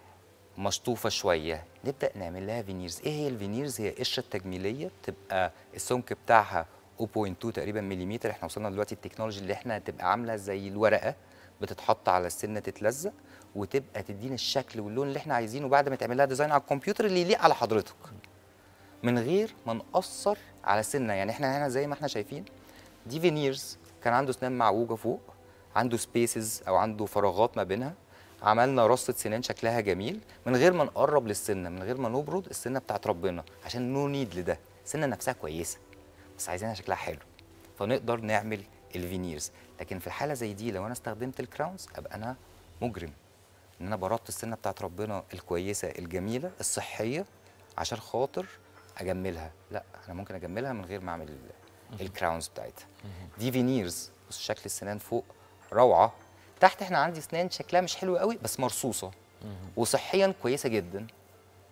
S9: مشطوفه شويه نبدا نعمل لها فينيرز ايه هي الفينيرز هي قشره تجميليه بتبقى السمك بتاعها 0.2 تقريبا مليمتر احنا وصلنا دلوقتي التكنولوجي اللي احنا هتبقى عامله زي الورقه بتتحط على السنه تتلزق وتبقى تدينا الشكل واللون اللي احنا عايزينه بعد ما تعمل لها ديزاين على الكمبيوتر اللي يليق على حضرتك من غير ما نأثر على السنه يعني احنا هنا زي ما احنا شايفين دي فينيرز كان عنده سنان معوجه فوق عنده سبيسز او عنده فراغات ما بينها عملنا رصة سنان شكلها جميل من غير ما نقرب للسنه من غير ما نبرد السنه بتاعت ربنا عشان نو نيد لده السنه نفسها كويسه بس عايزينها شكلها حلو فنقدر نعمل الفينيرز لكن في الحاله زي دي لو انا استخدمت الكراونز ابقى انا مجرم ان انا بردت السنه بتاعت ربنا الكويسه الجميله الصحيه عشان خاطر اجملها لا انا ممكن اجملها من غير ما اعمل ال- الكراونز بتاعتها دي فينيرز بص شكل السنان فوق روعه تحت احنا عندي سنان شكلها مش حلو قوي بس مرصوصه وصحيا كويسه جدا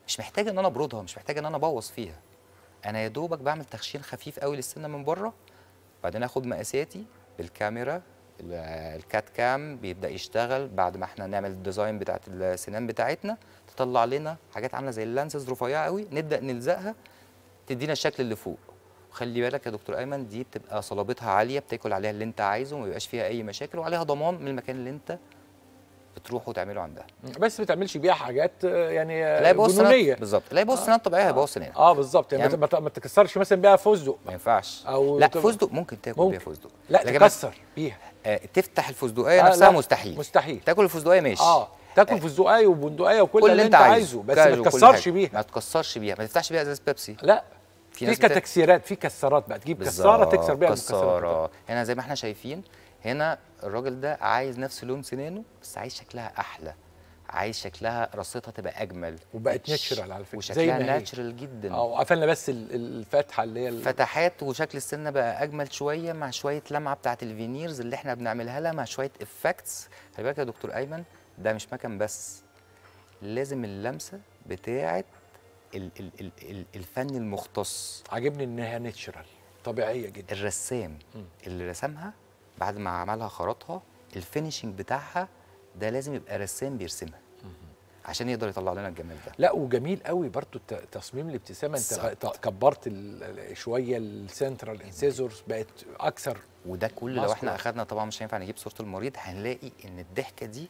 S9: مش محتاج ان انا ابردها مش محتاج ان انا ابوظ فيها انا يا دوبك بعمل تخشين خفيف قوي للسنه من بره بعدين اخد مقاساتي بالكاميرا ال- الكات كام بيبدا يشتغل بعد ما احنا نعمل الديزاين بتاعت السنان بتاعتنا تطلع لنا حاجات عامله زي اللانسز رفيعه قوي نبدا نلزقها تدينا الشكل اللي فوق خلي بالك يا دكتور ايمن دي بتبقى صلابتها عاليه بتاكل عليها اللي انت عايزه وما بيبقاش فيها اي مشاكل وعليها ضمان من المكان اللي انت بتروح وتعمله عندها
S2: بس ما تعملش بيها حاجات آه، يعني آه،
S9: لا يبوظ
S2: جنونيه
S9: سنان بالظبط لا يبوظ سنان طبيعيه هيبوظ سنانك
S2: اه بالظبط يعني,
S9: يعني-
S2: ما ت- ما تكسرش مثلا بيها فستق
S9: ما ينفعش
S2: أو
S9: لا
S2: تبقى-
S9: فستق ممكن تاكل
S2: ممكن.
S9: بيها فستق
S2: لا
S9: لكن
S2: تكسر بيها
S9: آه تفتح الفستقيه
S2: آه،
S9: نفسها
S2: لا،
S9: مستحيل
S2: مستحيل
S9: تاكل الفستقيه ماشي
S2: اه تاكل فستقايه وبندقيه وكل
S9: كل
S2: اللي انت عايزه بس ما
S9: كاجو وكل
S2: تكسرش
S9: حاجة.
S2: بيها
S9: ما تكسرش بيها ما تفتحش بيها ازاز بيبسي
S2: لا
S9: في
S2: في
S9: ناس بتا-
S2: كتكسيرات في كسرات بقى تجيب كساره
S9: بالظبط،
S2: تكسر بيها المكسرات
S9: كساره هنا زي ما احنا شايفين هنا الراجل ده عايز نفس لون سنانه بس عايز شكلها احلى عايز شكلها رصتها تبقى اجمل
S2: وبقت
S9: ش-
S2: ناتشرال على فكره زي
S9: وشكلها
S2: ما هي
S9: ناتشرال جدا
S2: اه وقفلنا بس ال- الفتحه اللي هي ال-
S9: فتحات وشكل السنه بقى اجمل شويه مع شويه لمعه بتاعه الفينيرز اللي احنا بنعملها لها مع شويه افكتس خلي بالك يا دكتور ايمن ده مش مكان بس لازم اللمسه بتاعه ال ال ال ال الفن المختص
S2: عاجبني انها ناتشرال طبيعيه جدا
S9: الرسام اللي رسمها بعد ما عملها خرطها الفينيشنج بتاعها ده لازم يبقى رسام بيرسمها عشان يقدر يطلع لنا الجمال ده
S2: لا وجميل قوي برضو الت- تصميم الابتسامه انت
S9: بالظبط.
S2: غ- كبرت ال- ال- شويه السنترال انسيزورز بقت اكثر
S9: وده كل لو احنا
S2: ماسكولار.
S9: اخدنا طبعا مش هينفع نجيب صوره المريض هنلاقي ان الضحكه دي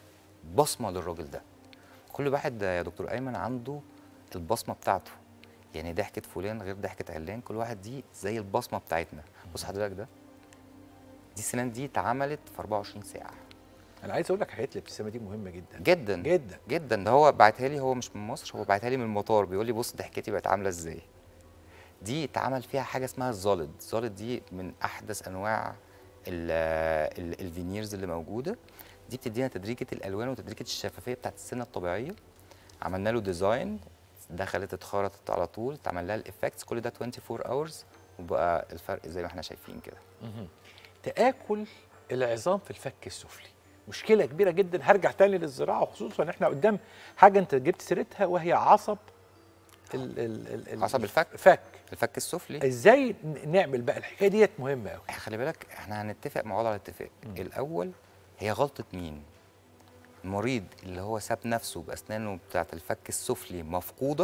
S9: بصمه للراجل ده كل واحد يا دكتور ايمن عنده البصمه بتاعته يعني ضحكه فلان غير ضحكه علان كل واحد دي زي البصمه بتاعتنا بص حضرتك ده دي السنان دي اتعملت في 24 ساعه
S2: انا عايز اقول لك حياه الابتسامه دي مهمه جدا
S9: جدا
S2: جدا
S9: جدا ده هو بعتها لي هو مش من مصر هو بعتها لي من المطار بيقول لي بص ضحكتي بقت عامله ازاي دي اتعمل فيها حاجه اسمها الزالد الزالد دي من احدث انواع ال- ال- الفينيرز اللي موجوده دي بتدينا تدريجه الالوان وتدريجه الشفافيه بتاعت السنه الطبيعيه عملنا له ديزاين دخلت اتخرطت على طول اتعمل لها الافكتس كل ده 24 اورز وبقى الفرق زي ما احنا شايفين كده
S2: تاكل العظام في الفك السفلي مشكله كبيره جدا هرجع تاني للزراعه وخصوصا ان احنا قدام حاجه انت جبت سيرتها وهي عصب ال ال ال ال
S9: عصب الفك.
S2: فك
S9: الفك السفلي
S2: ازاي ن- نعمل بقى الحكايه ديت مهمه قوي
S9: خلي بالك احنا هنتفق مع بعض على اتفاق الاول هي غلطه مين المريض اللي هو ساب نفسه باسنانه بتاعه الفك السفلي مفقوده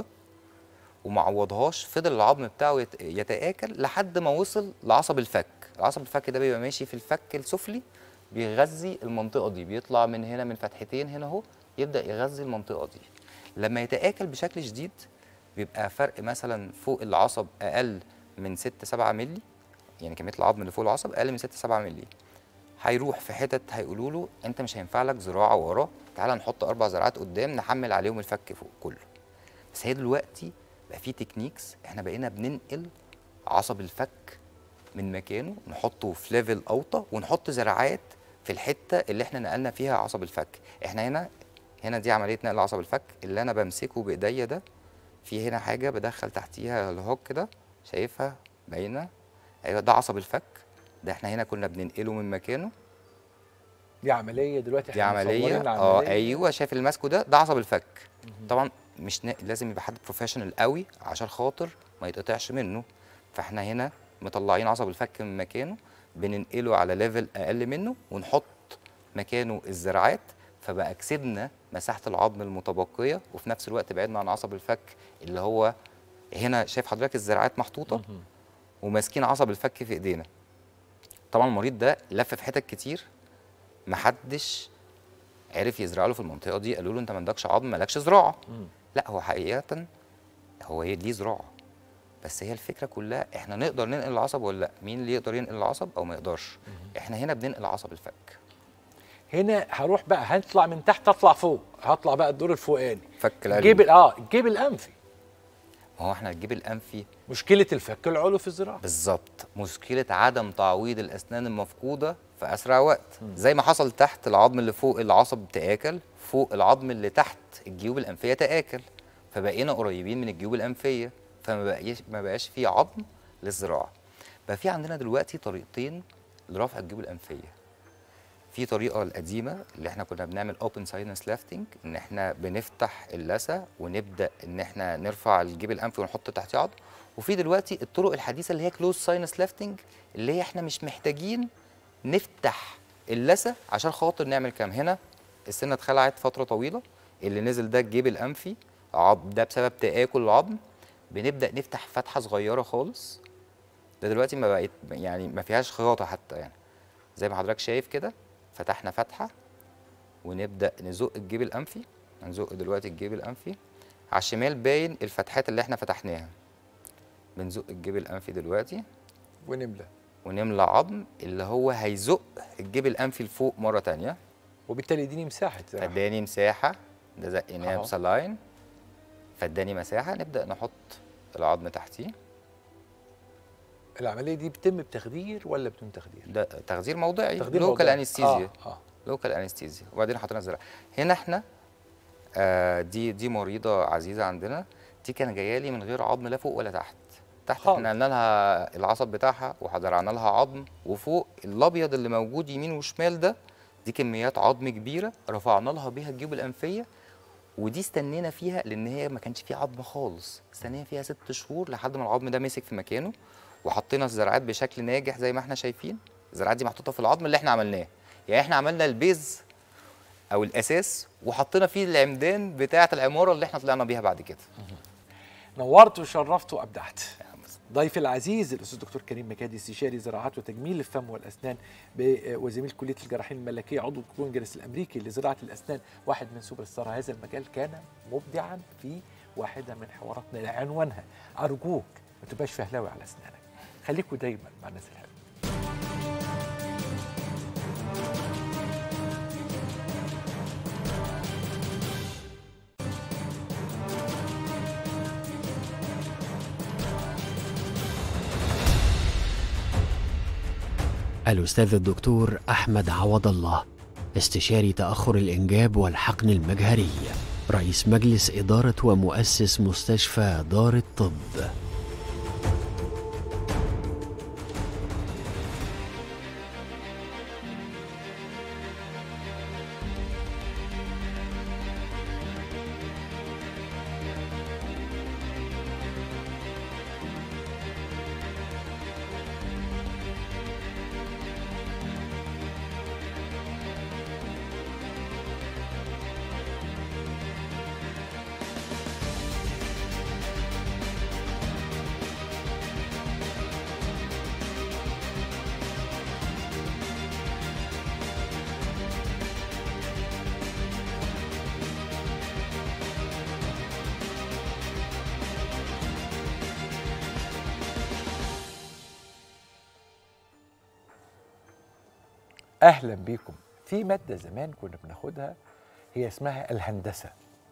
S9: ومعوضهاش فضل العظم بتاعه يت- يتآكل لحد ما وصل لعصب الفك العصب الفك ده بيبقى ماشي في الفك السفلي بيغذي المنطقه دي بيطلع من هنا من فتحتين هنا اهو يبدا يغذي المنطقه دي لما يتآكل بشكل شديد بيبقى فرق مثلا فوق العصب اقل من 6 7 مللي يعني كميه العظم اللي فوق العصب اقل من 6 7 مللي هيروح في حتت هيقولوا له انت مش هينفع لك زراعه وراه تعالى نحط اربع زراعات قدام نحمل عليهم الفك فوق كله بس هي دلوقتي بقى في تكنيكس احنا بقينا بننقل عصب الفك من مكانه نحطه في ليفل اوطى ونحط زراعات في الحته اللي احنا نقلنا فيها عصب الفك احنا هنا هنا دي عمليه نقل عصب الفك اللي انا بمسكه بايديا ده في هنا حاجه بدخل تحتيها الهوك ده شايفها باينه ايوه ده عصب الفك ده احنا هنا كنا بننقله من مكانه
S2: دي عمليه دلوقتي
S9: دي
S2: احنا
S9: عمليه
S2: مصورين
S9: اه ايوه شايف اللي ماسكه ده ده عصب الفك طبعا مش نا... لازم يبقى حد بروفيشنال قوي عشان خاطر ما يتقطعش منه فاحنا هنا مطلعين عصب الفك من مكانه بننقله على ليفل اقل منه ونحط مكانه الزراعات فبقى كسبنا مساحه العظم المتبقيه وفي نفس الوقت بعدنا عن عصب الفك اللي هو هنا شايف حضرتك الزراعات محطوطه وماسكين عصب الفك في ايدينا طبعا المريض ده لف في حتت كتير محدش عرف يزرع له في المنطقه دي قالوا له انت ما عندكش عظم مالكش زراعه لا هو حقيقه هو هي ليه زراعه بس هي الفكره كلها احنا نقدر ننقل العصب ولا لا مين اللي يقدر ينقل العصب او ما يقدرش احنا هنا بننقل عصب الفك
S2: هنا هروح بقى هطلع من تحت اطلع فوق هطلع بقى الدور الفوقاني
S9: فك العلوي
S2: الجيب ال- اه الجيب الانفي
S9: ما هو احنا الجيب الانفي
S2: مشكله الفك العلوي في الزراعه
S9: بالظبط مشكله عدم تعويض الاسنان المفقوده في اسرع وقت زي ما حصل تحت العظم اللي فوق العصب تاكل فوق العظم اللي تحت الجيوب الانفيه تاكل فبقينا قريبين من الجيوب الانفيه فما بقاش ما بقاش في عظم للزراعه بقى في عندنا دلوقتي طريقتين لرفع الجيوب الانفيه في طريقه القديمه اللي احنا كنا بنعمل اوبن ساينس لافتنج ان احنا بنفتح اللثه ونبدا ان احنا نرفع الجيب الانفي ونحط تحتيه عظم وفي دلوقتي الطرق الحديثه اللي هي كلوز ساينس لافتنج اللي هي احنا مش محتاجين نفتح اللثه عشان خاطر نعمل كام هنا السنه اتخلعت فتره طويله اللي نزل ده الجيب الانفي عظم ده بسبب تاكل العظم بنبدا نفتح فتحه صغيره خالص ده دلوقتي ما بقت يعني ما فيهاش خياطه حتى يعني زي ما حضرتك شايف كده فتحنا فتحه ونبدا نزق الجيب الانفي هنزق دلوقتي الجيب الانفي على الشمال باين الفتحات اللي احنا فتحناها بنزق الجيب الانفي دلوقتي
S2: ونملى
S9: ونملى عظم اللي هو هيزق الجيب الانفي لفوق مره تانية
S2: وبالتالي يديني مساحه زي ما
S9: فاداني مساحه ده زقناه
S2: أهو.
S9: بسلاين فاداني مساحه نبدا نحط العظم تحتيه
S2: العمليه دي بتتم بتخدير ولا بدون تخدير؟
S9: ده تخدير موضعي
S2: تخدير
S9: لوكال
S2: موضعي.
S9: انستيزيا
S2: اه اه
S9: لوكال انستيزيا وبعدين حطينا الزرع هنا احنا آه دي دي مريضه عزيزه عندنا دي كان جايه لي من غير عظم لا فوق ولا تحت تحت
S2: خالص.
S9: احنا قلنا لها العصب بتاعها وزرعنا لها عظم وفوق الابيض اللي موجود يمين وشمال ده دي كميات عظم كبيره رفعنا لها بيها الجيوب الانفيه ودي استنينا فيها لان هي ما كانش فيها عظم خالص استنينا فيها ست شهور لحد ما العظم ده مسك في مكانه وحطينا الزرعات بشكل ناجح زي ما احنا شايفين الزرعات دي محطوطه في العظم اللي احنا عملناه يعني احنا عملنا البيز او الاساس وحطينا فيه العمدان بتاعه العماره اللي احنا طلعنا بيها بعد كده
S2: نورت وشرفت وابدعت ضيفي العزيز الاستاذ الدكتور كريم مكادي استشاري زراعات وتجميل الفم والاسنان ب- وزميل كليه الجراحين الملكيه عضو الكونجرس الامريكي لزراعه الاسنان واحد من سوبر ستار هذا المجال كان مبدعا في واحده من حواراتنا عنوانها ارجوك ما تبقاش فهلاوي على اسنانك خليكوا دايما مع الناس الحلوه
S1: الأستاذ الدكتور أحمد عوض الله استشاري تأخر الإنجاب والحقن المجهري رئيس مجلس إدارة ومؤسس مستشفى دار الطب
S2: اهلا بيكم في ماده زمان كنا بناخدها هي اسمها الهندسه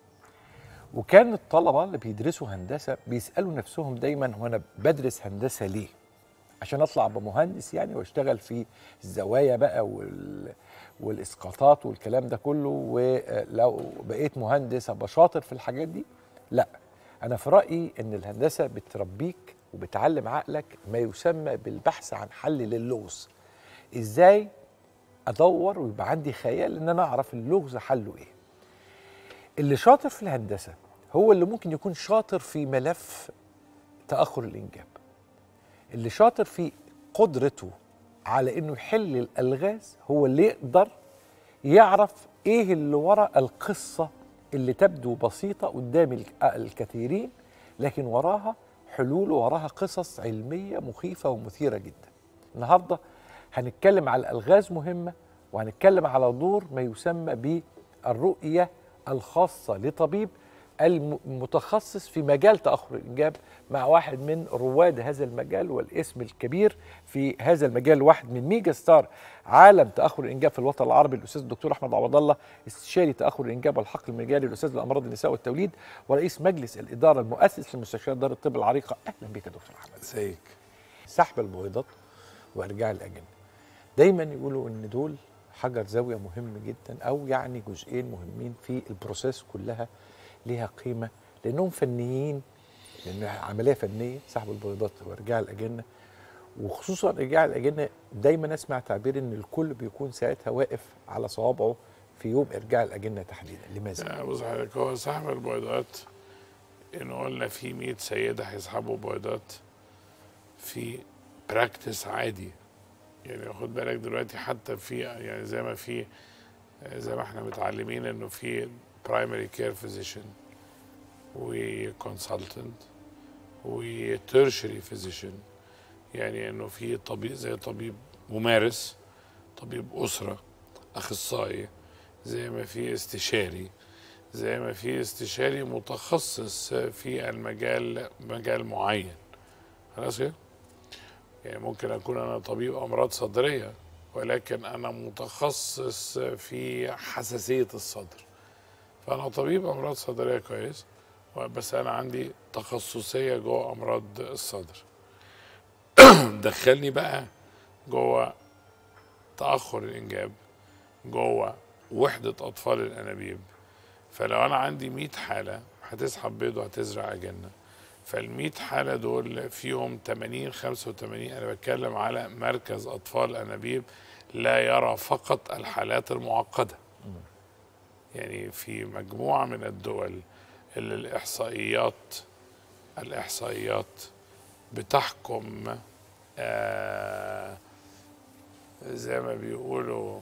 S2: وكان الطلبه اللي بيدرسوا هندسه بيسالوا نفسهم دايما هو انا بدرس هندسه ليه عشان اطلع بمهندس يعني واشتغل في الزوايا بقى وال والاسقاطات والكلام ده كله ولو بقيت مهندس ابقى شاطر في الحاجات دي لا انا في رايي ان الهندسه بتربيك وبتعلم عقلك ما يسمى بالبحث عن حل للغز ازاي ادور ويبقى عندي خيال ان انا اعرف اللغز حله ايه اللي شاطر في الهندسه هو اللي ممكن يكون شاطر في ملف تاخر الانجاب اللي شاطر في قدرته على انه يحل الالغاز هو اللي يقدر يعرف ايه اللي ورا القصه اللي تبدو بسيطه قدام الك- الكثيرين لكن وراها حلول وراها قصص علميه مخيفه ومثيره جدا النهارده هنتكلم على الالغاز مهمه وهنتكلم على دور ما يسمى بالرؤيه الخاصه لطبيب الم- المتخصص في مجال تاخر الانجاب مع واحد من رواد هذا المجال والاسم الكبير في هذا المجال واحد من ميجا ستار عالم تاخر الانجاب في الوطن العربي الاستاذ الدكتور احمد عوض الله استشاري تاخر الانجاب والحقل المجالي الاستاذ الامراض النساء والتوليد ورئيس مجلس الاداره المؤسس لمستشفيات دار الطب العريقه اهلا بك يا دكتور احمد
S3: ازيك
S2: سحب البويضات وارجاع الاجنه دايما يقولوا ان دول حجر زاويه مهم جدا او يعني جزئين مهمين في البروسيس كلها ليها قيمه لانهم فنيين لان عمليه فنيه سحب البويضات وارجاع الاجنه وخصوصا ارجاع الاجنه دايما اسمع تعبير ان الكل بيكون ساعتها واقف على صوابعه في يوم ارجاع الاجنه تحديدا لماذا؟
S10: لا، بص حضرتك هو سحب البيضات ان قلنا في 100 سيده هيسحبوا بيضات في براكتس عادي يعني خد بالك دلوقتي حتى في يعني زي ما في زي ما احنا متعلمين انه في برايمري كير فيزيشن وكونسلتنت وتيرشري فيزيشن يعني انه في طبيب زي طبيب ممارس طبيب اسره اخصائي زي ما في استشاري زي ما في استشاري متخصص في المجال مجال معين خلاص كده يعني ممكن اكون انا طبيب امراض صدريه ولكن انا متخصص في حساسيه الصدر فانا طبيب امراض صدريه كويس بس انا عندي تخصصيه جوه امراض الصدر دخلني بقى جوه تاخر الانجاب جوه وحده اطفال الانابيب فلو انا عندي 100 حاله هتسحب بيض وهتزرع اجنه فال 100 حاله دول فيهم 80 85 انا بتكلم على مركز اطفال انابيب لا يرى فقط الحالات المعقده يعني في مجموعه من الدول اللي الاحصائيات الاحصائيات بتحكم آه زي ما بيقولوا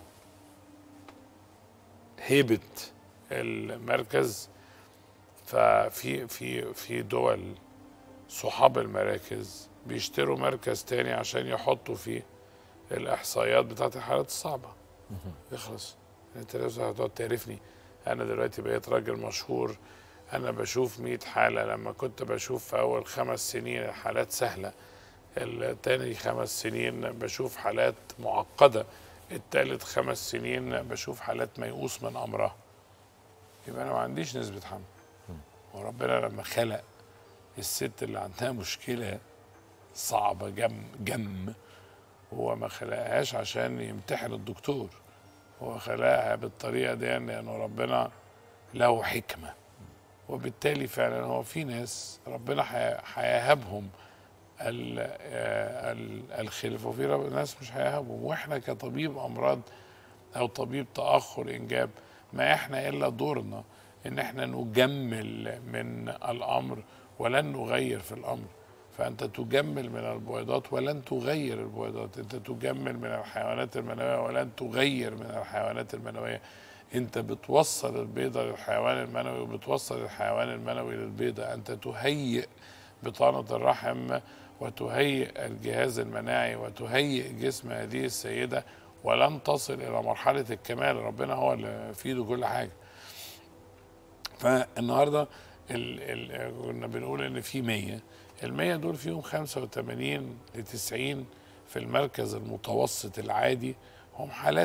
S10: هيبه المركز ففي في في دول صحاب المراكز بيشتروا مركز تاني عشان يحطوا فيه الاحصائيات بتاعت الحالات الصعبه يخلص انت لازم هتقعد تعرفني انا دلوقتي بقيت راجل مشهور انا بشوف 100 حاله لما كنت بشوف في اول خمس سنين حالات سهله التاني خمس سنين بشوف حالات معقده التالت خمس سنين بشوف حالات ميؤوس من امرها يبقى انا ما عنديش نسبه حمل وربنا لما خلق الست اللي عندها مشكله صعبه جم جم هو ما خلقهاش عشان يمتحن الدكتور هو خلقها بالطريقه دي لانه ربنا له حكمه وبالتالي فعلا هو في ناس ربنا هيهبهم الخلف وفي ناس مش هيهبهم واحنا كطبيب امراض او طبيب تاخر انجاب ما احنا الا دورنا ان احنا نجمل من الامر ولن نغير في الامر فانت تجمل من البويضات ولن تغير البويضات انت تجمل من الحيوانات المنويه ولن تغير من الحيوانات المنويه انت بتوصل البيضه للحيوان المنوي وبتوصل الحيوان المنوي للبيضه انت تهيئ بطانه الرحم وتهيئ الجهاز المناعي وتهيئ جسم هذه السيده ولن تصل الى مرحله الكمال ربنا هو اللي في ايده كل حاجه فالنهارده ال ال كنا بنقول ان في 100 ال 100 دول فيهم 85 ل 90 في المركز المتوسط العادي هم حالات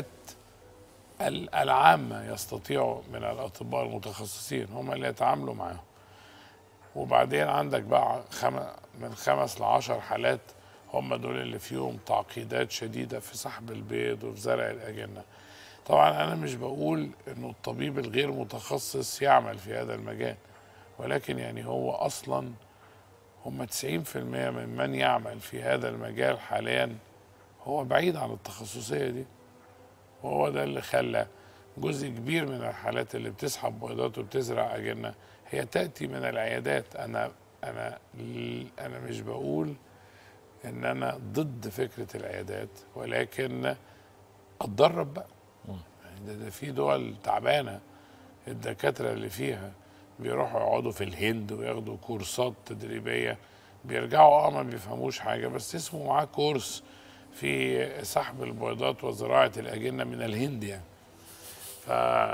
S10: العامة يستطيعوا من الأطباء المتخصصين هم اللي يتعاملوا معاهم وبعدين عندك بقى خم... من خمس لعشر حالات هم دول اللي فيهم تعقيدات شديدة في سحب البيض وفي زرع الأجنة طبعا أنا مش بقول إنه الطبيب الغير متخصص يعمل في هذا المجال ولكن يعني هو أصلا هم 90% من من يعمل في هذا المجال حاليا هو بعيد عن التخصصية دي وهو ده اللي خلى جزء كبير من الحالات اللي بتسحب بيضات وبتزرع أجنة هي تأتي من العيادات أنا أنا أنا مش بقول إن أنا ضد فكرة العيادات ولكن أتدرب بقى ده, ده في دول تعبانة الدكاترة اللي فيها بيروحوا يقعدوا في الهند وياخدوا كورسات تدريبية بيرجعوا اه ما بيفهموش حاجة بس اسمه معاه كورس في سحب البيضات وزراعة الأجنة من الهند يعني ف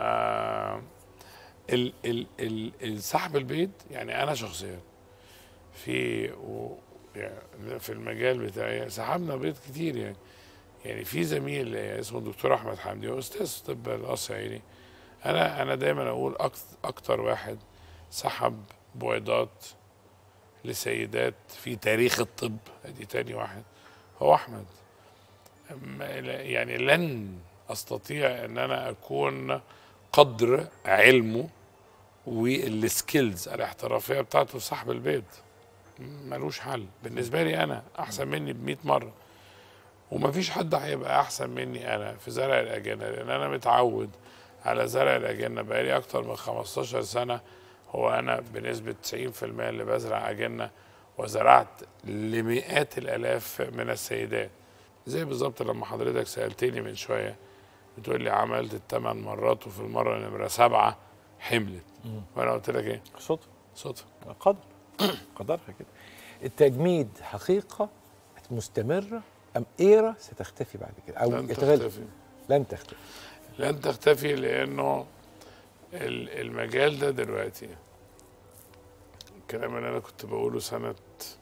S10: ال ال ال السحب البيض يعني أنا شخصيا في و يعني في المجال بتاعي سحبنا بيض كتير يعني يعني في زميل اسمه الدكتور أحمد حمدي هو أستاذ طب القصر عيني أنا أنا دايما أقول أكتر واحد سحب بويضات لسيدات في تاريخ الطب ادي تاني واحد هو احمد يعني لن استطيع ان انا اكون قدر علمه والسكيلز الاحترافيه بتاعته في سحب البيض ملوش حل بالنسبه لي انا احسن مني ب 100 مره ومفيش حد هيبقى احسن مني انا في زرع الاجنه لان انا متعود على زرع الاجنه بقالي اكتر من 15 سنه هو انا بنسبه 90% اللي بزرع اجنه وزرعت لمئات الالاف من السيدات زي بالظبط لما حضرتك سالتني من شويه بتقول لي عملت الثمان مرات وفي المره نمره سبعه حملت وانا قلت لك ايه؟
S2: صدفه
S10: صدفه
S2: قدر قدرها كده التجميد حقيقه مستمره ام ايرا ستختفي بعد كده او
S10: لن
S2: يتغلب
S10: تختفي
S2: لن تختفي
S10: لن تختفي لانه ال- المجال ده دلوقتي الكلام اللي انا كنت بقوله سنه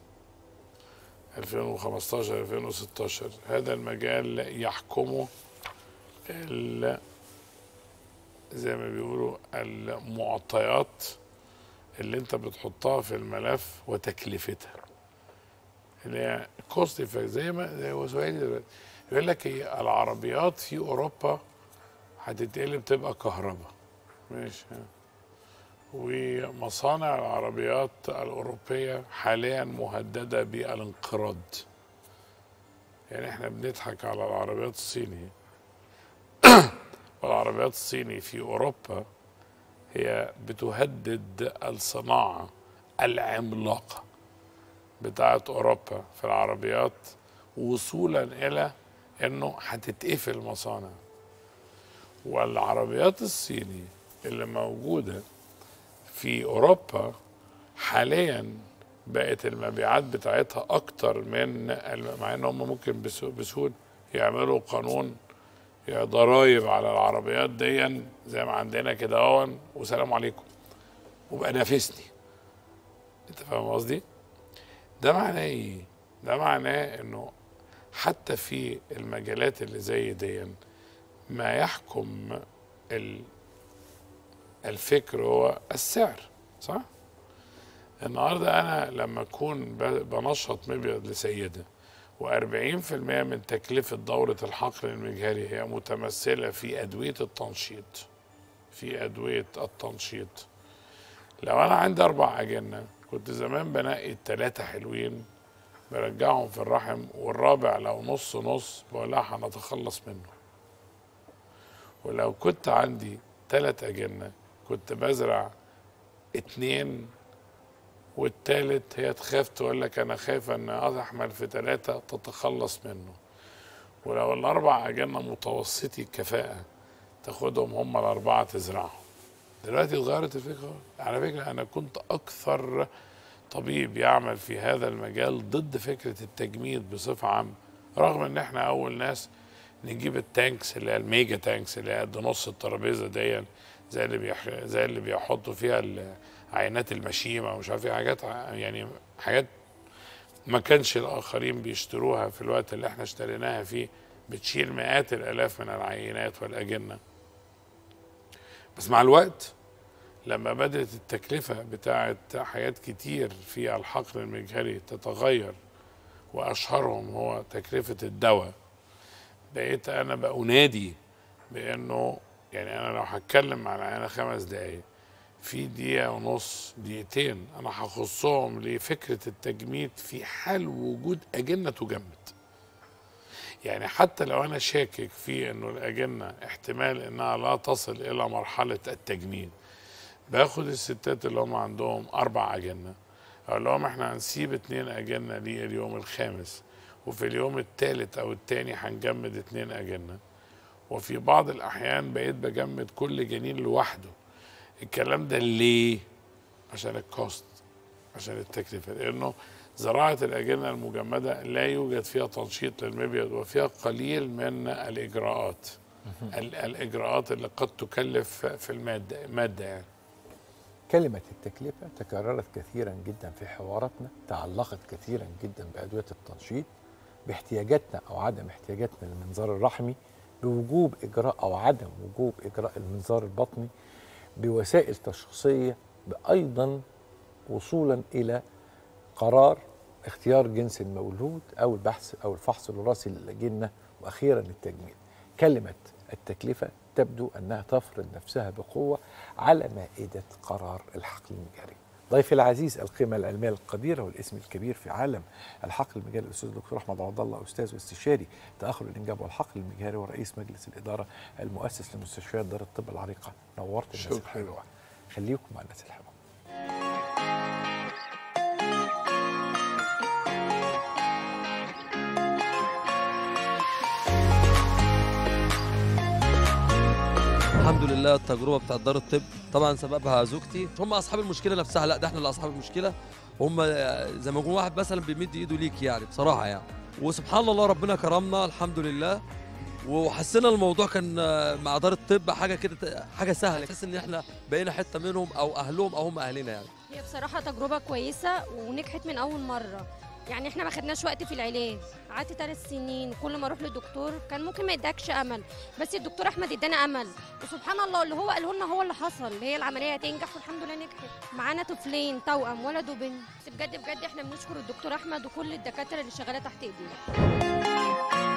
S10: 2015 2016 هذا المجال يحكمه ال- زي ما بيقولوا المعطيات اللي انت بتحطها في الملف وتكلفتها اللي هي كوست افكت زي ما زي هو سؤالي دلوقتي يقول لك هي العربيات في اوروبا هتتقلب تبقى كهرباء ماشي ومصانع العربيات الأوروبية حاليا مهددة بالانقراض يعني احنا بنضحك على العربيات الصيني والعربيات الصيني في أوروبا هي بتهدد الصناعة العملاقة بتاعت أوروبا في العربيات وصولا إلى إنه هتتقفل مصانع والعربيات الصيني اللي موجودة في أوروبا حاليا بقت المبيعات بتاعتها أكتر من الم- مع إن هم ممكن بسو- بسهولة يعملوا قانون يا ضرايب على العربيات دي زي ما عندنا كده اهون وسلام عليكم وبقى نافسني انت فاهم قصدي؟ ده معناه ايه؟ ده معناه انه حتى في المجالات اللي زي دي ما يحكم ال- الفكر هو السعر صح؟ النهارده انا لما اكون ب- بنشط مبيض لسيده و40% من تكلفه دوره الحقن المجهري هي متمثله في ادويه التنشيط في ادويه التنشيط لو انا عندي اربع اجنه كنت زمان بنقي الثلاثه حلوين برجعهم في الرحم والرابع لو نص نص بقول لها هنتخلص منه ولو كنت عندي ثلاث أجنة كنت بزرع اتنين والتالت هي تخاف تقول لك أنا خايفة إن أحمل في ثلاثة تتخلص منه ولو الأربع أجنة متوسطي الكفاءة تاخدهم هم الأربعة تزرعهم دلوقتي اتغيرت الفكرة على فكرة أنا كنت أكثر طبيب يعمل في هذا المجال ضد فكرة التجميد بصفة عامة رغم إن إحنا أول ناس نجيب التانكس اللي هي الميجا تانكس اللي هي قد نص الترابيزه دي زي اللي بيح... زي اللي بيحطوا فيها ال- عينات المشيمه ومش عارف ايه حاجات ع- يعني حاجات ما كانش الاخرين بيشتروها في الوقت اللي احنا اشتريناها فيه بتشيل مئات الالاف من العينات والاجنه بس مع الوقت لما بدات التكلفه بتاعت حاجات كتير في الحقن المجهري تتغير واشهرهم هو تكلفه الدواء بقيت انا بأنادي بانه يعني انا لو هتكلم على انا خمس دقايق في دقيقة ونص دقيقتين انا هخصهم لفكرة التجميد في حال وجود اجنة تجمد يعني حتى لو انا شاكك في انه الاجنة احتمال انها لا تصل الى مرحلة التجميد باخد الستات اللي هم عندهم اربع اجنة اقول لهم احنا هنسيب اتنين اجنة لليوم الخامس وفي اليوم الثالث او الثاني هنجمد اتنين اجنه وفي بعض الاحيان بقيت بجمد كل جنين لوحده الكلام ده ليه عشان الكوست عشان التكلفه لانه زراعه الاجنه المجمده لا يوجد فيها تنشيط للمبيض وفيها قليل من الاجراءات ال- الاجراءات اللي قد تكلف في الماده ماده يعني
S2: كلمة التكلفة تكررت كثيرا جدا في حواراتنا تعلقت كثيرا جدا بأدوية التنشيط باحتياجاتنا أو عدم احتياجاتنا للمنظار الرحمي بوجوب إجراء أو عدم وجوب إجراء المنظار البطني بوسائل تشخيصية أيضا وصولا إلى قرار اختيار جنس المولود أو البحث أو الفحص الوراثي للأجنة وأخيرا التجميد كلمة التكلفة تبدو أنها تفرض نفسها بقوة على مائدة قرار الحقل المجاري ضيفي العزيز القيمه العلميه القديره والاسم الكبير في عالم الحقل المجاري الاستاذ الدكتور احمد عبد الله استاذ واستشاري تاخر الانجاب والحقل المجاري ورئيس مجلس الاداره المؤسس لمستشفيات دار الطب العريقه نورت الناس
S10: شكراً.
S2: الحلوه خليكم مع الناس الحلوه
S11: الحمد لله التجربه بتاعت دار الطب طبعا سببها زوجتي مش هم اصحاب المشكله نفسها لا ده احنا اللي اصحاب المشكله هم زي ما يكون واحد مثلا بيمد ايده ليك يعني بصراحه يعني وسبحان الله ربنا كرمنا الحمد لله وحسينا الموضوع كان مع دار الطب حاجه كده حاجه سهله تحس ان احنا بقينا حته منهم او اهلهم او هم اهلنا يعني
S12: هي بصراحة تجربة كويسة ونجحت من أول مرة يعني احنا ما خدناش وقت في العلاج قعدت ثلاث سنين كل ما اروح للدكتور كان ممكن ما يدكش امل بس الدكتور احمد ادانا امل وسبحان الله اللي هو قاله لنا هو اللي حصل اللي هي العمليه هتنجح والحمد لله نجحت معانا طفلين توأم ولد وبنت بس بجد بجد احنا بنشكر الدكتور احمد وكل الدكاتره اللي شغاله تحت ايديه